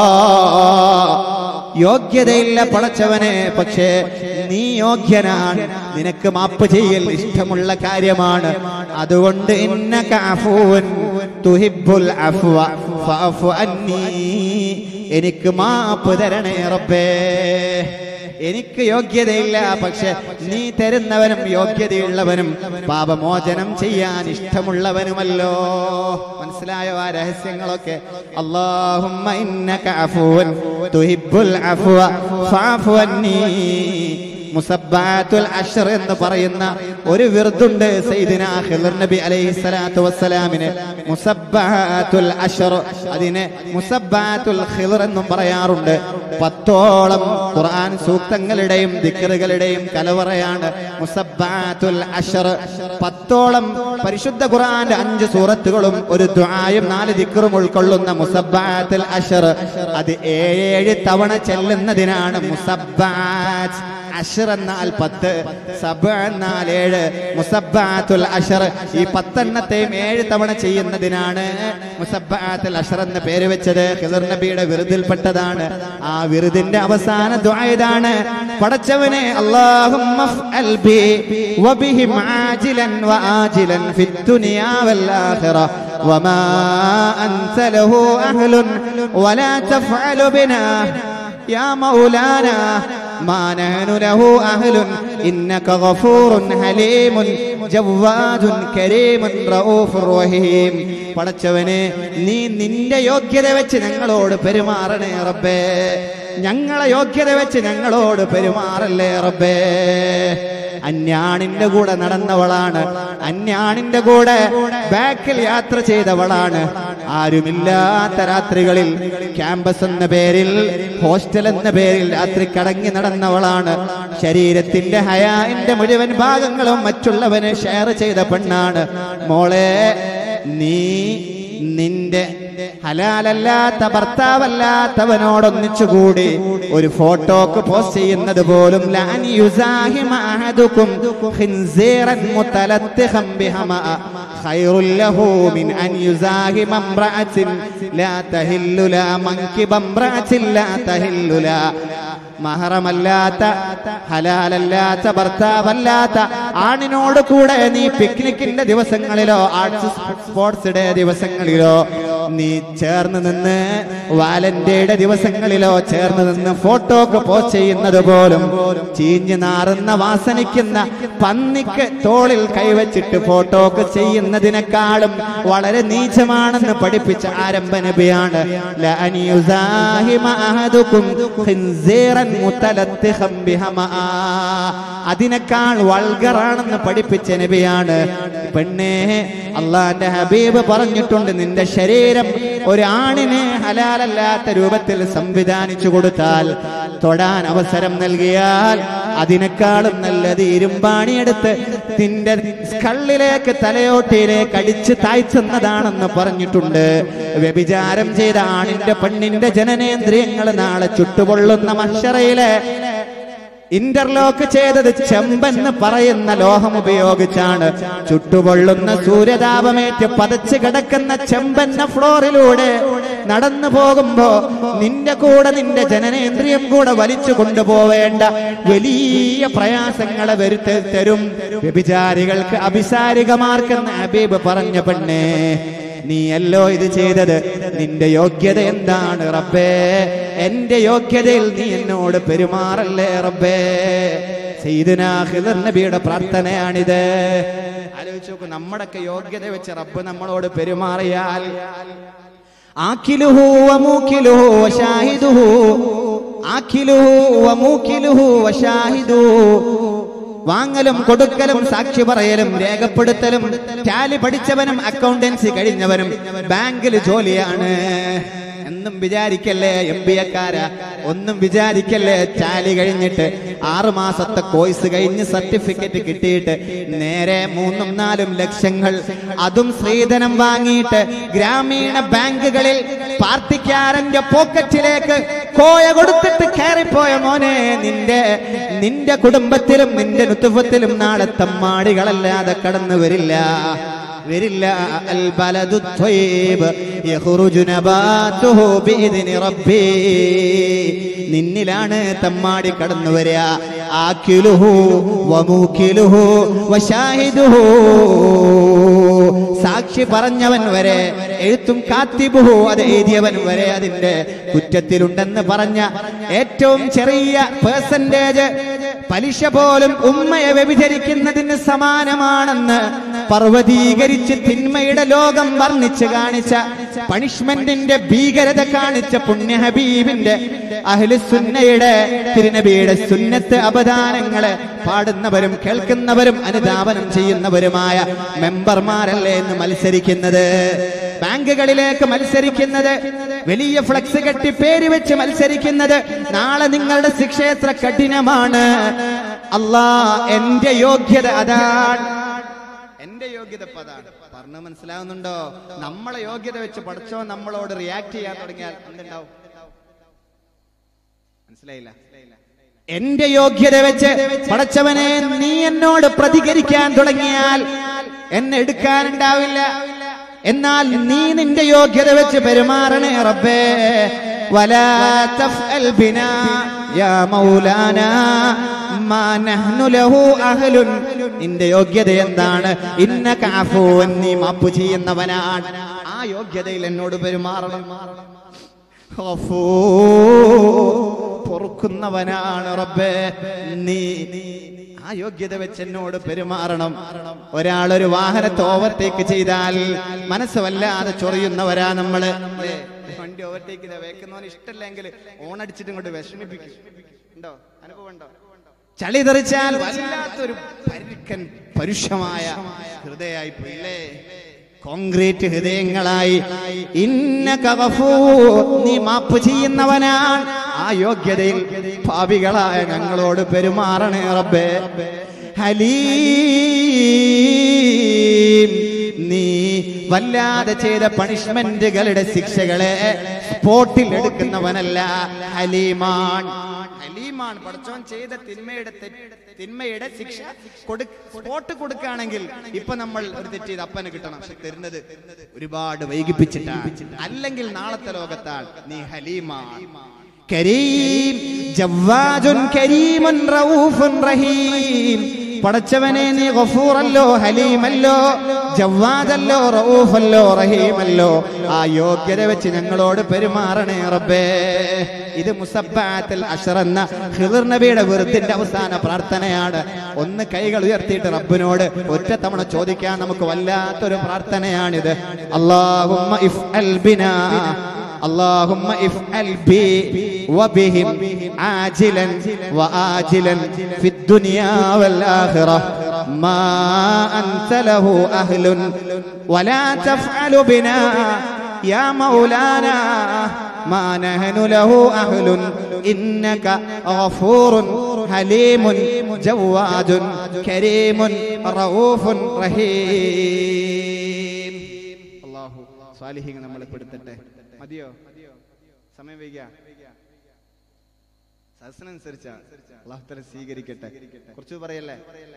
Speaker 1: യോഗ്യതയില്ല പടച്ചവനെ പക്ഷേ നീ യോഗ്യനാണ് നിനക്ക് മാപ്പ് ചെയ്യൽ ഇഷ്ടമുള്ള കാര്യമാണ് അതുകൊണ്ട് ഇന്നക അഫൂൻ തുഹിബ്ബുൽ അഫ്വ ഫഅഫു അന്നീ എനിക്ക് മാപ്പ് തരണേ റബ്ബേ എനിക്ക് യോഗ്യതയില്ല പക്ഷെ നീ തരുന്നവനും യോഗ്യതയുള്ളവനും പാപമോചനം ചെയ്യാൻ ഇഷ്ടമുള്ളവനുമല്ലോ മനസ്സിലായോ ആ രഹസ്യങ്ങളൊക്കെ അല്ലാഹുമ്മ ഇന്നക അഫൂൻ തുഹിബ്ബുൽ അഫ്വ ഫഅഫു അന്നീ മുസബ്ബാത്തുൽ അഷ്ർ എന്ന് പറയുന്ന ഒരു വിറുതുണ്ട് സയ്യിദിന ഖിദർ നബി അലൈഹി സ്വലാത്തു വസ്സലാമിന് മുസബ്ബാത്തുൽ അഷ്ർ അതിനെ മുസബ്ബാത്തുൽ ഖിദർ എന്നും പറയാറുണ്ട് പത്തോളം ഖുർആൻ സൂക്തങ്ങളുടെയും ദിക്റുകളുടെയും കലവറയാണ് മുസബ്ബാത്തുൽ അഷ്ർ പത്തോളം പരിശുദ്ധ ഖുർആന്റെ അഞ്ച് സൂറത്തുകളും ഒരു ദുആയും നാല് ദിക്റും ഉൾക്കൊള്ളുന്ന മുസബ്ബാത്തുൽ അഷ്ർ അത് ഏഴ് തവണ ചെല്ലുന്നതിനാണ് മുസബ്ബാത്ത് അഷർ എന്നാൽ പത്ത് സബ എന്നാൽ ഏഴ് മുസബ്ബാത്തുൽ അഷർ ഈ പത്തെണ്ണത്തെയും ഏഴ് തവണ ചെയ്യുന്നതിനാണ് മുസബ്ബാത്തുൽ അഷർ എന്ന പേര് വെച്ചത് ഖിദർ നബിയുടെ വിറുതിൽപ്പെട്ടതാണ് ആ വിറുതിന്റെ അവസാന ദ്വായതാണ് പടച്ചവനെ അല്ലാഹുമ്മ ഫ്അൽ ബി വബിഹിം ആജിലൻ വആജിലൻ ഫിദ്ദുനിയാ വൽ ആഖിറ وما أنت له أهل ولا تفعل بنا يا مولانا ما نحن له أهل إنك غفور حليم ജവ്വാദുൻ കരീമുൻ റഊഫുർ റഹീം പടച്ചവനെ നീ നിന്റെ യോഗ്യത വെച്ച് ഞങ്ങളോട് പെരുമാറണേ റബ്ബേ ഞങ്ങളെ യോഗ്യത വെച്ച് ഞങ്ങളോട് പെരുമാറല്ലേ റബ്ബേ അന്യാണിന്റെ കൂടെ നടന്നവളാണ് അന്യാണിന്റെ കൂടെ ബാക്കിൽ യാത്ര ചെയ്തവളാണ് ആരുമില്ലാത്ത രാത്രികളിൽ ക്യാമ്പസ് എന്ന പേരിൽ ഹോസ്റ്റൽ എന്ന പേരിൽ രാത്രി കടങ്ങി നടന്നവളാണ് ശരീരത്തിന്റെ ഹയാന്റെ മുഴുവൻ ഭാഗങ്ങളും മറ്റുള്ളവന് ഷെയർ ചെയ്ത പെണ്ണാണ് മോളെ നീ നിന്റെ ഹലാലല്ലാത്ത ഭർത്താവല്ലാത്തവനോടൊന്നിച്ചുകൂടി ഒരു ഫോട്ടോക്ക് പോസ്റ്റ് ചെയ്യുന്നത് പോലും ലാൻ യുസാഹിമ അഹദുക്കും ഖിൻസീറൻ മുതലത്തിഖം ബിഹമഅ ഖൈറുൽ ലഹു മിൻ അൻ യുസാഹിമ ഇംറഅത്തിൻ ലാ തഹില്ലു ലാ മൻകിബ ഇംറഅത്തിൻ ലാ തഹില്ലു ലാ മഹറമല്ലാത്ത ഹലാലല്ലാത്ത ഭർത്താവല്ലാത്ത ആണിനോട് കൂടെ നീ പിക്നിക്കിന്റെ ദിവസങ്ങളിലോ ആർട്സ് സ്പോർട്സ് ഡേ ദിവസങ്ങളിലോ നീ ചേർന്ന് നിന്ന് വാലന്റൈയുടെ ദിവസങ്ങളിലോ ചേർന്ന് നിന്ന് ഫോട്ടോക്ക് പോസ്റ്റ് ചെയ്യുന്നത് പോലും ചീഞ്ഞു നാറുന്ന വാസനിക്കുന്ന പന്നിക്ക് തോളിൽ കൈവച്ചിട്ട് ഫോട്ടോക്ക് ചെയ്യുന്നതിനേക്കാളും വളരെ നീചമാണെന്ന് പഠിപ്പിച്ച ആരംഭ നബിയാണ് ലഅൻ യുസാഹിമ അഹദുക്കും ഖിൻസീറൻ മുതലത്തിഖം ബിഹമആ. അതിനേക്കാൾ വൾഗറാണെന്ന് പഠിപ്പിച്ച നബിയാണ് പെണ്ണേ അള്ളാന്റെ ഹബീബ് പറഞ്ഞിട്ടുണ്ട് നിന്റെ ശരീരം ഒരു ആണിനെ ഹലാലല്ലാത്ത രൂപത്തിൽ സംവിധാനിച്ചു കൊടുത്താൽ തൊടാൻ അവസരം നൽകിയാൽ അതിനേക്കാളും നല്ലത് ഇരുമ്പാണിയെടുത്ത് നിന്റെ സ്കള്ളിലേക്ക് തലയോട്ടിയിലേക്ക് അടിച്ച് താഴ്ത്തുന്നതാണെന്ന് പറഞ്ഞിട്ടുണ്ട് വ്യഭിചാരം ചെയ്ത ആണിന്റെ പെണ്ണിന്റെ ജനനേന്ദ്രിയങ്ങൾ നാളെ ചുട്ടുപൊള്ളുന്ന മഷറയിലെ ഇന്റർലോക്ക് ചെയ്തത് ചെമ്പെന്ന് പറയുന്ന ലോഹം ഉപയോഗിച്ചാണ് ചുട്ടുപൊള്ളുന്ന സൂര്യതാപമേറ്റ് പതച്ച് കിടക്കുന്ന ചെമ്പെന്ന ഫ്ലോറിലൂടെ നടന്നു പോകുമ്പോ നിന്റെ കൂടെ നിന്റെ ജനനേന്ദ്രിയം കൂടെ വലിച്ചു കൊണ്ടുപോവേണ്ട വലിയ പ്രയാസങ്ങളെ വരുത്തി തരും വ്യഭിചാരികൾക്ക് അഭിസാരികമാർക്കെന്ന് ഹബീബ് പറഞ്ഞ പെണ്ണേ നീയല്ലോ ഇത് ചെയ്തത് നിന്റെ യോഗ്യത എന്താണ് റബ്ബേ എന്റെ യോഗ്യതയിൽ നീ എന്നോട് പെരുമാറല്ലേ റബ്ബേ സയ്യിദുനാ ഖിദർ നബിയുടെ പ്രാർത്ഥനയാണിത് ആലോചിച്ച് നോക്കൂ നമ്മുടെയൊക്കെ യോഗ്യത വെച്ച് റബ്ബ് നമ്മളോട് പെരുമാറിയാൽ ആക്കിലുഹു വമൂക്കിലുഹു വശാഹിദുഹു ആക്കിലുഹു വമൂക്കിലുഹു വശാഹിദുഹു വാങ്ങലും കൊടുക്കലും സാക്ഷി പറയലും രേഖപ്പെടുത്തലും ടാലി പഠിച്ചവനും അക്കൗണ്ടൻസി കഴിഞ്ഞവനും ബാങ്കിൽ ജോലിയാണ് എന്നും വിചാരിക്കല്ലേ എം ബി എക്കാര ഒന്നും വിചാരിക്കല്ലേ ടാലി കഴിഞ്ഞിട്ട് ആറു മാസത്തെ കോഴ്സ് കഴിഞ്ഞ് സർട്ടിഫിക്കറ്റ് കിട്ടിയിട്ട് നേരെ മൂന്നും നാലും ലക്ഷങ്ങൾ അതും സ്ത്രീധനം വാങ്ങിയിട്ട് ഗ്രാമീണ ബാങ്കുകളിൽ പാർട്ടിക്കാരന്റെ പോക്കറ്റിലേക്ക് കോയ കൊടുത്തിട്ട് കയറിപ്പോയ മോനെ നിന്റെ നിന്റെ കുടുംബത്തിലും നിന്റെ നുത്തുഫത്തിലും നാളെ തമ്മാടികളല്ലാതെ കടന്നു വരില്ല വരില്ല അൽ ബലദു ത്വയ്യിബ് യഖ്റുജു നബാതുഹു ബിഇദ്നി റബ്ബി നിന്നിലാണ് തമ്മാടി കടന്നു വരിക ആക്കിലുഹു വമൂക്കിലുഹു വശാഹിദുഹു സാക്ഷി പറഞ്ഞവൻ വരെ എഴുത്തും കാത്തിബുഹു അത് എഴുതിയവൻ വരെ അതിന്റെ കുറ്റത്തിലുണ്ടെന്ന് പറഞ്ഞ ഏറ്റവും ചെറിയ പേഴ്സന്റേജ് പലിശ പോലും ഉമ്മയെ വ്യഭിചരിക്കുന്നതിന് സമാനമാണെന്ന് പർവ്വതീകരിച്ച് തിന്മയുടെ ലോകം വർണ്ണിച്ച് കാണിച്ച പണിഷ്മെന്റിന്റെ ഭീകരത കാണിച്ച പുണ്യ ഹബീബിന്റെ അഹ്ലുസുന്നയുടെ തിരുനബിയുടെ സുന്നത്ത് അപദാനങ്ങളെ പാടുന്നവരും കേൾക്കുന്നവരും അനുധാവനം ചെയ്യുന്നവരുമായ മെമ്പർമാരല്ലേ എന്ന് മത്സരിക്കുന്നത് ബാങ്കുകളിലേക്ക് മത്സരിക്കുന്നത് വലിയ ഫ്ലക്സ് കെട്ടി പേര് വെച്ച് മത്സരിക്കുന്നത് നാളെ നിങ്ങളുടെ ശിക്ഷ എത്ര കഠിനമാണ് അല്ലാ എന്റെ യോഗ്യത അതാണ് എന്റെ യോഗ്യത ഇപ്പൊ അതാണ് പറഞ്ഞു മനസ്സിലാവുന്നുണ്ടോ നമ്മളെ യോഗ്യത വെച്ച് പഠിച്ചോ നമ്മളോട് റിയാക്ട് ചെയ്യാൻ തുടങ്ങിയാൽ എന്തുണ്ടാവും മനസ്സിലായില്ല എന്റെ യോഗ്യത വെച്ച് പടച്ചവനെ നീ എന്നോട് പ്രതികരിക്കാൻ തുടങ്ങിയാൽ എന്നെ എടുക്കാനുണ്ടാവില്ല എന്നാൽ നീ നിന്റെ യോഗ്യത വെച്ച് പെരുമാറണേ റബ്ബേ വലാ തഫ്അൽ ബിനാ യാ മൗലാനാ മാ നഹ്നു ലഹു അഹ്ലുൻ നിന്റെ യോഗ്യത എന്താണ് ഇന്നക അഫൂവൻ നീ മാപ്പ് ചെയ്യുന്നവനാണ് ആ യോഗ്യതയിൽ എന്നോട് പെരുമാറണം ഗഫൂർ, പൊറുക്കുന്നവനാണ് റബ്ബേ നീ ആ യോഗ്യത വെച്ച് എന്നോട് പെരുമാറണം ഒരാളൊരു വാഹനത്തെ ഓവർടേക്ക് ചെയ്താൽ മനസ്സ് വല്ലാതെ ചൊറിയുന്നവരാ നമ്മള് അല്ലേ? വണ്ടി ഓവർടേക്ക് ചെയ്താൽ വേക്കുന്നവന് ഇഷ്ടമല്ലെങ്കിൽ ഓണടിച്ചിട്ട് ഇങ്ങോട്ട് വിഷമിപ്പിക്കും ഉണ്ടോ അനുഭവം ഉണ്ടോ ചളി തെറിച്ചാൽ വല്ലാത്തൊരു പരുക്കൻ പരുഷമായ ഹൃദയായി പോയില്ലേ കോൺക്രീറ്റ് ഹൃദയങ്ങളായി ഇന്നക ഗഫൂർ, നീ മാപ്പ് ചെയ്യുന്നവനാണ് ആ യോഗ്യതയിൽ പാപികളായ ഞങ്ങളോട് പെരുമാറണേ റബ്ബേ ഹലീം നീ വല്ലാതെ ചെയ്ത പണിഷ്മെന്റുകളുടെ ശിക്ഷകളെ സ്പോട്ടിൽ എടുക്കുന്നവനല്ല ഹലീമാൻ ഹലീമാണ് പഠിച്ചോൻ ചെയ്ത തിന്മയുടെ തെ- തിന്മയുടെ ശിക്ഷ കൊടു സ്പോട്ട് കൊടുക്കുകയാണെങ്കിൽ ഇപ്പൊ നമ്മൾ ഒരു തെറ്റ് ചെയ്ത് അപ്പന് കിട്ടണം പക്ഷെ തരുന്നത് ഒരുപാട് വൈകിപ്പിച്ചിട്ടാണ് അല്ലെങ്കിൽ നാളത്തെ ലോകത്താൽ നീ ഹലീമാണ് കരീം ജവ്വാജുൻ കരീമുൻ റഊഫുൻ റഹീം പടച്ചവനെ നീ ഗഫൂറല്ലോ ഹലീമല്ലോ ജവ്വാദല്ലോ റഊഫല്ലോ റഹീമല്ലോ ആ യോഗ്യത വെച്ച് ഞങ്ങളോട് പെരുമാറണേ റബ്ബേ ഇത് മുസബ്ബാത്തിൽ അഷർ എന്ന ഖിദർ നബിയുടെ വെറുത്തിന്റെ അവസാന പ്രാർത്ഥനയാണ് ഒന്ന് കൈകൾ ഉയർത്തിയിട്ട് റബ്ബിനോട് ഒറ്റ തവണ ചോദിക്കാൻ നമുക്ക് വല്ലാത്തൊരു പ്രാർത്ഥനയാണിത് അല്ലാഹുമ്മ ഇഫ്അൽ ബിനാ اللهم افعل بي وبهم عاجلا وآجلا في الدنيا والآخرة ما أنت له أهل ولا تفعل بنا يا مولانا ما نحن له أهل إنك غفور حليم جواد كريم رؤوف رحيم അള്ളാഹു സ്വാലിഹിങ്ങൾ നമ്മളെ പെടുത്തട്ടെ മതിയോ സമയം വൈകിയ സദസ്സിനനുസരിച്ചാ അള്ളാഹു തല സ്വീകരിക്കട്ടെ കുറച്ച് പറയല്ലേ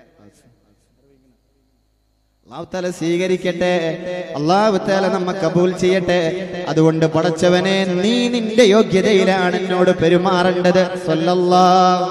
Speaker 1: അള്ളാഹു തല സ്വീകരിക്കട്ടെ അള്ളാഹു തല നമ്മ കബൂൽ ചെയ്യട്ടെ അതുകൊണ്ട് പടച്ചവനെ നീ നിന്റെ യോഗ്യതയിലാണ് എന്നോട് പെരുമാറേണ്ടത് സ്വല്ലല്ലാഹു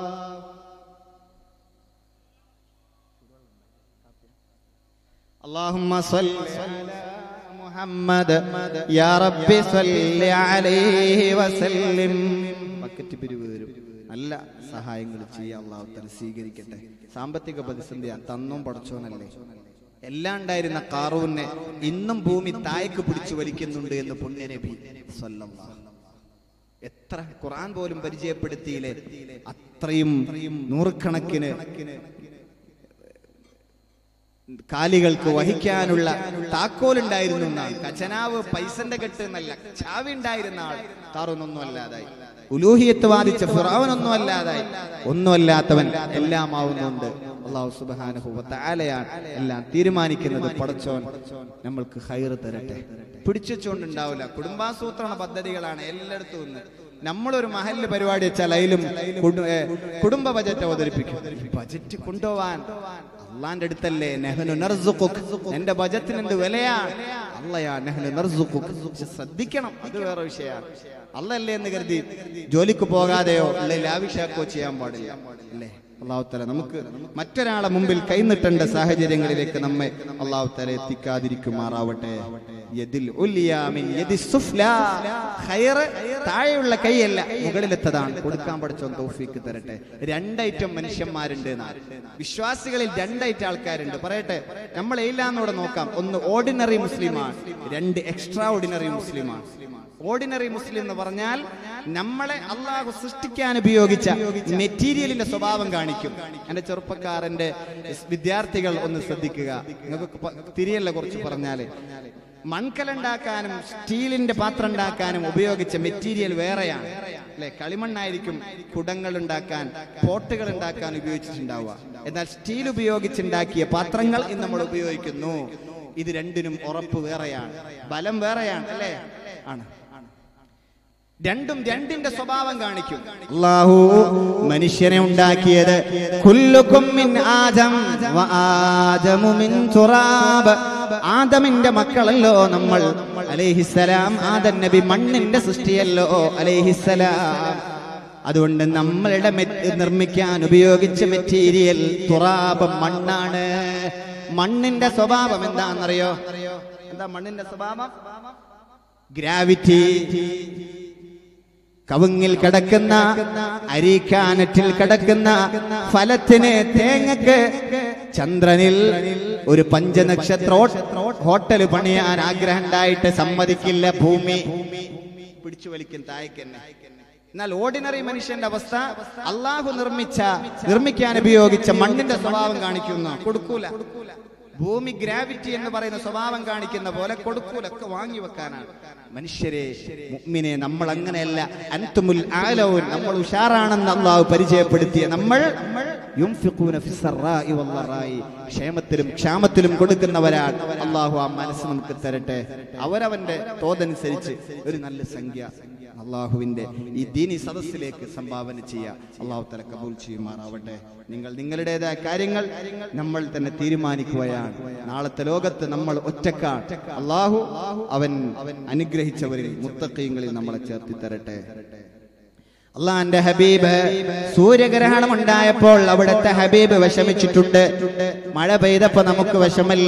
Speaker 1: اللهم صل على محمد يا رب صل عليه وسلم ബക്കറ്റ് പിരിവ് തരും നല്ല സഹായങ്ങൾ ചെയ്യാൻ അള്ളാഹു തല സ്വീകരിക്കട്ടെ സാമ്പത്തിക പ്രതിസന്ധി തന്നും പടച്ചോനല്ലേ എല്ലാം ഉണ്ടായിരുന്ന കാറൂനെ ഇന്നും ഭൂമി തായക്ക് പിടിച്ചു വലിക്കുന്നുണ്ട് എന്ന് പുണ്യനബി സ്വല്ലല്ലാഹു എത്ര ഖുർആൻ പോലും പരിചയപ്പെടുത്തിയില്ലേ അത്രയും നൂറുകണക്കിന് കാലികൾക്ക് വഹിക്കാനുള്ള താക്കോലുണ്ടായിരുന്നു എന്നാണ് ഖജനാവ് പൈസന്റെ കെട്ട് എന്നല്ല ചാവി ഉണ്ടായിരുന്ന ആൾ കാറൊന്നൊന്നും അല്ലാതായി ഉലൂഹിയത്ത് വാദിച്ച ഫിറാവനൊന്നും അല്ലാതായി ഒന്നുമല്ലാത്തവൻ എല്ലാം ആവുന്നുണ്ട് അള്ളാഹു സുബാനുഭവത്താലയാണ് എല്ലാം തീരുമാനിക്കുന്നത് പടച്ചോൻ നമ്മൾക്ക് ഹൈറ് തരട്ടെ പിടിച്ചുവെച്ചുകൊണ്ടുണ്ടാവില്ല കുടുംബാസൂത്രണ പദ്ധതികളാണ് എല്ലായിടത്തും ഒന്ന് നമ്മളൊരു മഹല്ല് പരിപാടി വെച്ചാൽ അതിലും കുടു- ഏ, കുടുംബ ബജറ്റ് അവതരിപ്പിക്കും ബജറ്റ് കൊണ്ടുപോവാൻ അള്ളാന്റെ അടുത്തല്ലേ നെഹ്നു നർസുഖുക് എന്റെ ബജറ്റിന് എന്ത് വിലയാണ് അള്ളയാ നെഹ്നു നർസുഖുക് പക്ഷെ ശ്രദ്ധിക്കണം അത് വേറെ വിഷയമാണ് അല്ലല്ലേ എന്ന് കരുതി ജോലിക്ക് പോകാതെയോ അല്ലെ ലാവിഷാക്കോ ചെയ്യാൻ പാടില്ല അല്ലേ അള്ളാഹു തല നമുക്ക് മറ്റൊരാളെ മുമ്പിൽ കൈനിട്ടേണ്ട സാഹചര്യങ്ങളിലേക്ക് നമ്മെ അള്ളാഹു തല എത്തിക്കാതിരിക്കുമാറാവട്ടെ യദിൽ ഉലിയ മിൻ യദി സുഫ്ല. ഖൈറ് താഴെയുള്ള കൈയല്ല മുകളിലെത്തതാണ് കൊടുക്കാൻ പഠിച്ചോൻ തൗഫീക്ക് തരട്ടെ രണ്ടൈറ്റം മനുഷ്യന്മാരുണ്ട് എന്നാണ് വിശ്വാസികളിൽ രണ്ടൈറ്റം ആൾക്കാരുണ്ട് പറയട്ടെ നമ്മൾ ഇല്ലാന്നൂടെ നോക്കാം ഒന്ന് ഓർഡിനറി മുസ്ലിമാണ് രണ്ട് എക്സ്ട്രാ ഓർഡിനറി മുസ്ലിമാണ് ഓർഡിനറി മുസ്ലിം എന്ന് പറഞ്ഞാൽ നമ്മളെ അള്ളാഹു സൃഷ്ടിക്കാൻ ഉപയോഗിച്ച മെറ്റീരിയലിന്റെ സ്വഭാവം കാണിക്കും എന്റെ ചെറുപ്പക്കാരന്റെ വിദ്യാർത്ഥികൾ ഒന്ന് ശ്രദ്ധിക്കുക നിങ്ങൾക്ക് പ- തിരിയല്ല കുറച്ച് പറഞ്ഞാല് മൺകലുണ്ടാക്കാനും സ്റ്റീലിന്റെ പാത്രം ഉണ്ടാക്കാനും ഉപയോഗിച്ച മെറ്റീരിയൽ വേറെയാണ് അല്ലെ കളിമണ്ണായിരിക്കും കുടങ്ങൾ ഉണ്ടാക്കാൻ പോട്ടുകൾ ഉണ്ടാക്കാൻ ഉപയോഗിച്ചിട്ടുണ്ടാവുക എന്നാൽ സ്റ്റീൽ ഉപയോഗിച്ചുണ്ടാക്കിയ പാത്രങ്ങൾ ഇന്ന് നമ്മൾ ഉപയോഗിക്കുന്നു ഇത് രണ്ടിനും ഉറപ്പ് വേറെയാണ് ബലം വേറെയാണ് അല്ലേ ആണ് രണ്ടും രണ്ടിന്റെ സ്വഭാവം കാണിക്കും അള്ളാഹു മനുഷ്യനെ ഉണ്ടാക്കിയത് കുല്ലുക്കും മിൻ ആദം വ ആദമു മിൻ തുറാബ് ആദമിന്റെ മക്കളല്ലോ നമ്മൾ അലൈഹിസ്സലാം ആദം നബി മണ്ണിന്റെ സൃഷ്ടിയല്ലോ അലൈഹിസ്സലാം അതുകൊണ്ട് നമ്മളുടെ മെ- നിർമ്മിക്കാൻ ഉപയോഗിച്ച മെറ്റീരിയൽ തുറാബ് മണ്ണാണ് മണ്ണിന്റെ സ്വഭാവം എന്താണെന്നറിയോ എന്താ മണ്ണിന്റെ സ്വഭാവം ഗ്രാവിറ്റി കവുങ്ങിൽ കിടക്കുന്ന അരീക്കാനറ്റിൽ കിടക്കുന്ന ഫലത്തിന് തേങ്ങക്ക് ചന്ദ്രനിൽ ഒരു പഞ്ചനക്ഷത്ര ഹോട്ടൽ പണിയാൻ ആഗ്രഹം ഉണ്ടായിട്ട് സമ്മതിക്കില്ല ഭൂമി പിടിച്ചു വലിക്കും തായ്ക്കന്നെ എന്നാൽ ഓർഡിനറി മനുഷ്യന്റെ അവസ്ഥ അള്ളാഹു നിർമ്മിച്ച നിർമ്മിക്കാൻ ഉപയോഗിച്ച മണ്ണിന്റെ സ്വഭാവം കാണിക്കുന്ന കൊടുക്കൂല ഭൂമി ഗ്രാവിറ്റി എന്ന് പറയുന്ന സ്വഭാവം കാണിക്കുന്ന പോലെ കൊടുക്കൂല ഒക്കെ വാങ്ങി വെക്കാനാണ് മനുഷ്യരെ മുഅ്മിനെ നമ്മൾ അങ്ങനെയല്ല അൻതുമുൽ ആലൗൻ നമ്മൾ ഉഷാറാണെന്ന് അള്ളാഹു പരിചയപ്പെടുത്തിയ നമ്മൾ യുംഫിഖൂന ഫിസ്സറാഇ വല്ലറായി ക്ഷേമത്തിലും ക്ഷാമത്തിലും കൊടുക്കുന്നവരാണ് അള്ളാഹു ആ മനസ്സ് നമുക്ക് തരട്ടെ അവരവന്റെ തോതനുസരിച്ച് ഒരു നല്ല സംഖ്യ അള്ളാഹുവിന്റെ ഈ ദീനി സദസ്സിലേക്ക് സംഭാവന ചെയ്യുക അള്ളാഹു തല കബൂൽ ചെയ്യുമാറാവട്ടെ നിങ്ങൾ നിങ്ങളുടേതായ കാര്യങ്ങൾ നമ്മൾ തന്നെ തീരുമാനിക്കുകയാണ് നാളത്തെ ലോകത്ത് നമ്മൾ ഒറ്റക്കാണ് അള്ളാഹു അവൻ അനുഗ്രഹിച്ചവരിൽ മുത്തക്കീങ്ങളിൽ നമ്മളെ ചേർത്തി തരട്ടെ അള്ളാന്റെ ഹബീബ് സൂര്യഗ്രഹണം ഉണ്ടായപ്പോൾ അവിടുത്തെ ഹബീബ് വിഷമിച്ചിട്ടുണ്ട് മഴ പെയ്തപ്പോ നമുക്ക് വിഷമല്ല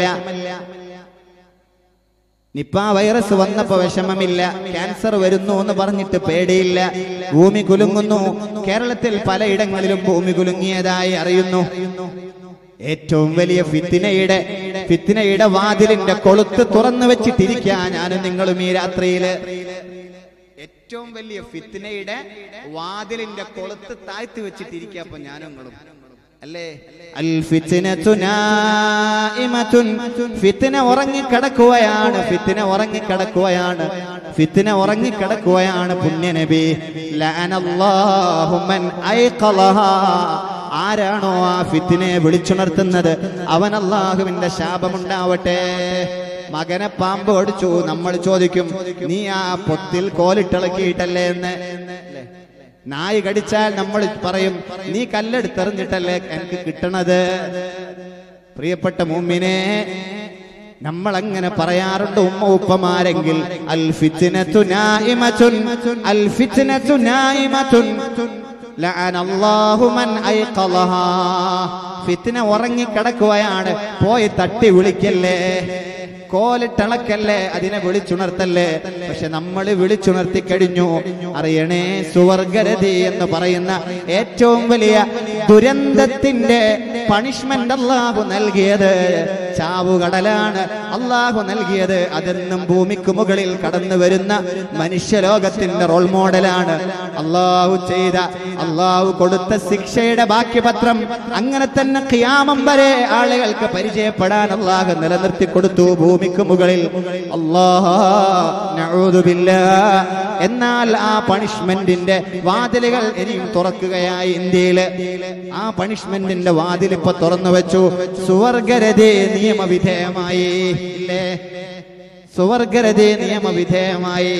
Speaker 1: നിപ്പ വൈറസ് വന്നപ്പോ വിഷമമില്ല ക്യാൻസർ വരുന്നു എന്ന് പറഞ്ഞിട്ട് പേടിയില്ല ഭൂമി കുലുങ്ങുന്നു കേരളത്തിൽ പലയിടങ്ങളിലും ഭൂമി കുലുങ്ങിയതായി അറിയുന്നു ഏറ്റവും വലിയ ഫിത്തിനയുടെ ഫിത്തിനയുടെ വാതിലിന്റെ കൊളുത്ത് തുറന്നു വെച്ചിട്ടിരിക്കാൻ ഞാനും നിങ്ങളും ഈ രാത്രിയില് ഏറ്റവും വലിയ ഫിത്തിനയുടെ വാതിലിന്റെ കൊളുത്ത് താഴ്ത്തി വെച്ചിട്ടിരിക്കുക അപ്പൊ ഞാനും നിങ്ങളും അല്ലേ അൽ ഫിത്നതു നായിമത്തുൻ ഫിത്ന ഉറങ്ങിക്കിടക്കുകയാണ് ഫിത്ന ഉറങ്ങിക്കിടക്കുകയാണ് ഫിത്ന ഉറങ്ങിക്കിടക്കുകയാണ് പുണ്യ നബി ലഅനല്ലാഹു മൻ ഐഖലഹാ ആരാണോ ആ ഫിത്തിനെ വിളിച്ചുണർത്തുന്നത് അവൻ അള്ളാഹുവിന്റെ ശാപമുണ്ടാവട്ടെ മകനെ പാമ്പ് ഓടിച്ചു നമ്മൾ ചോദിക്കും നീ ആ പൊത്തിൽ കോലിട്ടിളക്കിയിട്ടല്ലേ എന്ന് അല്ലേ? നായി കടിച്ചാൽ നമ്മൾ പറയും നീ കല്ലെടുത്തെറിഞ്ഞിട്ടല്ലേ എനിക്ക് കിട്ടണത് പ്രിയപ്പെട്ട മുമ്മിനെ നമ്മൾ അങ്ങനെ പറയാറുണ്ട് ഉമ്മ ഉപ്പമാരെങ്കിൽ അൽ ഫിത്നതു നായിമത്തുൻ അൽ ഫിത്നതു നായിമത്തുൻ ലഅന അല്ലാഹു മൻ ഐഖലഹാ ഫിത്ന ഉറങ്ങിക്കിടക്കുകയാണ് പോയി തട്ടി വിളിക്കല്ലേ കോലിട്ടളക്കല്ലേ അതിനെ വിളിച്ചുണർത്തല്ലേ പക്ഷെ നമ്മൾ വിളിച്ചുണർത്തി കഴിഞ്ഞു അറിയണേ സുവർഗരതി എന്ന് പറയുന്ന ഏറ്റവും വലിയ ദുരന്തത്തിന്റെ പണിഷ്മെന്റ് അള്ളാഹു നൽകിയത് ചാവുകടലാണ് അള്ളാഹു നൽകിയത് അതെന്നും ഭൂമിക്ക് മുകളിൽ കടന്നു വരുന്ന മനുഷ്യലോകത്തിന്റെ റോൾ മോഡലാണ് അള്ളാഹു ചെയ്ത അള്ളാഹു കൊടുത്ത ശിക്ഷയുടെ ബാക്കി പത്രം അങ്ങനെ തന്നെ ഖിയാമം വരെ ആളുകൾക്ക് പരിചയപ്പെടാൻ അള്ളാഹു നിലനിർത്തി കൊടുത്തു ഭൂമിക്ക് മുകളിൽ അള്ളാഹുബില്ല എന്നാൽ ആ പണിഷ്മെന്റിന്റെ വാതിലുകൾ ഇനിയും തുറക്കുകയായി ഇന്ത്യയില് ആ പണിഷ്മെന്റിന്റെ വാതിൽ ഇപ്പൊ തുറന്നു വെച്ചു സുവർഗരതി നിയമവിധേയമായി ഇല്ലേ സുവർഗരതി നിയമവിധേയമായി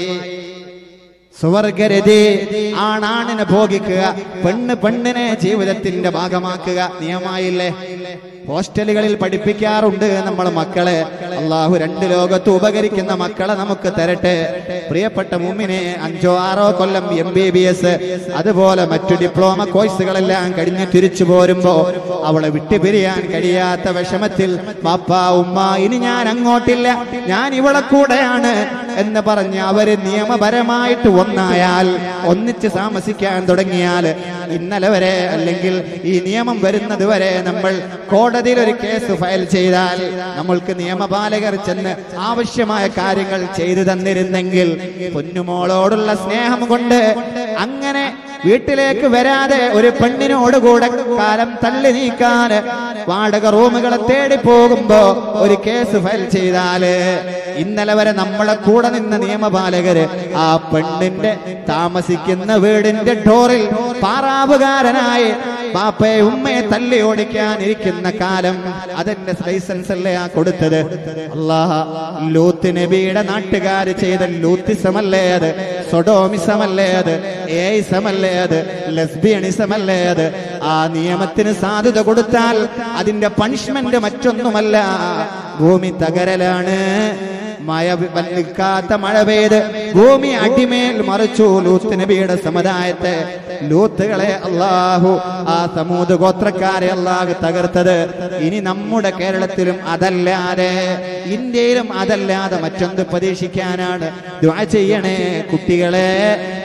Speaker 1: സുവർഗരതി ആണാണിനെ ഭോഗിക്കുക പെണ്ണ് പെണ്ണിനെ ജീവിതത്തിന്റെ ഭാഗമാക്കുക നിയമായില്ലേ ഹോസ്റ്റലുകളിൽ പഠിപ്പിക്കാറുണ്ട് നമ്മൾ മക്കളെ അള്ളാഹു രണ്ട് ലോകത്ത് ഉപകരിക്കുന്ന മക്കളെ നമുക്ക് തരട്ടെ പ്രിയപ്പെട്ട മുമ്മിനെ അഞ്ചോ ആറോ കൊല്ലം എം ബി ബി എസ് അതുപോലെ മറ്റു ഡിപ്ലോമ കോഴ്സുകളെല്ലാം കഴിഞ്ഞ് തിരിച്ചു പോരുമ്പോ അവളെ വിട്ടുപിരിയാൻ കഴിയാത്ത വിഷമത്തിൽ പാപ്പ ഉമ്മ ഇനി ഞാൻ അങ്ങോട്ടില്ല ഞാൻ ഇവളെ കൂടെയാണ് എന്ന് പറഞ്ഞ് അവര് നിയമപരമായിട്ട് ഒന്നായാൽ ഒന്നിച്ച് താമസിക്കാൻ തുടങ്ങിയാൽ ഇന്നലെ വരെ അല്ലെങ്കിൽ ഈ നിയമം വരുന്നത് വരെ നമ്മൾ കോടതിയിൽ ഒരു കേസ് ഫയൽ ചെയ്താൽ നമ്മൾക്ക് നിയമപാലകർ ചെന്ന് ആവശ്യമായ കാര്യങ്ങൾ ചെയ്തു തന്നിരുന്നെങ്കിൽ പൊന്നുമോളോടുള്ള സ്നേഹം കൊണ്ട് അങ്ങനെ വീട്ടിലേക്ക് വരാതെ ഒരു പെണ്ണിനോട് കൂടെ കാലം തള്ളി നീക്കാൻ വാടക റൂമുകളെ തേടി പോകുമ്പോ ഒരു കേസ് ഫയൽ ചെയ്താല് ഇന്നലെ വരെ നമ്മളെ കൂടെ നിന്ന നിയമപാലകര് ആ പെണ്ണിന്റെ താമസിക്കുന്ന വീടിന്റെ ഡോറിൽ പാറാവുകാരനായി പാപ്പയെ ഉമ്മയെ തല്ലി ഓടിക്കാൻ ഇരിക്കുന്ന കാലം അതെന്റെ ലൈസൻസ് അല്ലേ ആ കൊടുത്തത് അള്ളാഹ ലൂത്ത് നബിയുടെ നാട്ടുകാർ ചെയ്ത ലൂത്തിസമല്ലേ അത് സൊഡോമിസമല്ലേ അത് ഏയിസമല്ലേ അത് ലെസ്ബിയണിസമല്ലേ അത് ആ നിയമത്തിന് സാധുത കൊടുത്താൽ അതിന്റെ പണിഷ്മെന്റ് മറ്റൊന്നുമല്ല ഭൂമി തകരലാണ് മഴ നിൽക്കാത്ത മഴ പെയ്ത് ഭൂമി അടിമേൽ മറിച്ചു ലൂത്ത് നബിയുടെ സമുദായത്തെ ലൂത്തുകളെ അള്ളാഹു ആ സമൂത് ഗോത്രക്കാരെ അള്ളാഹു തകർത്തത് ഇനി നമ്മുടെ കേരളത്തിലും അതല്ലാതെ ഇന്ത്യയിലും അതല്ലാതെ മറ്റൊന്ന് പ്രതീക്ഷിക്കാനാണ് ദ്വാ ചെയ്യണേ കുട്ടികളെ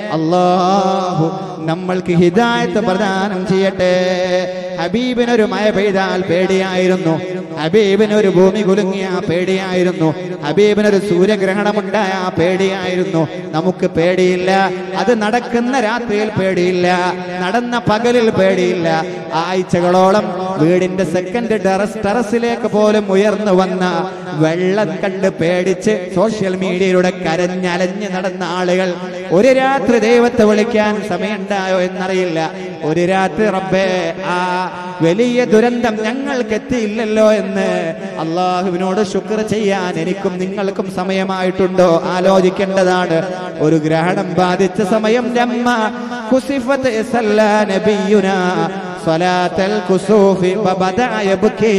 Speaker 1: അള്ളാഹു നമ്മൾക്ക് ഹിദായത്ത് പ്രദാനം ചെയ്യട്ടെ ഹബീബിനൊരു മഴ പെയ്താൽ പേടിയായിരുന്നു ഹബീബിനൊരു ഭൂമി കുലുങ്ങിയ പേടിയായിരുന്നു ഹബീബിനൊരു സൂര്യഗ്രഹണമുണ്ടായ പേടിയായിരുന്നു നമുക്ക് പേടിയില്ല അത് നടക്കുന്ന രാത്രിയിൽ പേടിയില്ല നടന്ന പകലിൽ പേടിയില്ല ആഴ്ചകളോളം വീടിന്റെ സെക്കൻഡ് ടെറസ് ടെറസിലേക്ക് പോലും ഉയർന്നു വന്ന വെള്ളം കണ്ട് പേടിച്ച് സോഷ്യൽ മീഡിയയിലൂടെ കരഞ്ഞലഞ്ഞ് നടന്ന ആളുകൾ ഒരു രാത്രി ദൈവത്തെ വിളിക്കാൻ സമയമുണ്ടായോ എന്നറിയില്ല ഒരു രാത്രി റബ്ബേ ആ വലിയ ദുരന്തം ഞങ്ങൾക്ക് എത്തിയില്ലല്ലോ എന്ന് അള്ളാഹുവിനോട് ശുക്ർ ചെയ്യാൻ എനിക്കും നിങ്ങൾക്കും സമയമായിട്ടുണ്ടോ ആലോചിക്കേണ്ടതാണ് ഒരു ഗ്രഹണം ബാധിച്ച സമയം രമ്മ കുസിഫത്ത് സല്ലാ നബിയുനാ സ്വലാത്തൽ കുസൂഫി ബബദഅ യബ്കീ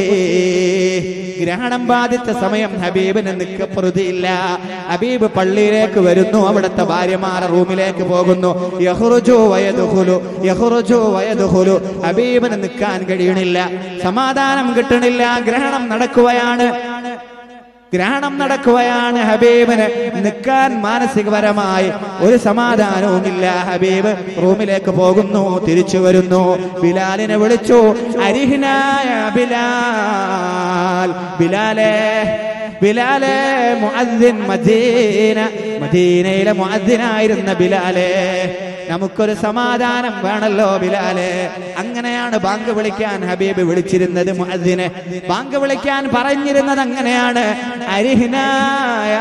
Speaker 1: ഗ്രഹണം ബാധിച്ച സമയം ഹബീബിന് നിക്കപ്രതിയില്ല ഹബീബ് പള്ളിയിലേക്ക് വരുന്നു അവിടുത്തെ ഭാര്യമാരെ റൂമിലേക്ക് പോകുന്നു യഹ്റുജു വയദുഖുലു യഹ്റുജു വയദുഖുലു ഹബീബിന് നിൽക്കാൻ കഴിയണില്ല സമാധാനം കിട്ടണില്ല ഗ്രഹണം നടക്കുകയാണ് ഗ്രഹണം നടക്കുകയാണ് ഹബീബിന് നിൽക്കാൻ മാനസികപരമായി ഒരു സമാധാനവുമില്ല ഹബീബ് റൂമിലേക്ക് പോകുന്നു തിരിച്ചു വരുന്നു ബിലാലിനെ വിളിച്ചു അരിഹിനായ ബിലാൽ ബിലാലേ ബിലാലെ മുഅദ്ദിൻ മദീന മദീനയിലെ മുഅദ്ദിനായിരുന്ന ബിലാലെ നമുക്കൊരു സമാധാനം വേണല്ലോ ബിലാലെ അങ്ങനെയാണ് ബാങ്ക് വിളിക്കാൻ ഹബീബ് വിളിച്ചിരുന്നത് മുഅദ്ദിനെ ബാങ്ക് വിളിക്കാൻ പറഞ്ഞിരുന്നത് അങ്ങനെയാണ് അരിഹ്നായ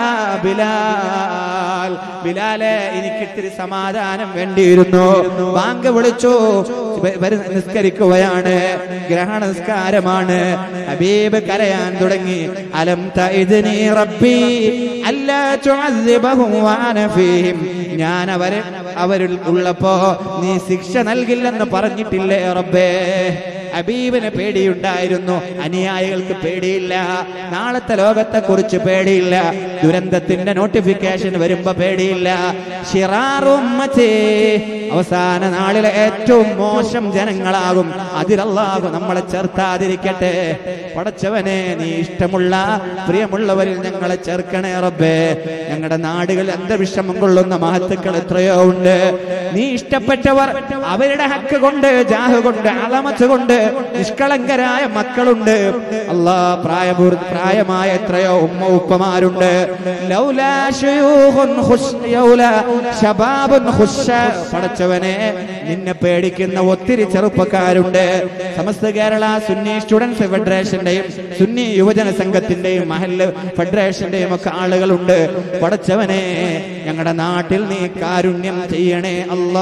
Speaker 1: ബിലാൽ ബിലാലെ എനിക്ക് ഇത്തിരി സമാധാനം വേണ്ടിയിരുന്നു ബാങ്ക് വിളിച്ചു വ- വരു- നിസ്കരിക്കുകയാണ് ഗ്രഹണ നിസ്കാരമാണ് ഹബീബ് കരയാൻ തുടങ്ങി അലം തഇദ്നി റബ്ബി അല്ലാ തുഅദ്ദിബഹും വഅന ഫീഹിം ഞാൻ അവര് അവരിൽ ഉള്ളപ്പോ നീ ശിക്ഷ നൽകില്ലെന്ന് പറഞ്ഞിട്ടില്ലേ റബ്ബേ ഹബീബിന് പേടിയുണ്ടായിരുന്നു അനുയായികൾക്ക് പേടിയില്ല നാളത്തെ ലോകത്തെ കുറിച്ച് പേടിയില്ല ദുരന്തത്തിന്റെ നോട്ടിഫിക്കേഷൻ വരുമ്പോ പേടിയില്ല ഷിറാറുമ്മച്ചേ അവസാന നാളിലെ ഏറ്റവും മോശം ജനങ്ങളാകും അതിലല്ലാകും നമ്മളെ ചേർത്താതിരിക്കട്ടെ പടച്ചവനെ നീ ഇഷ്ടമുള്ള പ്രിയമുള്ളവരിൽ ഞങ്ങളെ ചേർക്കണേ റബ്ബേ ഞങ്ങളുടെ നാടുകളിൽ അന്തവിഷമം കൊള്ളുന്ന മഹത്തുക്കൾ എത്രയോ ഉണ്ട് നീ ഇഷ്ടപ്പെട്ടവർ അവരുടെ ഹക്ക് കൊണ്ട് ജാഹ് കൊണ്ട് അളമത്ത് കൊണ്ട് നിഷ്കളങ്കരായ മക്കളുണ്ട് അല്ലാ പ്രായപൂർ പ്രായമായ എത്രയോ ഉമ്മ ഉപ്പമാരുണ്ട് ലൗലാ ശുയൂഖുൻ ഖുശ് യൗലാ ശബാബുൻ ഖുശ പടച്ചവനെ നിന്നെ പേടിക്കുന്ന ഒത്തിരി ചെറുപ്പക്കാരുണ്ട് സമസ്ത കേരള സുന്നി സ്റ്റുഡൻസ് ഫെഡറേഷന്റെയും സുന്നി യുവജന സംഘത്തിന്റെയും മഹല്ല് ഫെഡറേഷന്റെയും ഒക്കെ ആളുകളുണ്ട് പടച്ചവനെ ഞങ്ങളുടെ നാട്ടിൽ നീ കാരുണ്യം ചെയ്യണേ അല്ലാ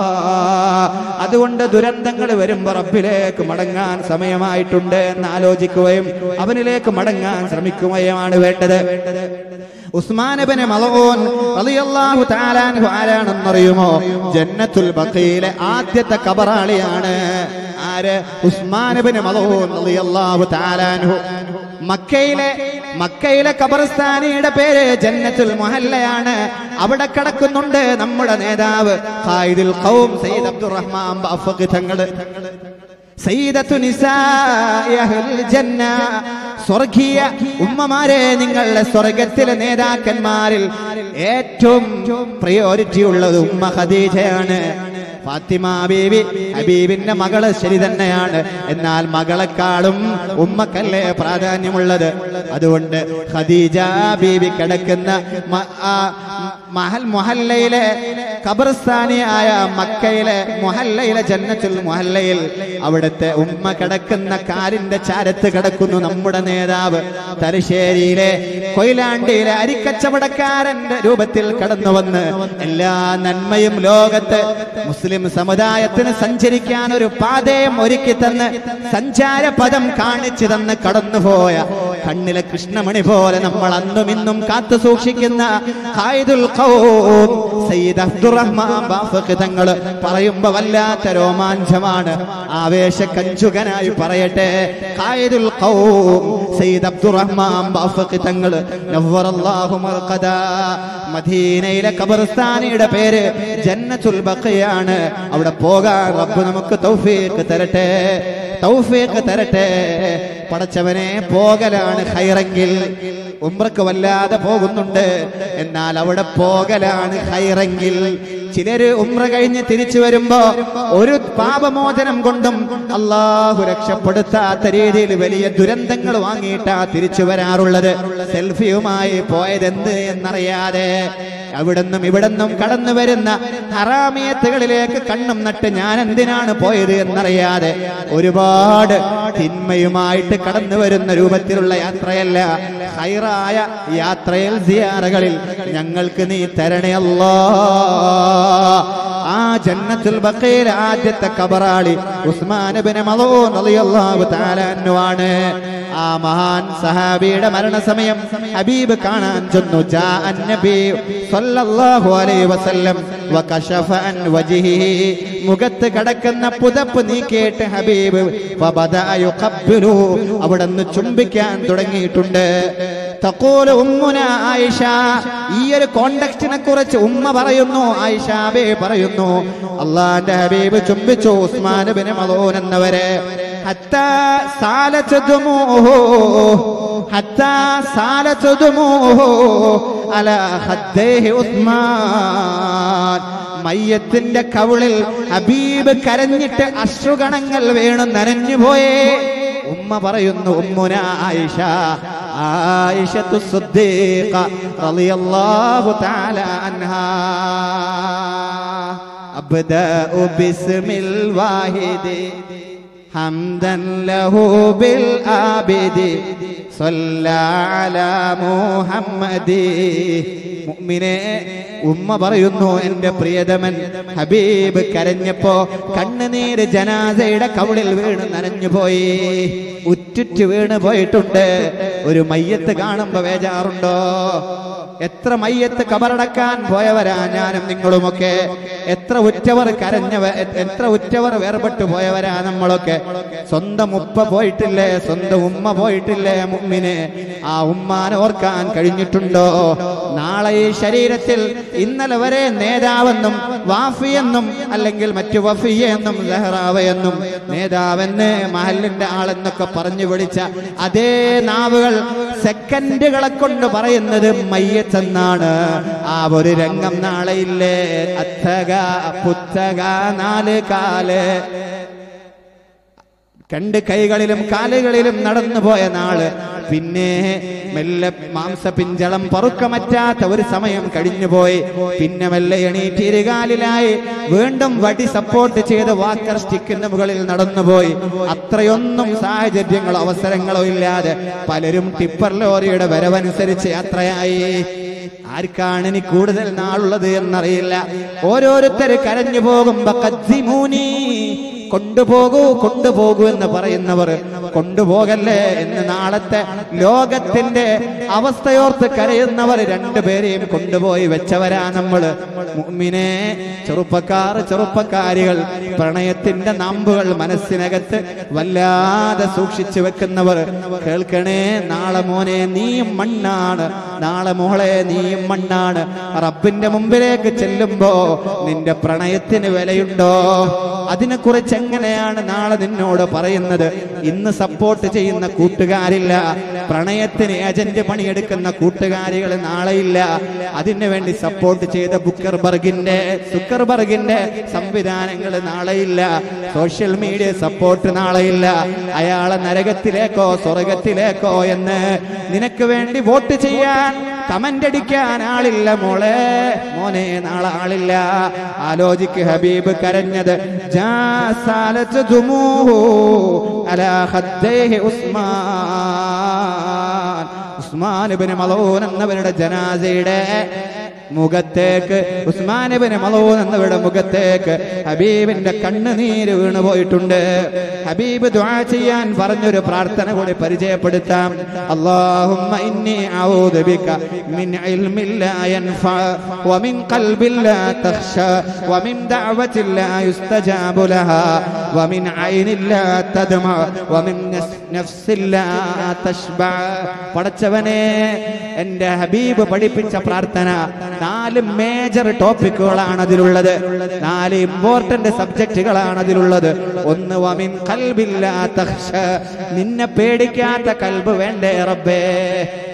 Speaker 1: അതുകൊണ്ട് ദുരന്തങ്ങൾ വരുമ്പോ റബ്ബിലേക്ക് മടങ്ങാൻ സമയമായിട്ടുണ്ട് എന്ന് ആലോചിക്കുകയും അവനിലേക്ക് മടങ്ങാൻ ശ്രമിക്കുകയുമാണ് വേണ്ടത് ഉസ്മാനബിന് മലവോൻ റളിയല്ലാഹു തആല അൻഹു ആരാണെന്നറിയുമോ ജന്നത്തുൽ ബഖീലെ ആദ്യത്തെ കബറാളിയാണ് ആര് ഉസ്മാനബിന് മലവോൻ റളിയല്ലാഹു തആല അൻഹു മക്കയിലെ മക്കയിലെ ഖബർസ്ഥാനിയുടെ പേര് ജന്നത്തുൽ മുഹല്ലയാണ് അവിടെ കിടക്കുന്നുണ്ട് നമ്മുടെ നേതാവ് ഖായിദുൽ ഖൗം സയ്യിദ് അബ്ദുറഹ്മാൻ ബാഫഖ് തങ്ങള് സയ്യിദത്തു നിസാഇ അഹ്ലിൽ ജന്ന സ്വർഗീയ ഉമ്മമാരെ നിങ്ങളുടെ സ്വർഗത്തിലെ നേതാക്കന്മാരിൽ ഏറ്റവും പ്രയോറിറ്റി ഉള്ളത് ഉമ്മ ഖദീജയാണ് ഫാത്തിമ ബീവി ഹബീബിന്റെ മകള് ശരി തന്നെയാണ് എന്നാൽ മകളെക്കാളും ഉമ്മക്കല്ലേ പ്രാധാന്യമുള്ളത് അതുകൊണ്ട് ഖദീജ ബീവി കിടക്കുന്ന മ- ആ മഹൽ മുഹല്ലയിലെ ഖബർസ്ഥാനിയായ മക്കയിലെ മുഹല്ലയിലെ ജന്നത്തുൽ മുഹല്ലയിൽ അവിടുത്തെ ഉമ്മ കിടക്കുന്ന കാലിന്റെ ചാരത്ത് കിടക്കുന്നു നമ്മുടെ നേതാവ് തലശ്ശേരിയിലെ കൊയിലാണ്ടിയിലെ അരിക്കച്ചവടക്കാരന്റെ രൂപത്തിൽ കടന്നു വന്ന് എല്ലാ നന്മയും ലോകത്ത് മുസ്ലിം സമുദായത്തിന് സഞ്ചരിക്കാൻ ഒരു പാതയും ഒരുക്കി തന്ന് സഞ്ചാര പദം കാണിച്ചു തന്ന് കടന്നുപോയ കണ്ണിലെ കൃഷ്ണമണി പോലെ നമ്മൾ അന്നും ഇന്നും കാത്തു സൂക്ഷിക്കുന്ന ഖായിദുൽ ഖൗം സയ്യിദ് അബ്ദുറഹ്മാൻ ബാഫഖ് തങ്ങൾ പറയുമ്പോ വല്ലാത്ത രോമാഞ്ചമാണ് ആവേശ കഞ്ചുകനായി പറയട്ടെ ഖായിദുൽ ഖൗം സയ്യിദ് അബ്ദുറഹ്മാൻ ബാഫഖ് തങ്ങൾ നവ്വറല്ലാഹു മർഖദ മദീനയിലെ ഖബർസ്ഥാനിയുടെ പേര് ജന്നത്തുൽ ബഖയാണ് അവിടെ പോകാൻ റബ്ബ് നമുക്ക് തൗഫീഖ് തരട്ടെ തൗഫീഖ് തരട്ടെ പടച്ചവനെ പോകലാണ് ഹൈറെങ്കിൽ ഉംറക്ക് വല്ലാതെ പോകുന്നുണ്ട് എന്നാൽ അവിടെ പോകലാണ് ഹൈറെങ്കിൽ ചിലര് ഉംറ കഴിഞ്ഞ് തിരിച്ചു വരുമ്പോ ഒരു പാപമോചനം കൊണ്ടും അള്ളാഹു രക്ഷപ്പെടുത്താത്ത രീതിയിൽ വലിയ ദുരന്തങ്ങൾ വാങ്ങിയിട്ടാ തിരിച്ചു വരാറുള്ളത് സെൽഫിയുമായി പോയതെന്ത് എന്നറിയാതെ അവിടുന്നും ഇവിടുന്നും കടന്നു വരുന്ന ഹറാമിയത്തുകളിലേക്ക് കണ്ണും നട്ട് ഞാൻ എന്തിനാണ് പോയത് എന്നറിയാതെ ഒരുപാട് തിന്മയുമായിട്ട് കടന്നു വരുന്ന രൂപത്തിലുള്ള യാത്രയല്ല ഹൈറായ യാത്രയിൽ സിയാറകളിൽ ഞങ്ങൾക്ക് നീ തരണേ അല്ലാ ആ ജന്നത്തുൽ ബഖീൽ ആദ്യത്തെ കബറാളി ഉസ്മാൻ ഇബ്നു മളൂൻ റളിയല്ലാഹു തആല അൻഹു ആണ് ആ മഹാൻ സഹാബിയുടെ മരണസമയം ഹബീബ് കാണാൻ ചെന്നു ജാ അന്നബി സല്ലല്ലാഹു അലൈഹി വസല്ലം വകശഫ അൻ വജ്ഹിഹി മുഖത്ത് കടക്കുന്ന പുതപ്പ് നീക്കിയിട്ട് ഹബീബ് ഫബദഅ യുഖബ്ബിലു അവിടുന്ന് ചുംബിക്കാൻ തുടങ്ങിയിട്ടുണ്ട് തഖൂലു ഉമ്മുന ആയിഷ ഈ ഒരു കോണ്ടക്സ്റ്റിനെ കുറിച്ച് ഉമ്മ പറയുന്നു ആയിഷാബേ പറയുന്നു അള്ളാന്റെ ഹബീബ് ചുംബിച്ചു ഉസ്മാൻ ബിൻ മളൂൻ എന്നവരെ ഹത്താ സാലത്ത് ദുമൂഹു ഹത്താ സാലത്ത് ദുമൂഹു അലാ ഖദ്ദൈഹി ഉസ്മാൻ മയ്യത്തിന്റെ കവിളിൽ ഹബീബ് കരഞ്ഞിട്ട് അശ്രുഗണങ്ങൾ വീണു നനഞ്ഞുപോയേ ഉമ്മ പറയുന്നു ഉമ്മുന ആയിഷ ആയിഷത്തു സുദ്ദീഖ റളിയല്ലാഹു തആല അൻഹാ അബ്ദഉ ബിസ്മിൽ വാഹിദി ഹംദൻ ലഹു ബിൽ ആബിദി صلى على محمد മുഅ്മിനെ ഉമ്മ പറയുന്നു എന്റെ പ്രിയതമൻ ഹബീബ് കരഞ്ഞപ്പോ കണ്ണുനീര് ജനാസയുടെ കവിളിൽ വീണ് നനഞ്ഞു പോയി ഉറ്റുറ്റ് വീണ് പോയിട്ടുണ്ട് ഒരു മയ്യത്ത് കാണുമ്പോ വേജാറുണ്ടോ എത്ര മയ്യത്ത് കബറടക്കാൻ പോയവരാ ഞാനും നിങ്ങളുമൊക്കെ എത്ര ഉറ്റവർ കരഞ്ഞവ എത്ര ഉറ്റവർ വേർപെട്ടു പോയവരാ നമ്മളൊക്കെ സ്വന്തം ഉപ്പ പോയിട്ടില്ലേ സ്വന്തം ഉമ്മ പോയിട്ടില്ലേ മുമ്മിനെ ആ ഉമ്മാനെ ഓർക്കാൻ കഴിഞ്ഞിട്ടുണ്ടോ നാളെ ഈ ശരീരത്തിൽ ഇന്നലെ വരെ നേതാവെന്നും വാഫിയെന്നും അല്ലെങ്കിൽ മറ്റു വഫിയെന്നും ലഹറാവയെന്നും നേതാവെന്ന് മഹലിന്റെ ആളെന്നൊക്കെ പറഞ്ഞു വിളിച്ച അതേ നാവുകൾ സെക്കൻഡുകളെ കൊണ്ട് പറയുന്നത് മയ്യത്തെന്നാണ് ആ ഒരു രംഗം നാളെയില്ലേ അത്തക പുത്തക നാല് കാല് രണ്ട് കൈകളിലും കാലുകളിലും നടന്നു പോയ നാള് പിന്നെ മെല്ലെ മാംസപിഞ്ചളം പറുക്കമറ്റാത്ത ഒരു സമയം കഴിഞ്ഞുപോയി പിന്നെ മെല്ലെ എണീറ്റ് ഇരുകാലിലായി വീണ്ടും വടി സപ്പോർട്ട് ചെയ്ത് വാക്കർ സ്റ്റിക്കിന്റെ മുകളിൽ നടന്നുപോയി അത്രയൊന്നും സാഹചര്യങ്ങളോ അവസരങ്ങളോ ഇല്ലാതെ പലരും ടിപ്പർ ലോറിയുടെ വരവനുസരിച്ച് യാത്രയായി ആർക്കാണ് ഇനി കൂടുതൽ നാളുള്ളത് എന്നറിയില്ല ഓരോരുത്തർ കരഞ്ഞു പോകുമ്പോ കദ്ദിമൂനി കൊണ്ടുപോകൂ കൊണ്ടുപോകൂ എന്ന് പറയുന്നവർ കൊണ്ടുപോകല്ലേ എന്ന് നാളത്തെ ലോകത്തിന്റെ അവസ്ഥയോർത്ത് കരയുന്നവർ രണ്ടുപേരെയും കൊണ്ടുപോയി വെച്ചവരാ നമ്മള് മുഅ്മിനെ ചെറുപ്പക്കാർ ചെറുപ്പക്കാരികൾ പ്രണയത്തിന്റെ നാമ്പുകൾ മനസ്സിനകത്ത് വല്ലാതെ സൂക്ഷിച്ചു വെക്കുന്നവർ കേൾക്കണേ നാളെ മോനെ നീയും മണ്ണാണ് നാളെ മോളെ നീയും മണ്ണാണ് റബ്ബിന്റെ മുമ്പിലേക്ക് ചെല്ലുമ്പോ നിന്റെ പ്രണയത്തിന് വിലയുണ്ടോ അതിനെക്കുറിച്ച് എങ്ങനെയാണ് നാളെ നിന്നോട് പറയുന്നത് ഇന്ന് സപ്പോർട്ട് ചെയ്യുന്ന കൂട്ടുകാരില്ല പ്രണയത്തിന് ഏജന്റ് പണിയെടുക്കുന്ന കൂട്ടുകാരികൾ നാളെയില്ല അതിനു വേണ്ടി സപ്പോർട്ട് ചെയ്ത ബുക്കർബർഗിന്റെ സുക്കർബർഗിന്റെ സംവിധാനങ്ങൾ നാളെയില്ല സോഷ്യൽ മീഡിയ സപ്പോർട്ട് നാളെയില്ല അയാളെ നരകത്തിലേക്കോ സ്വർഗത്തിലേക്കോ എന്ന് നിനക്ക് വേണ്ടി വോട്ട് ചെയ്യാൻ കമന്റ് അടിക്കാൻ ആളില്ല മോളെ മോനെ നാളെ ആളില്ല ആലോചിക്ക് ഹബീബ് കരഞ്ഞത് ജാസാലത്ത് ദുമൂഹു അലാ ഖദ്ദൈഹി ഉസ്മാൻ ഉസ്മാൻ ഇബ്നു മളൂൻ എന്നവരുടെ ജനാസയുടെ മുഖത്തേക്ക് ഉസ്മാനബിന് മലൂൻ എന്നവരുടെ മുഖത്തേക്ക് ഹബീബിന്റെ കണ്ണുനീര് വീണു പോയിട്ടുണ്ട് ഹബീബ് ദുആ ചെയ്യാൻ പറഞ്ഞൊരു പ്രാർത്ഥന കൂടി പരിചയപ്പെടുത്താം അല്ലാഹുമ്മ ഇന്നി അഊദു ബിക മിൻ ഇൽമിൻ ലാ യൻഫഅ വമിൻ ഖൽബിൻ ലാ തഖ്ശ വമിൻ ദഅവത്തിൻ ലാ യുസ്തജാബു ലഹാ വമിൻ ഐനിൻ ലാ തദ്മ വമിൻ നഫ്സിൻ ലാ തശ്ബഅ പടച്ചവനെ എന്റെ ഹബീബ് പഠിപ്പിച്ച പ്രാർത്ഥന നാല് മേജർ ടോപ്പിക്കുകളാണ് അതിലുള്ളത് നാല് ഇമ്പോർട്ടന്റ് സബ്ജക്റ്റുകളാണ് അതിലുള്ളത് ഒന്ന് വമിൻ കൽബില്ലാത്ത നിന്നെ പേടിക്കാത്ത കൽബ് വേണ്ടേ റബ്ബേ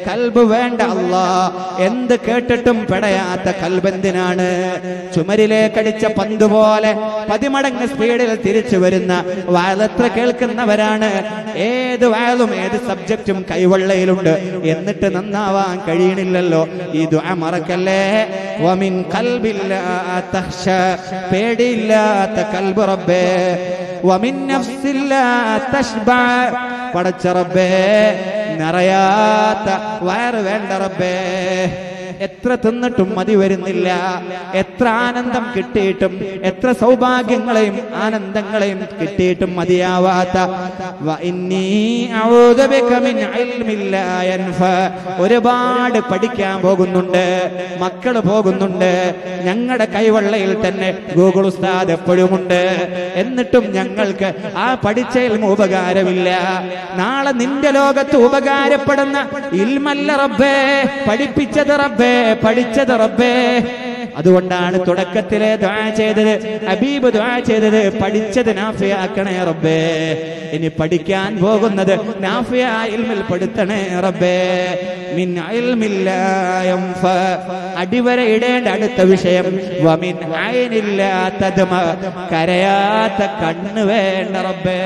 Speaker 2: കൽബ് വേണ്ട അല്ലാ എന്ത് കേട്ടിട്ടും പെടയാത്ത കൽബെന്തിനാണ് ചുമരിലേക്കടിച്ച പന്ത് പോലെ പതിമടങ്ങ് സ്പീഡിൽ തിരിച്ചു വരുന്ന വയലത്ര കേൾക്കുന്നവരാണ് ഏത് വയലും ഏത് സബ്ജക്റ്റും കൈവെള്ളയിലുണ്ട് എന്നിട്ട് നന്നാവാൻ കഴിയണില്ലല്ലോ ഈ ദുആ മറക്കല്ലേ വമിൻ കൽബില്ലാത്ത ഖ്ശ, പേടിയില്ലാത്ത കൽബ് റബ്ബേ വമിൻ നഫ്സില്ലാത്ത തശ്ബഅ, പടച്ച റബ്ബേ നിറയാത്ത വയറ് വേണ്ട റബ്ബേ എത്ര തിന്നിട്ടും മതി വരുന്നില്ല എത്ര ആനന്ദം കിട്ടിയിട്ടും എത്ര സൗഭാഗ്യങ്ങളെയും ആനന്ദങ്ങളെയും കിട്ടിയിട്ടും മതിയാവാത്ത വ ഇന്നീ അഊദു ബിക മിൻ ഇൽമിൻ ലാ യൻഫ. ഒരുപാട് പഠിക്കാൻ പോകുന്നുണ്ട് മക്കള് പോകുന്നുണ്ട് ഞങ്ങളുടെ കൈവെള്ളയിൽ തന്നെ ഗൂഗിൾ ഉസ്താദ് എപ്പോഴുമുണ്ട് എന്നിട്ടും ഞങ്ങൾക്ക് ആ പഠിച്ച ഇൽമ ഉപകാരമില്ല നാളെ നിന്റെ ലോകത്ത് ഉപകാരപ്പെടുന്ന ഇൽമല്ല റബ്ബേ പഠിപ്പിച്ചത് റബ്ബേ പഠിച്ചത് റബ്ബേ അതുകൊണ്ടാണ് തുടക്കത്തിലെ ദ്വാ ചെയ്തത് ഹബീബ് ദ്വാ ചെയ്തത് പഠിച്ചത് നാഫിയാക്കണേ റബ്ബേ ഇനി പഠിക്കാൻ പോകുന്നത് നാഫിയ ഇൽമിൽ പെടുത്തണേ റബ്ബേ മിൻ ഇൽമില്ല യൻഫ. അടിവര ഇടേണ്ട അടുത്ത വിഷയം വമിൻ ഐനില്ല തദ്മ. കരയാത്ത കണ്ണ് വേണ്ട റബ്ബേ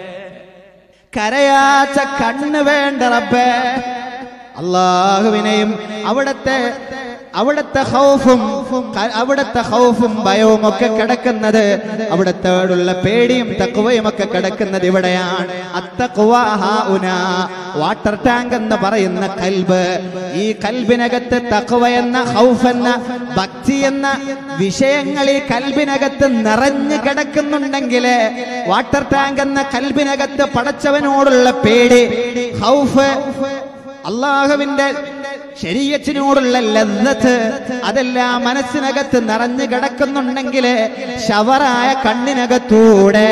Speaker 1: കരയാച്ച കണ്ണ് വേണ്ട റബ്ബേ അള്ളാഹുവിനെയും അവിടത്തെ അവിടത്തെ ഹൗഫും ക- അവിടത്തെ ഹൗഫും ഭയവും ഒക്കെ കിടക്കുന്നത് അവിടത്തോടുള്ള പേടിയും തക്കുവയും ഒക്കെ കിടക്കുന്നത് ഇവിടെയാണ് അത്തക്കുവ ഹാഉന. വാട്ടർ ടാങ്ക് എന്ന് പറയുന്ന കൽബ് ഈ കൽബിനകത്ത് തക്കുവ എന്ന ഹൗഫ് എന്ന ഭക്തി എന്ന വിഷയങ്ങൾ ഈ കൽബിനകത്ത് നിറഞ്ഞു കിടക്കുന്നുണ്ടെങ്കിൽ വാട്ടർ ടാങ്ക് എന്ന കൽബിനകത്ത് പടച്ചവനോടുള്ള പേടി ഹൗഫ് അള്ളാഹുവിന്റെ ശരീരത്തിനോടുള്ള ലദ്ദത്ത് അതെല്ലാം മനസ്സിനകത്ത് നിറഞ്ഞു കിടക്കുന്നുണ്ടെങ്കിൽ ഷവറായ കണ്ണിനകത്തൂടെ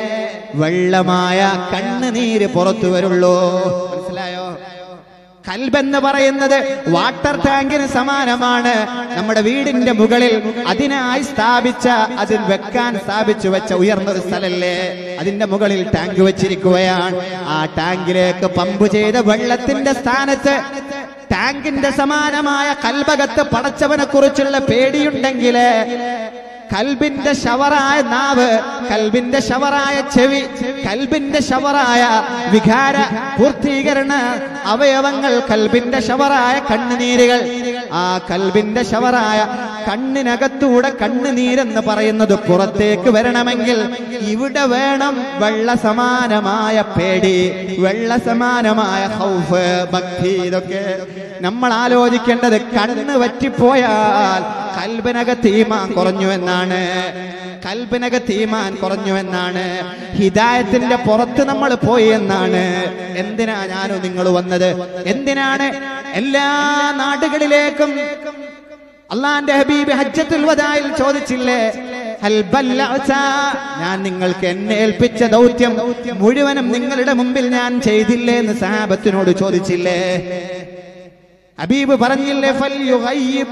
Speaker 1: വെള്ളമായ കണ്ണുനീര് പുറത്തു വരുള്ളൂ മനസ്സിലായോ കൽബെന്ന് പറയുന്നത് വാട്ടർ ടാങ്കിന് സമാനമാണ് നമ്മുടെ വീടിന്റെ മുകളിൽ അതിനായി സ്ഥാപിച്ച അതിൽ വെക്കാൻ സ്ഥാപിച്ചു വെച്ച ഉയർന്നൊരു സ്ഥലല്ലേ അതിന്റെ മുകളിൽ ടാങ്ക് വെച്ചിരിക്കുകയാണ് ആ ടാങ്കിലേക്ക് പമ്പ് ചെയ്ത വെള്ളത്തിന്റെ സ്ഥാനത്ത് ടാങ്കിന്റെ സമാനമായ കൽബകത്ത് പടച്ചവനെ കുറിച്ചുള്ള പേടിയുണ്ടെങ്കിൽ കൽബിന്റെ ഷവറായ നാവ് കൽബിന്റെ ഷവറായ ചെവി കൽബിന്റെ ഷവറായ വികാര പൂർത്തീകരണ അവയവങ്ങൾ കൽബിന്റെ ഷവറായ കണ്ണുനീരുകൾ ആ കൽബിന്റെ ഷവറായ കണ്ണിനകത്തൂടെ കണ്ണുനീരെന്ന് പറയുന്നത് പുറത്തേക്ക് വരണമെങ്കിൽ ഇവിടെ വേണം വെള്ള സമാനമായ പേടി വെള്ള സമാനമായ ഹൗഫ് ഭക്തി ഇതൊക്കെ നമ്മൾ ആലോചിക്കേണ്ടത് കണ്ണ് വറ്റിപ്പോയാൽ കൽബിനകത്ത് ഈമാൻ കുറഞ്ഞു എന്നാണ് കൽബിനകത്ത് ഈമാൻ കുറഞ്ഞു എന്നാണ് ഹിദായത്തിന്റെ പുറത്ത് നമ്മൾ പോയി എന്നാണ് എന്തിനാ ഞാനും നിങ്ങൾ വന്നത് എന്തിനാണ് എല്ലാ നാടുകളിലേക്കും അള്ളാന്റെ ഹബീബ് ഹജ്ജത്തുൽ വദായിൽ ചോദിച്ചില്ലേ ഹൽ ബല്ലഅത? ഞാൻ നിങ്ങൾക്ക് എന്നെ ഏൽപ്പിച്ച ദൗത്യം മുഴുവനും നിങ്ങളുടെ മുമ്പിൽ ഞാൻ ചെയ്തില്ലേ എന്ന് സഹാബത്തിനോട് ചോദിച്ചില്ലേ ഹബീബ് പറഞ്ഞില്ലേ ഫൽയുഗയ്യിബ്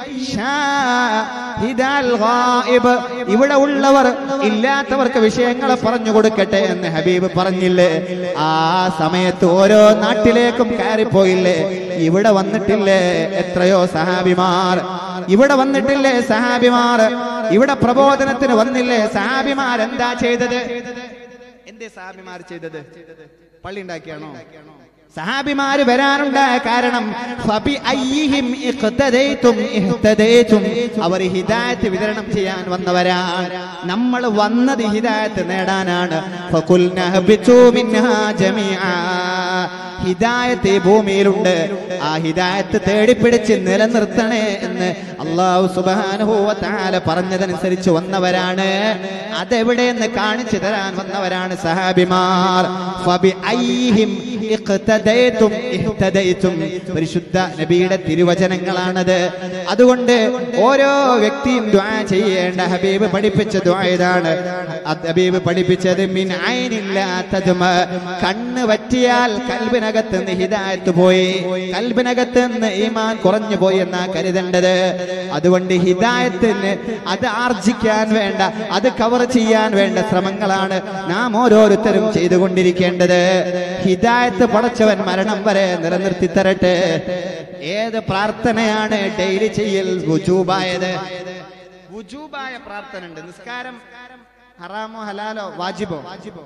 Speaker 1: ഷാഹിദൽ ഗായിബ്. ഇവിടെ ഉള്ളവർ ഇല്ലാത്തവർക്ക് വിഷയങ്ങളെ പറഞ്ഞു കൊടുക്കട്ടെ എന്ന് ഹബീബ് പറഞ്ഞില്ലേ ആ സമയത്ത് ഓരോ നാട്ടിലേക്കും കയറിപ്പോയില്ലേ ഇവിടെ വന്നിട്ടില്ലേ എത്രയോ സഹാബിമാർ ഇവിടെ വന്നിട്ടില്ലേ സഹാബിമാർ ഇവിടെ പ്രബോധനത്തിന് വന്നില്ലേ സഹാബിമാർ എന്താ ചെയ്തത് എന്തേ സഹാബിമാർ ചെയ്തത് പള്ളി ഉണ്ടാക്കിയാണോ സഹാബിമാര് വരാനുണ്ടായ കാരണം ഫബി അയ്യിഹിം ഇഖ്തദൈതും ഇഹ്തദൈതും. അവർ ഹിദായത്ത് വിതരണം ചെയ്യാൻ വന്നവരാണ് നമ്മൾ വന്നത് ഹിദായത്ത് നേടാനാണ് ഫഖുൽന ഹബിതു മിൻഹാ ജമീആ. ഹിദായത്ത് ഈ ഭൂമിയിലുണ്ട് ആ ഹിദായത്ത് തേടിപ്പിടിച്ച് നിലനിർത്തണേ എന്ന് അള്ളാഹു സുബ്ഹാനഹു വ തആല പറഞ്ഞതനുസരിച്ച് വന്നവരാണ് അതെവിടെയെന്ന് കാണിച്ചു തരാൻ വന്നവരാണ് സഹാബിമാർ ഫബി അയ്യിഹിം ഇഖ്തദൈതും ഇഹ്തദൈതും. പരിശുദ്ധ നബിയുടെ തിരുവചനങ്ങളാണത് അതുകൊണ്ട് ഓരോ വ്യക്തിയും ദുആ ചെയ്യേണ്ട ഹബീബ് പഠിപ്പിച്ച ദുആ ഇതാണ് അത് ഹബീബ് പഠിപ്പിച്ചത് മിൻ ഐനില്ലാത്തതും കണ്ണ് വറ്റിയാൽ കൽബിനകത്ത് നിന്ന് ഹിദായത്ത് പോയി കൽബിനകത്ത് നിന്ന് ഈമാൻ കുറഞ്ഞു പോയി എന്നാ കരുതേണ്ടത് അതുകൊണ്ട് ഹിദായത്തിന് അത് ആർജിക്കാൻ വേണ്ട അത് കവർ ചെയ്യാൻ വേണ്ട ശ്രമങ്ങളാണ് നാം ഓരോരുത്തരും ചെയ്തുകൊണ്ടിരിക്കേണ്ടത് ഹിദായത്ത് പടച്ചവൻ മരണം വരെ നിലനിർത്തി തരട്ടെ
Speaker 2: ഏത് പ്രാർത്ഥനയാണ് ഡെയിലി ചെയ്യൽ വുജൂബായത് വുജൂബായ പ്രാർത്ഥന ഉണ്ട് നിസ്കാരം ഹറാമോ ഹലാലോ വാജിബോ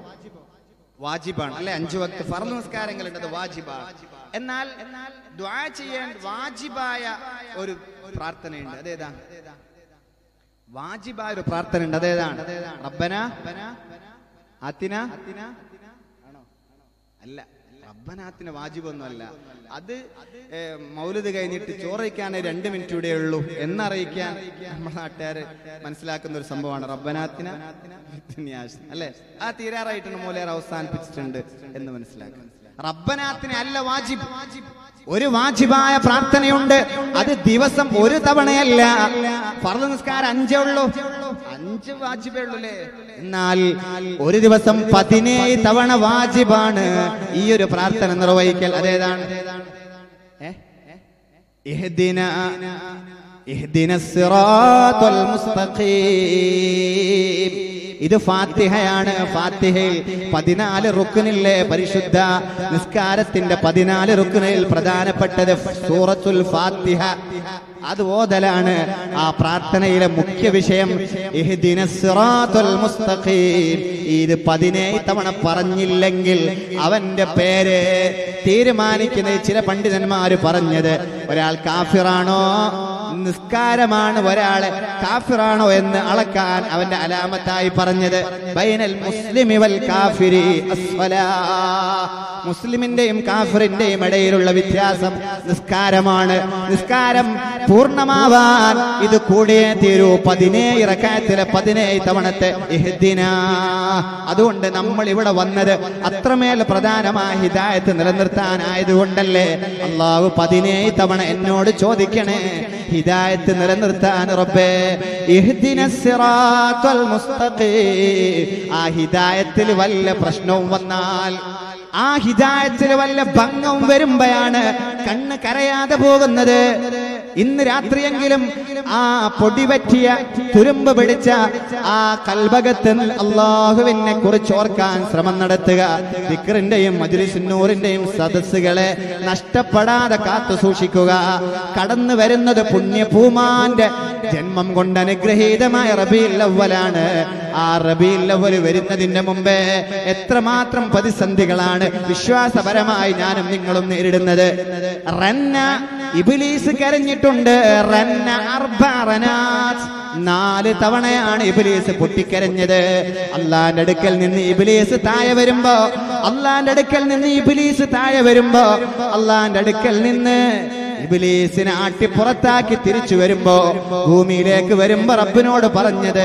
Speaker 2: വാജിബാണ് അല്ലെ അഞ്ചു വക്ത് ഫർദ് നിസ്കാരങ്ങളുണ്ട് അത് വാജിബാണ് എന്നാൽ ദ്വാ ചെയ്യാൻ വാജിബായ ഒരു പ്രാർത്ഥനയുണ്ട് അതേതാ വാജിബായ ഒരു പ്രാർത്ഥന ഉണ്ട് അതേതാണ് റബ്ബന ആത്തിന ആണോ അല്ല റബ്ബനാത്തിന് വാജിബൊന്നും അല്ല അത് ഏ, മൗലിദ് കഴിഞ്ഞിട്ട് ചോറയ്ക്കാൻ രണ്ട് മിനിറ്റ് ഇവിടെ ഉള്ളൂ എന്നറിയിക്കാൻ നമ്മുടെ നാട്ടുകാര് മനസ്സിലാക്കുന്ന ഒരു സംഭവമാണ് റബ്ബനാത്തിന വിദ്യാഭ്യാസം. അല്ലെ ആ തീരാറായിട്ടുണ്ട് മൂലേർ അവസാനിപ്പിച്ചിട്ടുണ്ട് എന്ന് മനസ്സിലാക്കുക റബ്ബനാത്തിന് അല്ല വാജിബ് ഒരു വാജിബായ പ്രാർത്ഥനയുണ്ട് അത് ദിവസം ഒരു തവണയല്ല ഫർദ് നിസ്കാരം അഞ്ചേ ഉള്ളൂ അഞ്ച് വാജിബേ ഉള്ളൂ അല്ലേ എന്നാൽ ഒരു ദിവസം പതിനേഴ് തവണ വാജിബാണ് ഈ ഒരു പ്രാർത്ഥന നിർവഹിക്കൽ അതേതാണ് ഏ? ഇഹ്ദിന ഇഹ്ദിന സിറാത്തുൽ മുസ്തഖീം ഇത് ഫാത്തിഹയാണ് ഫാത്തിഹയിൽ പതിനാല് റുക്കുനില്ലേ പരിശുദ്ധ നിസ്കാരത്തിന്റെ പതിനാല് റുക്കുനിൽ പ്രധാനപ്പെട്ടത് സൂറത്തുൽ ഫാത്തിഹ അത് ഓതലാണ് ആ പ്രാർത്ഥനയിലെ മുഖ്യ വിഷയം ഇഹ്ദിന സിറാത്തുൽ മുസ്തഖീം ഇത് പതിനേഴ് തവണ പറഞ്ഞില്ലെങ്കിൽ അവന്റെ പേര് തീരുമാനിക്കുന്നത് ചില പണ്ഡിതന്മാര് പറഞ്ഞത് ഒരാൾ കാഫിറാണോ നിസ്കാരമാണ് ഒരാളെ കാഫിറാണോ എന്ന് അളക്കാൻ അവന്റെ അലാമത്തായി പറഞ്ഞത് ബൈനൽ മുസ്ലിമി വൽ കാഫിരി അസ്വലാ. മുസ്ലിമിന്റെയും കാഫിറിന്റെയും ഇടയിലുള്ള വ്യത്യാസം നിസ്കാരമാണ് നിസ്കാരം പൂർണ്ണമാവാൻ ഇത് കൂടിയേ തീരൂ പതിനേഴ് റക്കാത്തിലെ പതിനേഴ് തവണത്തെ ഇഹ്ദിന അതുകൊണ്ട് നമ്മൾ ഇവിടെ വന്നത് അത്രമേൽ പ്രധാനമായ ഹിദായത്ത് നിലനിർത്താനായതുകൊണ്ടല്ലേ അള്ളാഹു പതിനേഴ് തവണ എന്നോട് ചോദിക്കണേ ഹിദായത്ത് നിലനിർത്താൻ റബ്ബേ ഇഹ്ദിന സിറാത്തുൽ മുസ്തഖീം ആ ഹിദായത്തിൽ വല്ല പ്രശ്നവും വന്നാൽ ആ ഹിദായത്തിൽ വല്ല ഭംഗവും വരുമ്പോഴാണ് കണ്ണ് കരയാതെ പോകുന്നത് ഇന്ന് രാത്രിയെങ്കിലും ആ പൊടി പറ്റിയ തുരുമ്പ് പിടിച്ച ആ കൽഭകത്ത് അള്ളാഹുവിനെ കുറിച്ച് ഓർക്കാൻ ശ്രമം നടത്തുക ദിക്റിന്റെയും മജുലിസുന്നൂറിന്റെയും സദസ്സുകളെ നഷ്ടപ്പെടാതെ കാത്തു സൂക്ഷിക്കുക കടന്നു വരുന്നത് പുണ്യഭൂമാന്റെ ജന്മം കൊണ്ട് അനുഗ്രഹീതമായ റബീൽ അവലാണ് ആ റബീൽ അവൽ വരുന്നതിന്റെ മുമ്പേ എത്രമാത്രം പ്രതിസന്ധികളാണ് വിശ്വാസപരമായി ഞാനും നിങ്ങളും നേരിടുന്നത് റന്ന ഇബിലീസ് കരഞ്ഞിട്ടുണ്ട് റന്ന അർബറനാത്ത് നാല് തവണയാണ് ഇബിലീസ് പൊട്ടിക്കരഞ്ഞത് അള്ളാന്റെ അടുക്കൽ നിന്ന് ഇബിലീസ് താഴെ വരുമ്പോ അള്ളാന്റെ അടുക്കൽ നിന്ന് ഇബിലീസ് താഴെ വരുമ്പോ അള്ളാന്റെ അടുക്കൽ നിന്ന് ഇബിലീസിനെ ആട്ടി പുറത്താക്കി തിരിച്ചു വരുമ്പോ ഭൂമിയിലേക്ക് വരുമ്പോ റബ്ബിനോട് പറഞ്ഞത്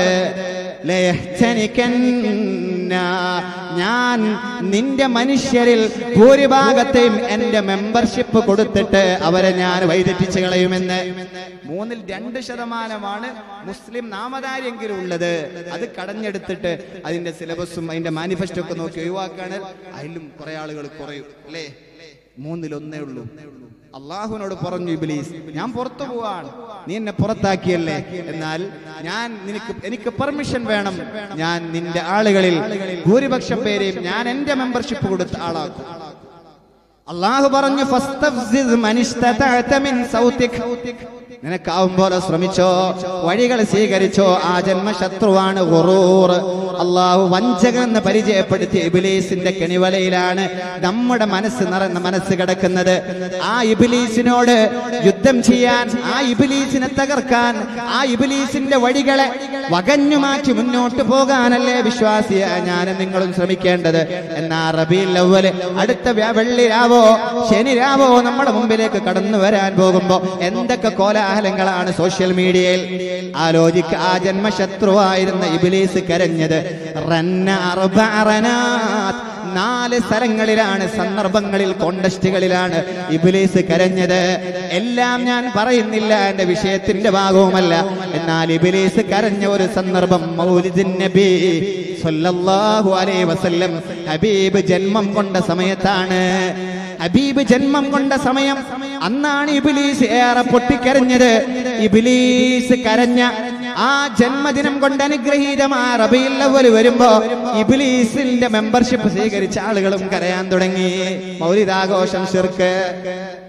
Speaker 2: ലയഹ്ചനിക്കന്ന ഞാൻ നിന്റെ മനുഷ്യരിൽ ഭൂരിഭാഗത്തെയും എന്റെ മെമ്പർഷിപ്പ് കൊടുത്തിട്ട് അവരെ ഞാൻ വൈതെറ്റിച്ച് കളയുമെന്ന് മൂന്നിൽ രണ്ട് ശതമാനമാണ് മുസ്ലിം നാമധാരിയെങ്കിലും ഉള്ളത് അത് കടഞ്ഞെടുത്തിട്ട് അതിന്റെ സിലബസും അതിന്റെ മാനിഫെസ്റ്റോ ഒക്കെ നോക്കി ഒഴിവാക്കാണ് അതിലും കുറെ ആളുകൾ കുറയും അല്ലേ മൂന്നിൽ ഒന്നേ ഉള്ളൂ അള്ളാഹുവിനോട് പറഞ്ഞു ഇബിലീസ് ഞാൻ പുറത്തു പോവാണ് നീ എന്നെ പുറത്താക്കിയല്ലേ എന്നാൽ ഞാൻ നിനക്ക് എനിക്ക് പെർമിഷൻ വേണം ഞാൻ നിന്റെ ആളുകളിൽ ഭൂരിപക്ഷം പേരെയും ഞാൻ എന്റെ മെമ്പർഷിപ്പ് കൊടുത്ത ആളാക്കും അള്ളാഹു പറഞ്ഞു "ഫസ്തഫ്സിസ് മനിസ്തതഅത മിൻ സൗതിക്." നിനക്കാവും പോലെ ശ്രമിച്ചോ വഴികൾ സ്വീകരിച്ചോ ആ ജന്മശത്രുവാണ് ഗുറൂർ അള്ളാഹു വഞ്ചകൻ എന്ന് പരിചയപ്പെടുത്തിയ ഇബിലീസിന്റെ കെണിവലയിലാണ് നമ്മുടെ മനസ്സ് നിറഞ്ഞ മനസ്സ് കിടക്കുന്നത് ആ ഇബിലീസിനോട് യുദ്ധം ചെയ്യാൻ ആ ഇബിലീസിനെ തകർക്കാൻ ആ ഇബിലീസിന്റെ വഴികളെ വകഞ്ഞു മാറ്റി മുന്നോട്ട് പോകാനല്ലേ വിശ്വാസിയായ ഞാനും നിങ്ങളും ശ്രമിക്കേണ്ടത് എന്നാ റബീൽ അവല് അടുത്ത വ്യ- വെള്ളി രാവോ ശനി രാവോ നമ്മുടെ മുമ്പിലേക്ക് കടന്നു വരാൻ പോകുമ്പോ എന്തൊക്കെ കോലാഹലങ്ങളാണ് സോഷ്യൽ മീഡിയയിൽ ആലോചിക്ക ആ ജന്മശത്രുവായിരുന്ന ഇബിലീസ് കരഞ്ഞത് റന്ന അർബഅറനാത്ത്. നാല് സ്ഥലങ്ങളിലാണ് സന്ദർഭങ്ങളിൽ കോണ്ടസ്റ്റുകളിലാണ് ഇബിലീസ് കരഞ്ഞത് എല്ലാം ഞാൻ പറയുന്നില്ല എന്റെ വിഷയത്തിന്റെ ഭാഗവുമല്ല എന്നാൽ ഇബിലീസ് കരഞ്ഞ ഒരു സന്ദർഭം മൗലിദിൻ നബി സല്ലല്ലാഹു അലൈഹി വസല്ലം ഹബീബ് ജന്മം കൊണ്ട സമയത്താണ് ഹബീബ് ജന്മം കൊണ്ട സമയം അന്നാണ് ഇബിലീസ് ഏറെ പൊട്ടിക്കരഞ്ഞത് ഇബിലീസ് കരഞ്ഞ ആ ജന്മദിനം കൊണ്ട് അനുഗ്രഹീതമായ റബീൽ അവൽ വരുമ്പോ ഇബിലീസിന്റെ മെമ്പർഷിപ്പ് സ്വീകരിച്ച ആളുകളും കരയാൻ തുടങ്ങി മൗലിതാഘോഷം ശിർക്ക്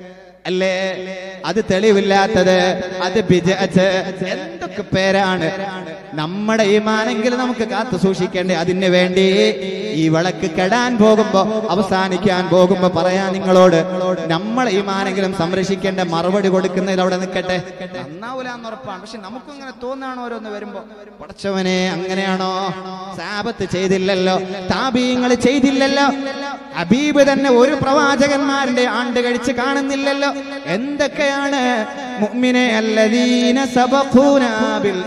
Speaker 2: അല്ലേ അത് തെളിവില്ലാത്തത് അത് ബിജഅത്ത് എന്തൊക്കെ പേരാണ് നമ്മുടെ ഈമാനെങ്കിൽ നമുക്ക് കാത്തു സൂക്ഷിക്കേണ്ടേ അതിന് വേണ്ടി ഈ വിളക്ക് കെടാൻ പോകുമ്പോ അവസാനിക്കാൻ പോകുമ്പോ പറയാൻ നിങ്ങളോട് നമ്മളെ ഈമാനെങ്കിലും സംരക്ഷിക്കേണ്ട മറുപടി കൊടുക്കുന്നതിൽ അവിടെ നിൽക്കട്ടെ നന്നാവൂല എന്ന് ഉറപ്പാണ് പക്ഷെ നമുക്കും ഇങ്ങനെ തോന്നാണ് ഓരോന്ന് വരുമ്പോ പടച്ചവനെ അങ്ങനെയാണോ സാപത്ത് ചെയ്തില്ലല്ലോ താപീയങ്ങൾ ചെയ്തില്ലല്ലോ ഹബീബ് തന്നെ ഒരു പ്രവാചകന്മാരുടെ ആണ്ട് കഴിച്ച് കാണുന്നില്ലല്ലോ എന്തൊക്കെയാണ് മുഅ്മിനെ അല്ലദീന സബഖൂനാ ബിൽ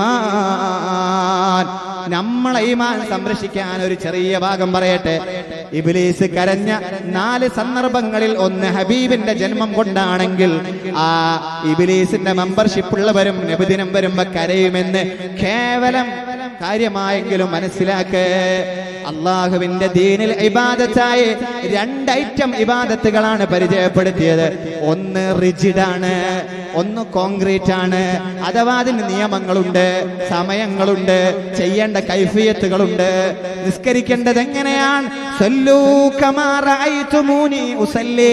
Speaker 2: ഈമാൻ നമ്മളെ ഈമാൻ സംരക്ഷിക്കാൻ ഒരു ചെറിയ ഭാഗം പറയട്ടെ ഇബ്ലീസ് കരഞ്ഞ നാല് സന്ദർഭങ്ങളിൽ ഒന്ന് ഹബീബിന്റെ ജന്മം കൊണ്ടാണെങ്കിൽ ആ ഇബിലീസിന്റെ മെമ്പർഷിപ്പ് ഉള്ളവരും നബിദിനം വരുമ്പോ കരയുമെന്ന് കേവലം കാര്യമായെങ്കിലും മനസ്സിലാക്ക് അള്ളാഹുവിന്റെ ദീനിൽ ഇബാദത്തായി രണ്ട് ഐറ്റം ഇബാദത്തുകളാണ് പരിചയപ്പെടുത്തിയത് ഒന്ന് റിജിഡാണ് ഒന്ന് കോൺക്രീറ്റ് ആണ് അഥവാ അതിന് നിയമങ്ങളുണ്ട് സമയങ്ങളുണ്ട് ചെയ്യേണ്ട കൈഫിയത്തുകളുണ്ട് നിസ്കരിക്കേണ്ടത് എങ്ങനെയാണ് സല്ലൂ കമാ റഅയ്തുമൂനി ഉസല്ലി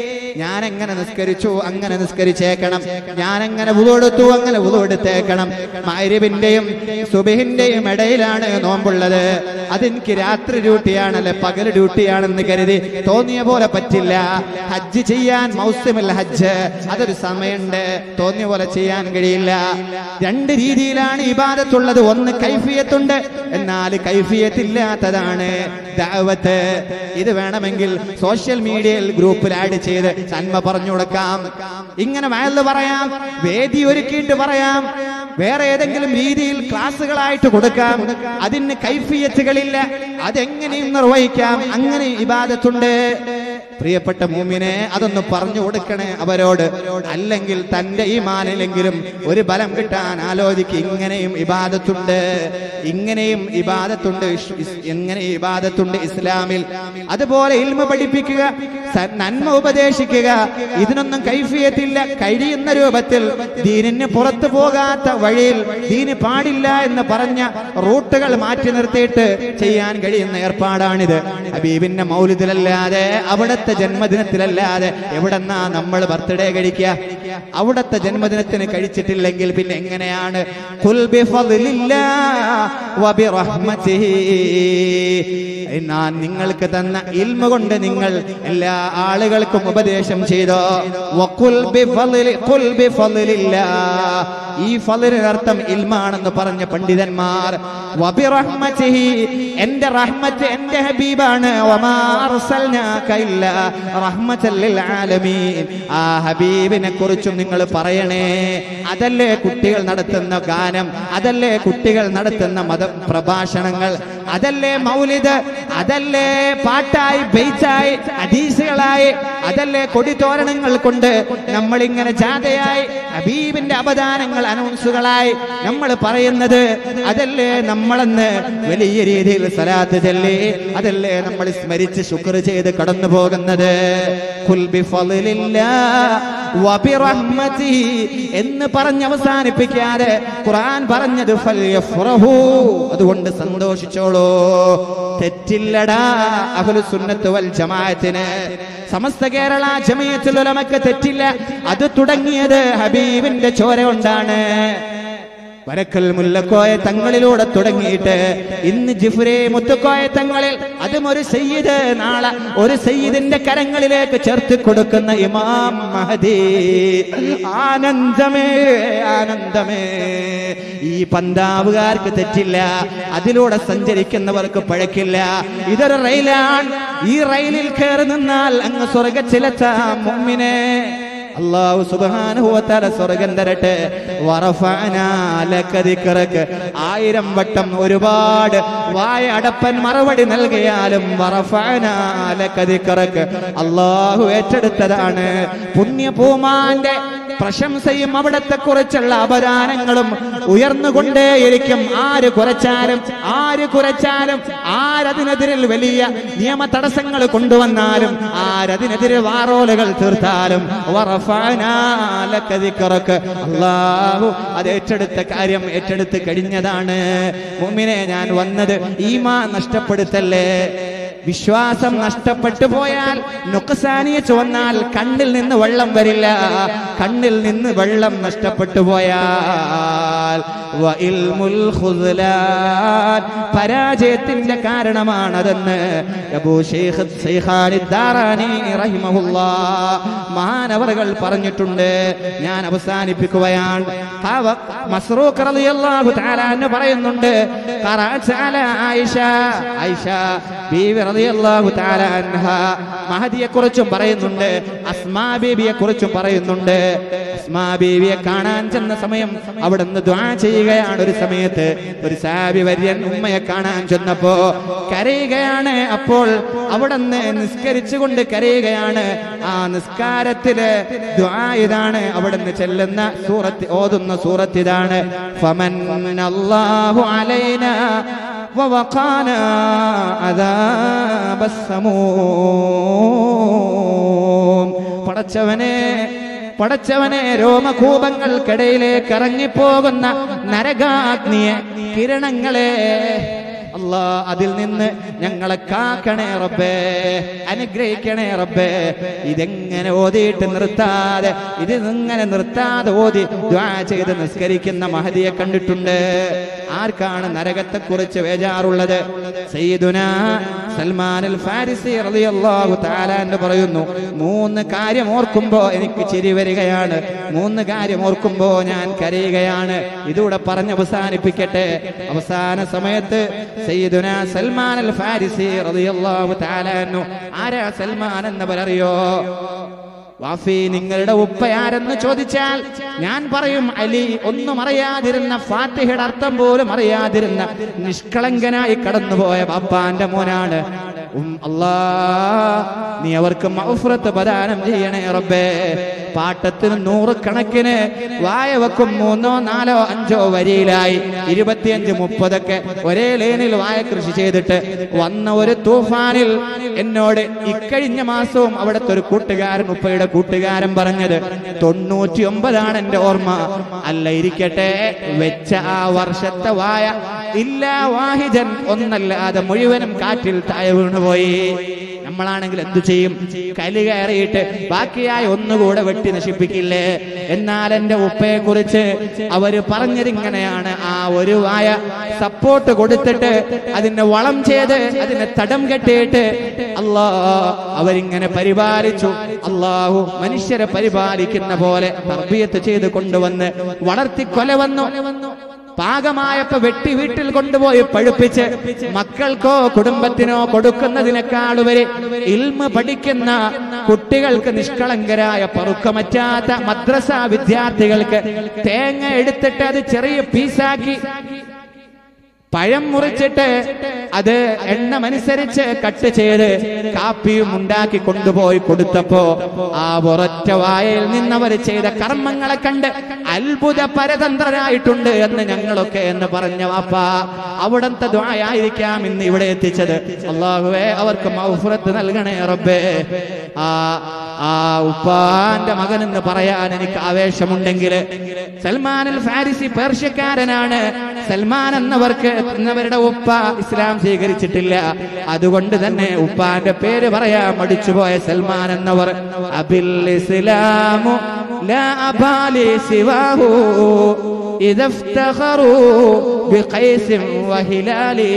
Speaker 2: ഞാൻ എങ്ങനെ നിസ്കരിച്ചു അങ്ങനെ നിസ്കരിച്ചേക്കണം ഞാൻ എങ്ങനെ ഉതുകൊടുത്തു അങ്ങനെ ഉതുകൊടുത്തേക്കണം മൈരവിന്റെയും സുബിഹിന്റെയും ഇടയിലാണ് നോമ്പുള്ളത് അതെനിക്ക് രാത്രി ഡ്യൂട്ടിയാണല്ലേ പകൽ ഡ്യൂട്ടിയാണെന്ന് കരുതി തോന്നിയ പോലെ പറ്റില്ല ഹജ്ജ് ചെയ്യാൻ മൗസ്യമല്ല ഹജ്ജ് അതൊരു സമയമുണ്ട് തോന്നിയ പോലെ ചെയ്യാൻ കഴിയില്ല രണ്ട് രീതിയിലാണ് ഇബാദത്തുള്ളത് ഒന്ന് കൈഫിയത്തുണ്ട് എന്നാൽ കൈഫിയത്തില്ലാത്തതാണ് ദഅവത്ത് ഇത് വേണമെങ്കിൽ സോഷ്യൽ മീഡിയയിൽ ഗ്രൂപ്പിൽ ആഡ് ചെയ്ത് നന്മ പറഞ്ഞു കൊടുക്കാം ഇങ്ങനെ വയല് പറയാം വേദി ഒരുക്കിയിട്ട് പറയാം വേറെ ഏതെങ്കിലും രീതിയിൽ ക്ലാസ്സുകളായിട്ട് കൊടുക്കാം അതിന് കൈഫിയത്തുകളില്ല അതെങ്ങനെയും നിർവഹിക്കാം അങ്ങനെ ഇബാദത്തുണ്ട് പ്രിയപ്പെട്ട മൂമിനെ അതൊന്ന് പറഞ്ഞു കൊടുക്കണേ അവരോട് അല്ലെങ്കിൽ തന്റെ ഈ മാനിലെങ്കിലും ഒരു ബലം കിട്ടാൻ ആലോചിക്ക് ഇങ്ങനെയും ഇബാദത്തുണ്ട് ഇങ്ങനെയും ഇബാദത്തുണ്ട് ഇഷ്- ഇസ്- എങ്ങനെ ഇബാദത്തുണ്ട് ഇസ്ലാമിൽ അതുപോലെ ഇൽമ പഠിപ്പിക്കുക സ- നന്മ ഉപദേശിക്കുക ഇതിനൊന്നും കൈഫിയത്തില്ല കഴിയുന്ന രൂപത്തിൽ ദീനിന് പുറത്തു പോകാത്ത വഴിയിൽ ദീന് പാടില്ല എന്ന് പറഞ്ഞ റൂട്ടുകൾ മാറ്റി നിർത്തിയിട്ട് ചെയ്യാൻ കഴിയുന്ന ഏർപ്പാടാണിത് ഹബീബിന്റെ മൗലിദിലല്ലാതെ അവിടുത്തെ ജന്മദിനത്തിലല്ലാതെ എവിടെന്നാ നമ്മൾ ബർത്ത്ഡേ കഴിക്കുക അവിടുത്തെ ജന്മദിനത്തിന് കഴിച്ചിട്ടില്ലെങ്കിൽ പിന്നെ എങ്ങനെയാണ് ഖുൽ ബിഫദ്ലില്ലാ വബിറഹ്മതിഹി. ഞാൻ നിങ്ങൾക്ക് തന്ന ഇൽമ കൊണ്ട് നിങ്ങൾ എല്ലാ ആളുകൾക്കും ഉപദേശം ചെയ്തോ വഖുൽ ബിഫദ്ലി ഖുൽ ബിഫദ്ലില്ലാ. ഈ ഫലിനർത്ഥം ഇൽമാണെന്ന് പറഞ്ഞ പണ്ഡിതന്മാർ വബിറഹ്മതിഹി. എന്റെ റഹ്മത്ത് എന്റെ ഹബീബാണ് വമാ അർസൽനാക ഇല്ലാ റഹ്മത്തൽ ലിൽ ആലമീൻ. ആ ഹബീബിനെ കുറിച്ചും നിങ്ങൾ പറയണേ അതല്ലേ കുട്ടികൾ നടത്തുന്ന ഗാനം അതല്ലേ കുട്ടികൾ നടത്തുന്ന മത പ്രഭാഷണങ്ങൾ അതല്ലേ മൗലിദ് അതല്ലേ പാട്ടായി ബെയ്ച്ചായി അദീസുകളായി അതല്ലേ കൊടിതോരണങ്ങൾ കൊണ്ട് നമ്മൾ ഇങ്ങനെ ജാഥയായി ഹബീബിന്റെ അപദാനങ്ങൾ അനൗൺസുകളായി നമ്മൾ പറയുന്നത് അതല്ലേ നമ്മളെന്ന് വലിയ രീതിയിൽ സലാത്ത് ചൊല്ലി അതല്ലേ നമ്മൾ സ്മരിച്ച് ശുക്ർ ചെയ്ത് കടന്നു പോകുന്നത് ഖുൽ ബിഫളില്ലാ വബിറഹ്മതിഹി എന്ന് പറഞ്ഞ് അവസാനിപ്പിക്കാതെ ഖുർആൻ പറഞ്ഞത് ഫൽയഫ്റഹു അതുകൊണ്ട് സന്തോഷിച്ചോളൂ തെറ്റില്ലടാ അഹ്ലു സുന്നത്ത് വൽ ജമാഅത്തിന് സമസ്ത കേരള ജമയത്തുൽ ഉലമക്ക് തെറ്റില്ല അത് തുടങ്ങിയത് ഹബീബിന്റെ ചോര കൊണ്ടാണ് വരക്കൽ മുല്ലക്കോയ തങ്ങളിലൂടെ തുടങ്ങിയിട്ട് ഇന്ന് ജിഫ്രേ മുത്തുക്കോയ തങ്ങളിൽ അതും ഒരു സയ്യിദ് നാളെ ഒരു സയ്യിദിന്റെ കരങ്ങളിലേക്ക് ചേർത്ത് കൊടുക്കുന്ന ഇമാം മഹദി ആനന്ദമേ ആനന്ദമേ ഈ പന്താവുകാർക്ക് തെറ്റില്ല അതിലൂടെ സഞ്ചരിക്കുന്നവർക്ക് പഴക്കില്ല ഇതൊരു റെയിലാണ് ഈ റെയിലിൽ കയറി നിന്നാൽ അങ്ങ് സ്വർഗത്തിലെത്താം മുമ്മിനെ അള്ളാഹു സുബ്ഹാനഹു വതആല സ്വർഗം തരട്ടെ വറഫഅനാ ലക ദിക്റക ആയിരം വട്ടം ഒരുപാട് വായ അടപ്പൻ മറുപടി നൽകിയാലും വറഫഅനാ ലക ദിക്റക അള്ളാഹു ഏറ്റെടുത്തതാണ് പുണ്യപൂമാന്റെ പ്രശംസയും അവിടത്തെ കുറിച്ചുള്ള അപദാനങ്ങളും ഉയർന്നുകൊണ്ടേയിരിക്കും ആര് കുറച്ചാലും ആര് കുറച്ചാലും ആരതിനെതിരിൽ വലിയ നിയമ തടസ്സങ്ങൾ കൊണ്ടുവന്നാലും ആരതിനെതിരെ വാറോലുകൾ തീർത്താലും വറഫഅനാ ലക ദിക്റക. അള്ളാഹു അത് ഏറ്റെടുത്ത കാര്യം ഏറ്റെടുത്ത് കഴിഞ്ഞതാണ് മുമ്മിനെ ഞാൻ വന്നത് ഈമാ നഷ്ടപ്പെടുത്തല്ലേ വിശ്വാസം നഷ്ടപ്പെട്ടു പോയാൽ നുക്സാനിയ ചുവന്നാൽ കണ്ണിൽ നിന്ന് വെള്ളം വരില്ല കണ്ണിൽ നിന്ന് വെള്ളം നഷ്ടപ്പെട്ടു പോയാൽ വഇൽമുൽ ഖുദ്ലാൻ പരാജയത്തിന്റെ കാരണമാണതെന്ന് അബൂ ശൈഖ് ശൈഖാനി ദാറാനി റഹിമഹുല്ലാ മഹാനവറുകൾ പറഞ്ഞിട്ടുണ്ട് ഞാൻ അവസാനിപ്പിക്കുകയാണ് ഖാവ- മസ്റൂഖ് റളിയല്ലാഹു തആല അൻഹു പറയുന്നുണ്ട് ഖറഅത്ത് അലാ ആയിഷ ആയിഷ ബീവി റളിയല്ലാഹു തആല അൻഹ മഹദിയെ കുറിച്ചും പറയുന്നുണ്ട് അസ്മാ ബീബിയെ കുറിച്ചും പറയുന്നുണ്ട് അസ്മാ ബീവിയെ കാണാൻ ചെന്ന സമയം അവിടുന്ന് ദ്വാ ചെയ്യുകയാണ് ഒരു സമയത്ത് ഒരു സാബി വര്യൻ ഉമ്മയെ കാണാൻ ചെന്നപ്പോ കരയുകയാണ് അപ്പോൾ അവിടുന്ന് നിസ്കരിച്ചുകൊണ്ട് കരയുകയാണ് ആ നിസ്കാരത്തില് ദ്വാ ഇതാണ് അവിടുന്ന് ചെല്ലുന്ന സൂറത്ത് ഓതുന്ന സൂറത്ത് ഇതാണ് ഫമൻ അല്ലാഹു അലൈന ووقانا عذاب السموم പടച്ചവനെ പടച്ചവനെ രോമകൂപങ്ങൾക്കിടയിലേക്ക് ഇറങ്ങിപ്പോകുന്ന നരകാഗ്നിയെ കിരണങ്ങളെ അല്ലാ അതിൽ നിന്ന് ഞങ്ങളെ കാക്കണേ റബ്ബേ അനുഗ്രഹിക്കണേ റബ്ബേ ഇതെങ്ങനെ ഓതിയിട്ട് നിർത്താതെ ഇത് ഇങ്ങനെ നിർത്താതെ ഓതി ദ്വാ ചെയ്ത് നിസ്കരിക്കുന്ന മഹതിയെ കണ്ടിട്ടുണ്ട് ആർക്കാണ് നരകത്തെ കുറിച്ച് വേജാറുള്ളത് സയ്യിദുന സൽമാൻ അൽ ഫാരിസി റളിയല്ലാഹു തആല എന്ന് പറയുന്നു മൂന്ന് കാര്യം ഓർക്കുമ്പോ എനിക്ക് ചിരി വരികയാണ് മൂന്ന് കാര്യം ഓർക്കുമ്പോ ഞാൻ കരയുകയാണ് ഇതൂടെ പറഞ്ഞ് അവസാനിപ്പിക്കട്ടെ അവസാന സമയത്ത് സയ്യിദുന സൽമാൻ അൽ ഫാരിസി റളിയല്ലാഹു തആല അൻഹു ആരാ സൽമാൻ എന്നവരറിയോ വാഫി നിങ്ങളുടെ ഉപ്പ ആരെന്ന് ചോദിച്ചാൽ ഞാൻ പറയും അലി ഒന്നും അറിയാതിരുന്ന ഫാത്തിഹയുടെ അർത്ഥം പോലും അറിയാതിരുന്ന നിഷ്കളങ്കനായി കടന്നുപോയ ബാപ്പാന്റെ മോനാണ് ഉം അല്ലാ നീ അവർക്ക് മൗഫ്രത്ത് പ്രദാനം ചെയ്യണേ റബ്ബേ പാട്ടത്തിന് നൂറുകണക്കിന് വായ വെക്കും മൂന്നോ നാലോ അഞ്ചോ വരിയിലായി ഇരുപത്തിയഞ്ച് മുപ്പതൊക്കെ ഒരേ ലേനിൽ വായ കൃഷി ചെയ്തിട്ട് വന്ന ഒരു തൂഫാനിൽ എന്നോട് ഇക്കഴിഞ്ഞ മാസവും അവിടുത്തെ ഒരു കൂട്ടുകാരൻ ഉപ്പയുടെ കൂട്ടുകാരൻ പറഞ്ഞത് തൊണ്ണൂറ്റി ഒമ്പതാണ് എന്റെ ഓർമ്മ അല്ല ഇരിക്കട്ടെ വെച്ച ആ വർഷത്തെ വായ ഇല്ല വാഹിജൻ ഒന്നല്ലാതെ മുഴുവനും കാറ്റിൽ താഴെ വീണുപോയി നമ്മളാണെങ്കിൽ എന്തു ചെയ്യും കലി കയറിയിട്ട് ബാക്കിയായി ഒന്നുകൂടെ വെട്ടി നശിപ്പിക്കില്ലേ എന്നാൽ എന്റെ ഉപ്പയെ കുറിച്ച് അവര് പറഞ്ഞതിങ്ങനെയാണ് ആ ഒരു വായ സപ്പോർട്ട് കൊടുത്തിട്ട് അതിനെ വളം ചെയ്ത് അതിനെ തടം കെട്ടിയിട്ട് അല്ലാ അവരിങ്ങനെ പരിപാലിച്ചു അള്ളാഹു മനുഷ്യരെ പരിപാലിക്കുന്ന പോലെ തർബിയത്ത് ചെയ്ത് കൊണ്ടുവന്ന് വളർത്തി കൊല വന്നു പാകമായപ്പോ വെട്ടി വീട്ടിൽ കൊണ്ടുപോയി പഴുപ്പിച്ച് മക്കൾക്കോ കുടുംബത്തിനോ കൊടുക്കുന്നതിനേക്കാളുപരി ഇൽമ പഠിക്കുന്ന കുട്ടികൾക്ക് നിഷ്കളങ്കരായ പറുക്കമറ്റാത്ത മദ്രസ വിദ്യാർത്ഥികൾക്ക് തേങ്ങ എടുത്തിട്ട് അത് ചെറിയ പീസാക്കി പഴം മുറിച്ചിട്ട് അത് എണ്ണമനുസരിച്ച് കട്ട് ചെയ്ത് കാപ്പിയും ഉണ്ടാക്കി കൊണ്ടുപോയി കൊടുത്തപ്പോ ആ ഒരൊറ്റ വായയിൽ നിന്നവർ ചെയ്ത കർമ്മങ്ങളെ കണ്ട് അത്ഭുത പരതന്ത്രരായിട്ടുണ്ട് എന്ന് ഞങ്ങളൊക്കെ എന്ന് പറഞ്ഞ വാപ്പ അവിടത്തെ ദ്വായായിരിക്കാം ഇന്ന് ഇവിടെ എത്തിച്ചത് അള്ളാഹുവേ അവർക്ക് മൗഫുറത്ത് നൽകണേ റബ്ബേ ആ ആ ഉപ്പാന്റെ മകൻ എന്ന് പറയാൻ എനിക്ക് ആവേശമുണ്ടെങ്കിൽ സൽമാൻ അൽ ഫാരിസി പേർഷ്യക്കാരനാണ് സൽമാൻ എന്നവർക്ക് എന്നവരുടെ ഉപ്പ ഇസ്ലാം സ്വീകരിച്ചിട്ടില്ല അതുകൊണ്ട് തന്നെ ഉപ്പാന്റെ പേര് പറയാൻ മടിച്ചുപോയ സൽമാൻ എന്നവർ അബിൽ ഇസ്ലാമു ലാ അബാലി സിവാഹു إذا افتخروا بقيس وهلالي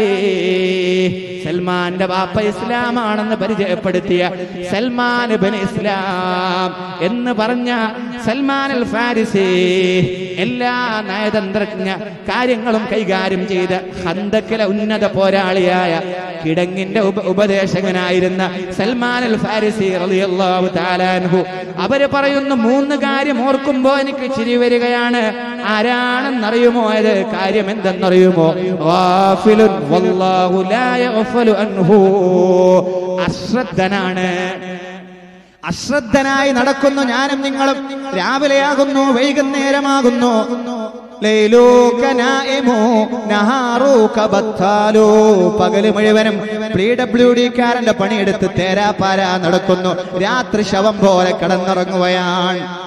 Speaker 2: സൽമാന്റെ ബാപ്പ ഇസ്ലാമാണെന്ന് പരിചയപ്പെടുത്തിയ സൽമാൻ ബിൻ ഇസ്ലാം എന്ന് പറഞ്ഞ സൽമാൻ അൽ ഫാരിസി എല്ലാ നയതന്ത്രജ്ഞ കാര്യങ്ങളും കൈകാര്യം ചെയ്ത ഹന്തക്കിലെ ഉന്നത പോരാളിയായ കിടങ്ങിന്റെ ഉപ ഉപദേശകനായിരുന്ന സൽമാൻ അൽ ഫാരിസി റളിയല്ലാഹു തആലാൻഹു അവര് പറയുന്ന മൂന്ന് കാര്യം ഓർക്കുമ്പോ എനിക്ക് ചിരി വരികയാണ് ആരാണെന്നറിയുമോ അത് കാര്യം എന്തെന്നറിയുമോ ഗാഫിലുൻ വല്ലാഹു ലാ യഗ്ഫലു അൻഹു അശ്രദ്ധനാണ് അശ്രദ്ധനായി നടക്കുന്നു ഞാനും നിങ്ങളും രാവിലെയാകുന്നു വൈകുന്നേരമാകുന്നു ലൈലൂക നാഇമു, നഹാറൂക ബത്താലു. പകല് മുഴുവനും പി ഡബ്ല്യു ഡിക്കാരന്റെ പണിയെടുത്ത് തേരാപ്പാര നടക്കുന്നു രാത്രി ശവം പോലെ കിടന്നിറങ്ങുകയാണ്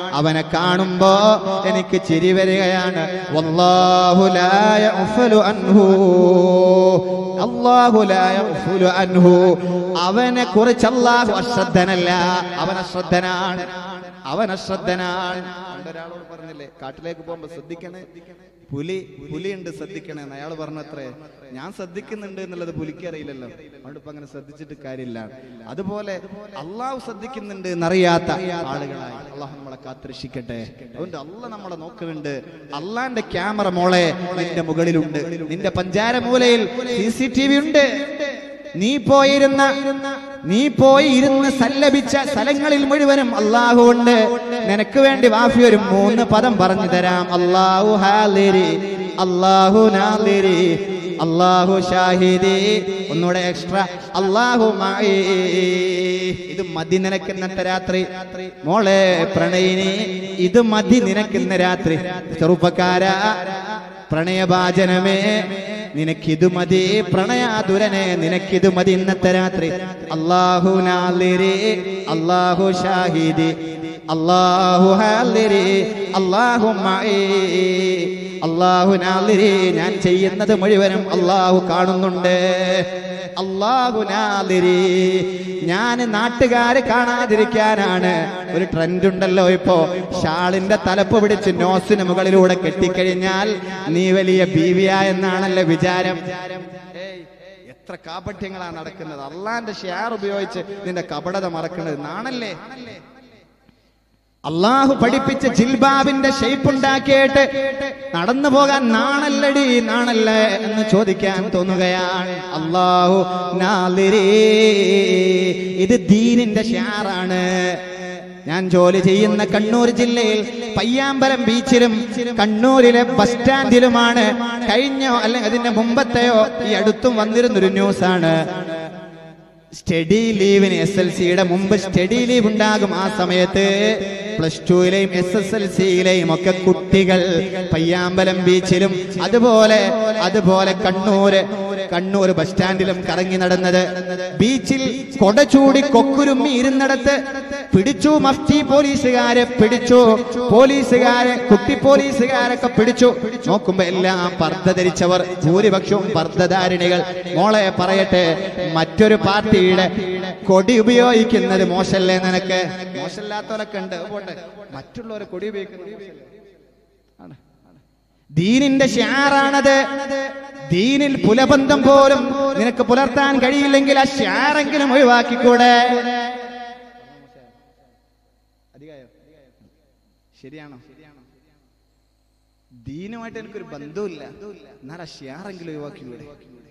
Speaker 2: അവനെ കാണുമ്പോ എനിക്ക് ചിരി വരികയാണ് വല്ലാഹു ലാ യഗ്ഫലു അൻഹു അല്ലാഹു ലാ യഗ്ഫലു അൻഹു അവനെ കുറിച്ച് അല്ലാഹു അശ്രദ്ധനല്ല അവൻ അശ്രദ്ധനാണ് അവൻ അശ്രദ്ധനാണ് ഒരാളോട് പറഞ്ഞില്ലേ കാട്ടിലേക്ക് പോകുമ്പോ ശ്രദ്ധിക്കണേ പുലി പുലിയുണ്ട് ശ്രദ്ധിക്കണേ എന്ന് അയാൾ പറഞ്ഞത്രേ ഞാൻ ശ്രദ്ധിക്കുന്നുണ്ട് എന്നുള്ളത് പുലിക്ക് അറിയില്ലല്ലോ അതുകൊണ്ട് ഇപ്പൊ അങ്ങനെ ശ്രദ്ധിച്ചിട്ട് കാര്യമില്ല അതുപോലെ അള്ളാഹു ശ്രദ്ധിക്കുന്നുണ്ട് എന്നറിയാത്ത ആളുകളായി അള്ളാഹു നമ്മളെ കാത്തിരക്ഷിക്കട്ടെ അതുകൊണ്ട് അല്ല നമ്മളെ നോക്കുന്നുണ്ട് അള്ളാന്റെ ക്യാമറ മോളെ നിന്റെ മുകളിലുണ്ട് നിന്റെ പഞ്ചാര മൂലയിൽ സി സി ടി വി ഉണ്ട് നീ പോയിരുന്ന നീ പോയി ഇരുന്ന് സല്ലപിച്ച സ്ഥലങ്ങളിൽ മുഴുവനും അള്ളാഹു ഉണ്ട് നിനക്ക് വേണ്ടി വാഫി ഒരു മൂന്ന് പദം പറഞ്ഞു തരാം അള്ളാഹു ഹാലിരി അള്ളാഹു നാലിരി അള്ളാഹു ഷാഹിദി ഒന്നുകൂടെ എക്സ്ട്രാ അള്ളാഹു മായി ഇത് മതി നിനക്ക് ഇന്നത്തെ രാത്രി മോളെ പ്രണയിനി ഇത് മതി നിനക്ക് ഇന്ന് രാത്രി ചെറുപ്പക്കാര പ്രണയഭാജനമേ നിനക്കിത് മതി പ്രണയാതുരനെ നിനക്കിത് മതി ഇന്നത്തെ രാത്രി അള്ളാഹു നാലിരി അള്ളാഹു ഷാഹിദി അള്ളാഹു ഹാലിരി അള്ളാഹു മായി അള്ളാഹു നാലിരി ഞാൻ ചെയ്യുന്നത് മുഴുവനും അള്ളാഹു കാണുന്നുണ്ട് അള്ളാഹു നാലിരി ഞാൻ നാട്ടുകാര് കാണാതിരിക്കാനാണ് ഒരു ട്രെൻഡ് ഉണ്ടല്ലോ ഇപ്പോ ഷാളിന്റെ തലപ്പ് പിടിച്ച് നോസിന് മുകളിലൂടെ കെട്ടിക്കഴിഞ്ഞാൽ നീ വലിയ ബീവിയ എന്നാണല്ലോ വിചാരം ഏയ്, എത്ര കാപട്യങ്ങളാണ് നടക്കുന്നത് അള്ളാന്റെ ഷെയർ ഉപയോഗിച്ച് നിന്റെ കപടത മറക്കുന്നത് നാണല്ലേ അള്ളാഹു പഠിപ്പിച്ച ജിൽബാബിന്റെ ഷേപ്പ് ഉണ്ടാക്കിയിട്ട് നടന്നു പോകാൻ നാണല്ലടി നാണല്ലേ എന്ന് ചോദിക്കാൻ തോന്നുകയാണ് അള്ളാഹു നാലിരി ഇത് ദീനിന്റെ ഷാറാണ് ഞാൻ ജോലി ചെയ്യുന്ന കണ്ണൂർ ജില്ലയിൽ പയ്യാമ്പലം ബീച്ചിലും കണ്ണൂരിലെ ബസ് സ്റ്റാൻഡിലുമാണ് കഴിഞ്ഞ അല്ലെങ്കിൽ അതിന്റെ മുമ്പത്തെയോ ഈ അടുത്തും വന്നിരുന്നൊരു ന്യൂസാണ് സ്റ്റഡി ലീവിന് എസ് എൽ സിയുടെ മുമ്പ് സ്റ്റഡി ലീവ് ഉണ്ടാകും ആ സമയത്ത് പ്ലസ് ടുവിലെയും എസ് എസ് എൽ സിയിലെയും ഒക്കെ കുട്ടികൾ പയ്യാമ്പലം ബീച്ചിലും അതുപോലെ അതുപോലെ കണ്ണൂര് കണ്ണൂർ ബസ് സ്റ്റാൻഡിലും കറങ്ങി നടന്നത് ബീച്ചിൽ കൊട ചൂടി കൊക്കുരുമ്മി ഇരുന്നിടത്ത് പിടിച്ചു മഫ്തി പോലീസുകാരെ പിടിച്ചു പോലീസുകാരെ കുട്ടി പോലീസുകാരൊക്കെ പിടിച്ചു നോക്കുമ്പോ എല്ലാം പർദ്ദ ധരിച്ചവർ ഭൂരിപക്ഷവും പർദ്ദധാരിണികൾ മോളെ പറയട്ടെ മറ്റൊരു പാർട്ടിയുടെ കൊടി ഉപയോഗിക്കുന്നത് മോശമല്ലേ നിനക്ക് മോശമില്ലാത്തവരൊക്കെ ഉണ്ട് അത് പോട്ടെ മറ്റുള്ളവരെ കൊടി ഉപയോഗിക്കുന്നത് മോശമല്ലേ? ആണ്. ദീനിന്റെ ഷാറാണത് ദീനിൽ പുലബന്ധം പോലും നിനക്ക് പുലർത്താൻ കഴിയില്ലെങ്കിൽ ആ ഷാറെങ്കിലും ഒഴിവാക്കിക്കൂടെ അധികായോ ശരിയാണോ ദീനുമായിട്ട് എനിക്കൊരു ബന്ധവുമില്ല എന്നാൽ ആ ഷിയാറെങ്കിലും ഒഴിവാക്കിക്കൂടെ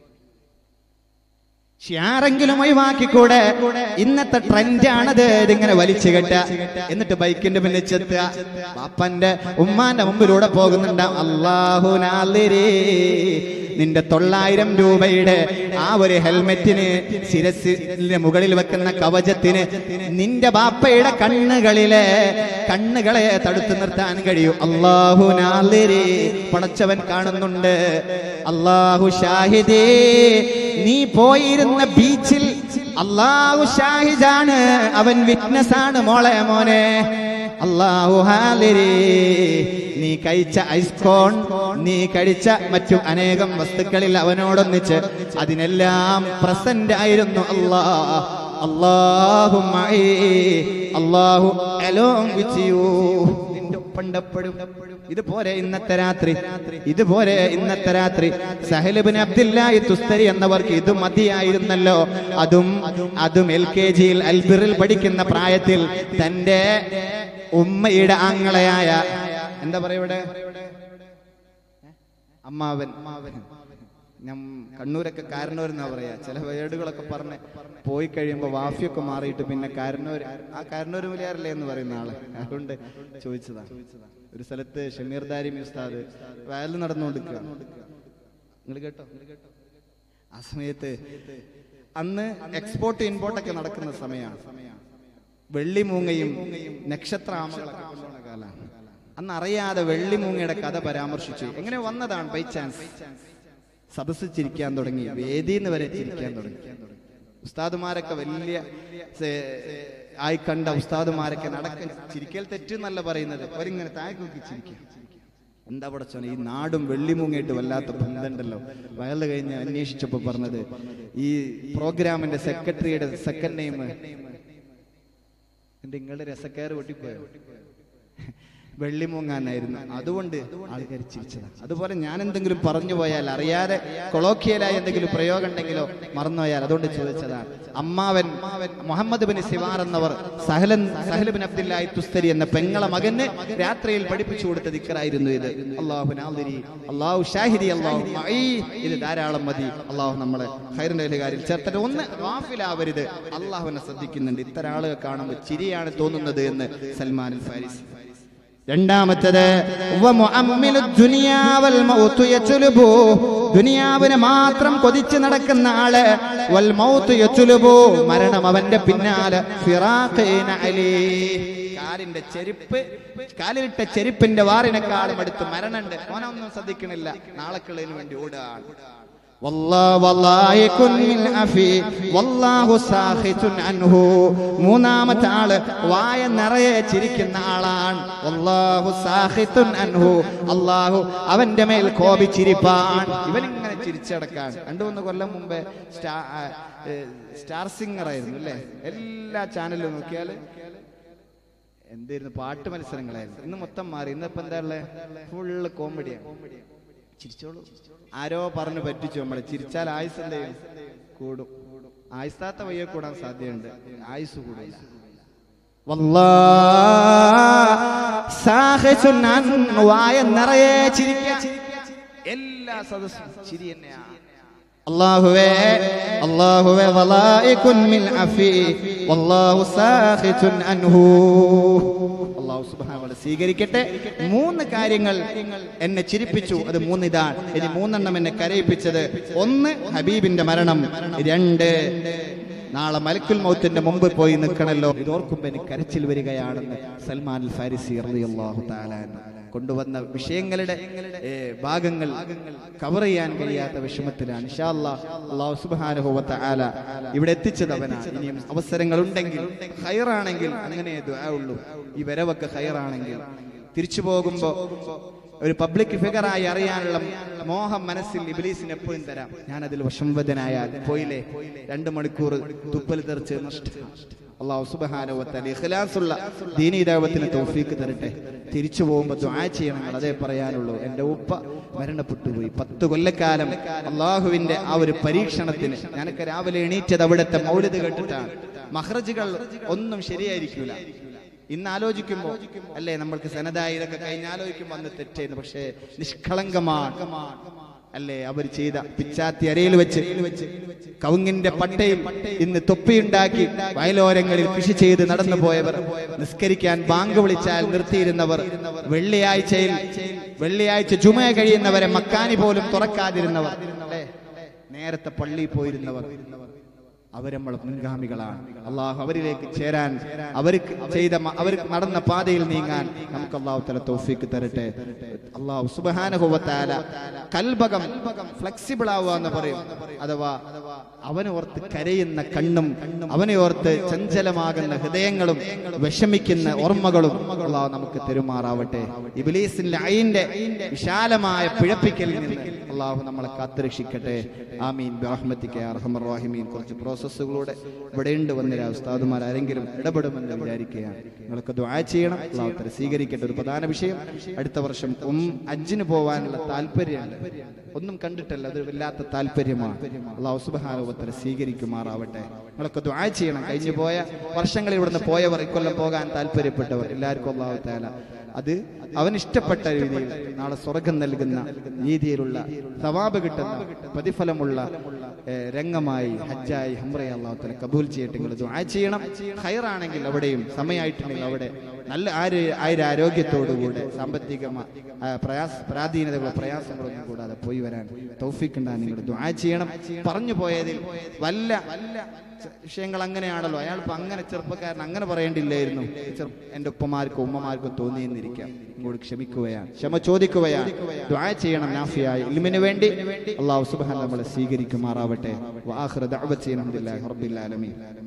Speaker 2: ഷിയാറെങ്കിലും ഒഴിവാക്കിക്കൂടെ ഇന്നത്തെ ട്രെൻഡാണത് ഇതിങ്ങനെ വലിച്ചു കെട്ട എന്നിട്ട് ബൈക്കിന്റെ പിന്നിൽ ചെത്തുക പാപ്പന്റെ ഉമ്മാന്റെ മുമ്പിലൂടെ പോകുന്നുണ്ട് അള്ളാഹു നാലിരേ നിന്റെ തൊള്ളായിരം രൂപയുടെ ആ ഒരു ഹെൽമെറ്റിന് ശിരസിന്റെ മുകളിൽ വെക്കുന്ന കവചത്തിന് നിന്റെ ബാപ്പയുടെ കണ്ണുകളിലെ കണ്ണുകളെ തടുത്തു നിർത്താൻ കഴിയും അള്ളാഹു നാലിരേ പടച്ചവൻ കാണുന്നുണ്ട് അള്ളാഹു ഷാഹിദേ നീ പോയിരുന്ന ബീച്ചിൽ അള്ളാഹു ഷാഹിദാണ് അവൻ വിറ്റ്നസ് ആണ് മോളെ മോനെ അള്ളാഹു ഹാലിരി നീ കഴിച്ച ഐസ്കോൺ നീ കഴിച്ച മറ്റു അനേകം വസ്തുക്കളിൽ അവനോടൊന്നിച്ച് അതിനെല്ലാം പ്രസന്റ് ആയിരുന്നു അല്ലാ അള്ളാഹു അള്ളാഹു അലോങ് വിത്ത് യു നിന്റെ ഒപ്പണ്ടപ്പെടും ഇതുപോലെ ഇന്നത്തെ രാത്രി ഇതുപോലെ ഇന്നത്തെ രാത്രി സഹലബിൻ അബ്ദുല്ലാഹി തുസ്തരി എന്നവർക്ക് ഇത് മതിയായിരുന്നല്ലോ അതും അതും എൽ കെ ജിയിൽ അൽബിറിൽ പഠിക്കുന്ന പ്രായത്തിൽ തന്റെ ഉമ്മയുടെ ആങ്ങളയായ എന്താ പറയാ ഇവിടെ അമ്മാവൻ ഞാൻ കണ്ണൂരൊക്കെ കാരണൂർ എന്നാ പറയാ ചില വേർഡുകളൊക്കെ പറഞ്ഞ് പോയി കഴിയുമ്പോ വാഫിയൊക്കെ മാറിയിട്ട് പിന്നെ കാരണൂർ ആ കാരണൂർ മുലിയാറില്ലേ എന്ന് പറയുന്ന ആള് അതുകൊണ്ട് ചോദിച്ചതാ ഒരു സ്ഥലത്ത് ഷമീർ ദാരി ഉസ്താദ് വയൽ നടന്നുകൊണ്ടിരിക്കുക നിങ്ങൾ കേട്ടോ ആ സമയത്ത് അന്ന് എക്സ്പോർട്ട് ഇമ്പോർട്ട് ഒക്കെ നടക്കുന്ന സമയമാണ് വെള്ളിമൂങ്ങയും നക്ഷത്രാമകളൊക്കെ കൊണ്ടുപോകുന്ന കാലമാണ് അന്ന് അറിയാതെ വെള്ളിമൂങ്ങയുടെ കഥ പരാമർശിച്ചു എങ്ങനെ വന്നതാണ് ബൈ ചാൻസ് സദസ് ചിരിക്കാൻ തുടങ്ങി വേദിന്ന് വരെ ചിരിക്കാൻ തുടങ്ങി ഉസ്താദുമാരൊക്കെ വലിയ സെ- ആയി കണ്ട ഉസ്താദുമാരൊക്കെ നടക്ക ചിരിക്കൽ തെറ്റെന്നല്ല പറയുന്നത് അവരിങ്ങനെ താഴെ നോക്കി ചിരിക്കുക എന്താ പടച്ചോനെ ഈ നാടും വെള്ളിമുങ്ങയിട്ട് വല്ലാത്ത ബന്ധമുണ്ടല്ലോ വയല് കഴിഞ്ഞ് അന്വേഷിച്ചപ്പോൾ പറഞ്ഞത് ഈ പ്രോഗ്രാമിന്റെ സെക്രട്ടറിയുടെ സെക്കൻഡ് നെയിം എന്റെ നിങ്ങളുടെ രസക്കാര് പൊട്ടിപ്പോയോ വെള്ളിമൂങ്ങാനായിരുന്നു അതുകൊണ്ട് ആൾക്കാർ ചിരിച്ചതാണ് അതുപോലെ ഞാൻ എന്തെങ്കിലും പറഞ്ഞു പോയാൽ അറിയാതെ കൊളോക്കിയലായി എന്തെങ്കിലും പ്രയോഗം ഉണ്ടെങ്കിലോ മറന്നുപോയാൽ അതുകൊണ്ട് ചോദിച്ചതാണ് അമ്മാവൻ മുഹമ്മദ് ബിൻ സിവാർ എന്നവർ സഹലൻ സഹൽ ബിൻ അബ്ദുല്ലായി തുസ്തരി എന്ന പെങ്ങളെ മകന് രാത്രിയിൽ പഠിപ്പിച്ചു കൊടുത്ത ദിക്കറായിരുന്നു ഇത് അള്ളാഹു നാദിരി അള്ളാഹു ഷാഹിദി അള്ളാഹു മഈ. ഇത് ധാരാളം മതി അള്ളാഹു നമ്മളെ ഹൈറിന്റെ കാര്യത്തിൽ ചേർത്തിട്ട് ഒന്ന് വാഫിലാവരുത് അള്ളാഹുവിനെ ശ്രദ്ധിക്കുന്നുണ്ട് ഇത്തരം ആളുകൾ കാണുമ്പോൾ ചിരിയാണ് തോന്നുന്നത് എന്ന് സൽമാൻ അൽ ഫാരിസ് രണ്ടാമത്തത് വമുഅമ്മിലു ദുനിയാ വൽ മൗതു യത്ലുബു. ദുനിയാവിനെ മാത്രം കൊതിച്ച് നടക്കുന്ന ആള് വൽ മൗതു യത്ലുബു. മരണം അവന്റെ പിന്നാലെ ഫിറാഖീന അലീ. കാലിന്റെ ചെരുപ്പ് കാലിലിട്ട ചെരുപ്പിന്റെ വാറിനെക്കാളും അടുത്ത് മരണമുണ്ട് ഓനൊന്നും ശ്രദ്ധിക്കണില്ല നാളെക്കുള്ളതിന് വേണ്ടി ഓടുകയാണ് والله والله كن من أفي والله ساخط عنه മൂന്നാമത്തെ ആള് വായ നിറയെ ചിരിക്കുന്ന ആളാണ് വല്ലാഹു സാഖിത്തുൻ അൻഹു അല്ലാഹു അവന്റെ മേൽ കോപിച്ചിരിപ്പാൻ ഇവൻ ഇങ്ങനെ ചിരിച്ചടക്കാൻ രണ്ടു മൂന്ന് കൊല്ലം മുമ്പേ സ്റ്റാ ഏ, സ്റ്റാർ സിംഗർ ആയിരുന്നു അല്ലേ എല്ലാ ചാനലിലും നോക്കിയാൽ എന്തായിരുന്നു പാട്ട് മത്സരങ്ങളായിരുന്നു ഇന്ന് മൊത്തം മാറി ഇന്നിപ്പോ എന്താ ഉള്ളത് ഫുള്ള് കോമഡിയാണ് ചിരിച്ചോളൂ ആരോ പറഞ്ഞു പറ്റിച്ചു നമ്മളെ ചിരിച്ചാൽ ആയുസ് എന്ത് ചെയ്യും കൂടും ആയുസ്താത്ത വയ്യ കൂടാൻ സാധ്യതയുണ്ട് ആയുസ് കൂടില്ല വായ നിറയെ ചിരിക്കുക എല്ലാ സദസ്സും ചിരി തന്നെയാണ് അള്ളാഹുവേ അള്ളാഹുവേ വലായികുൻ മിൻ അഫി വല്ലാഹു സാഖിതുൻ അൻഹു അള്ളാഹു സുബ്ഹാനഹു വ തആല സ്വീകരിക്കട്ടെ മൂന്ന് കാര്യങ്ങൾ എന്നെ ചിരിപ്പിച്ചു അത് മൂന്ന് ഇതാണ് ഇനി മൂന്നെണ്ണം എന്നെ കരയിപ്പിച്ചത് ഒന്ന് ഹബീബിന്റെ മരണം രണ്ട് നാളെ മലക്കുൽ മൗത്തിന്റെ മുമ്പ് പോയി നിൽക്കണല്ലോ ഇതോർക്കുമ്പോ എനിക്ക് കരച്ചിൽ വരികയാണെന്ന് സൽമാൻ അൽ ഫാരിസി റളിയല്ലാഹു തആല അൻഹു കൊണ്ടുവന്ന വിഷയങ്ങളുടെ ഏ, ഭാഗങ്ങൾ കവർ ചെയ്യാൻ കഴിയാത്ത വിഷമത്തിലാണ് ഇൻഷാ അല്ലാഹ് അല്ലാഹു സുബ്ഹാനഹു വ തആല ഇവിടെ എത്തിച്ചത് അവനാണ് ഇനിയും അവസരങ്ങൾ ഉണ്ടെങ്കിൽ ഹൈറാണെങ്കിൽ അങ്ങനെ ദുആ ഉള്ളൂ ഈ വരവൊക്കെ ഹൈറാണെങ്കിൽ തിരിച്ചു പോകുമ്പോ ഒരു പബ്ലിക് ഫിഗറായി അറിയാനുള്ള മോഹം മനസ്സിൽ ഇബ്ലീസിന് എപ്പോഴും തരാം ഞാൻ അതിൽ വശംവദനായാൽ പോയില്ലേ രണ്ട് മണിക്കൂർ തുപ്പൽ തെറിച്ച് നഷ്ടം അള്ളാഹു സുബഹാനുവത്തല ഇഖ്ലാസുള്ള ദീനീ ദൈവത്തിന് തൗഫീക്ക് തരട്ടെ തിരിച്ചു പോകുമ്പോൾ ദുആ ചെയ്യണം നിങ്ങൾ അതേ പറയാനുള്ളൂ എൻ്റെ ഉപ്പ മരണപ്പെട്ടു പോയി പത്ത് കൊല്ലക്കാലം അള്ളാഹുവിന്റെ ആ ഒരു പരീക്ഷണത്തിന് ഞാനൊക്കെ രാവിലെ എണീറ്റത് അവിടുത്തെ മൗലിത് കേട്ടിട്ടാണ് മഹ്റജുകൾ ഒന്നും ശരിയായിരിക്കൂല ഇന്ന് ആലോചിക്കുമ്പോ അല്ലേ നമ്മൾക്ക് സനതായി ഇതൊക്കെ കഴിഞ്ഞ് ആലോചിക്കുമ്പോ അന്ന് തെറ്റായിരുന്നു പക്ഷേ നിഷ്കളങ്കമാണ് അല്ലേ അവർ ചെയ്ത പിച്ചാത്തി അരയിൽ വെച്ച് കവുങ്ങിന്റെ പട്ടയിൽ ഇന്ന് തൊപ്പിയുണ്ടാക്കി വയലോരങ്ങളിൽ കൃഷി ചെയ്ത് നടന്നു പോയവർ നിസ്കരിക്കാൻ ബാങ്ക് വിളിച്ചാൽ നിർത്തിയിരുന്നവർ വെള്ളിയാഴ്ചയിൽ വെള്ളിയാഴ്ച ജുമ കഴിയുന്നവരെ മക്കാനി പോലും തുറക്കാതിരുന്നവർ അല്ലേ നേരത്തെ പള്ളിയിൽ പോയിരുന്നവർ അവർ നമ്മളെ മുൻഗാമികളാണ് അള്ളാഹു അവരിലേക്ക് ചേരാൻ അവർക്ക് ചെയ്ത മ- അവർക്ക് നടന്ന പാതയിൽ നീങ്ങാൻ നമുക്ക് അള്ളാഹു തല തോഫിക്ക് തരട്ടെ അള്ളാഹു സുബാനുഭവത്താല കൽഭകം ഫ്ലെക്സിബിൾ ആവുക എന്ന് പറയും അഥവാ അവനെ ഓർത്ത് കരയുന്ന കണ്ണും അവനെ ഓർത്ത് ചഞ്ചലമാകുന്ന ഹൃദയങ്ങളും വിഷമിക്കുന്ന ഓർമ്മകളും അള്ളാഹു നമുക്ക് തെരുമാറാവട്ടെ ഇബിലീസിന്റെ അയിന്റെ വിശാലമായ പിഴപ്പിക്കലിൽ നിന്ന് അള്ളാഹു നമ്മളെ കാത്തുരക്ഷിക്കട്ടെ ആമീൻ ബഹ്മത്തിക്ക് അർഹമർ റാഹിമീൻ കുറച്ച് പ്രോസസ്സുകളൂടെ ഇവിടെയുണ്ട് വന്നിര ഉസ്താദുമാർ ആരെങ്കിലും ഇടപെടുമെന്ന് വിചാരിക്കുകയാണ് നിങ്ങൾക്ക് ദ്വാ ചെയ്യണം അള്ളാഹു തല സ്വീകരിക്കട്ടെ ഒരു പ്രധാന വിഷയം അടുത്ത വർഷം ഉം അജ്ജിന് പോകാനുള്ള താല്പര്യമുണ്ട് ഒന്നും കണ്ടിട്ടല്ല അതൊരു വല്ലാത്ത താല്പര്യമാണ് അള്ളാഹു സുബാനുഭവത്തല സ്വീകരിക്കുമാറാവട്ടെ നിങ്ങളൊക്കെ ദ്വാ ചെയ്യണം കഴിഞ്ഞു പോയ വർഷങ്ങളിൽ ഇവിടുന്ന് പോയവർ ഇക്കൊല്ലം പോകാൻ താല്പര്യപ്പെട്ടവർ എല്ലാവർക്കും അള്ളാഹു താല അത് അവൻ ഇഷ്ടപ്പെട്ട രീതിയിൽ നാളെ സ്വർഗം നൽകുന്ന രീതിയിലുള്ള സവാബ് കിട്ടുന്ന പ്രതിഫലമുള്ള ഏഹ്, രംഗമായി ഹജ്ജായി ഹംറയെ അള്ളാഹുത്തല കബൂൽ ചെയ്യട്ടെ നിങ്ങൾ ദുആ ചെയ്യണം ഹൈറാണെങ്കിൽ അവിടെയും സമയമായിട്ടുണ്ടെങ്കിൽ അവിടെ നല്ല ആര് ആയിര ആരോഗ്യത്തോടുകൂടെ സാമ്പത്തിക പ്രയാസ പ്രാധീനതകളോ പ്രയാസങ്ങളൊന്നും കൂടാതെ പോയി വരാൻ തൗഫീഖ് ഉണ്ടാകാൻ നിങ്ങൾ ദുആ ചെയ്യണം പറഞ്ഞു പോയതിൽ വല്ല വിഷയങ്ങൾ അങ്ങനെയാണല്ലോ അയാൾ ഇപ്പൊ അങ്ങനെ ചെറുപ്പക്കാരൻ അങ്ങനെ പറയേണ്ടില്ലായിരുന്നു ചെറു- എന്റെ ഉപ്പമാർക്കും ഉമ്മമാർക്കും തോന്നിയെന്നിരിക്കാം ഇങ്ങോട്ട് ക്ഷമിക്കുകയാണ് ക്ഷമ ചോദിക്കുകയാണ് ദ്വാ ചെയ്യണം നാഫിയായി ഇൽമിന് വേണ്ടി അള്ളാഹു സുബ്ഹാനഹു നമ്മളെ സ്വീകരിക്കുമാറാവട്ടെ വാഹിറ ദഅവത്തി അൽഹംദുലില്ലാഹി റബ്ബിൽ ആലമീൻ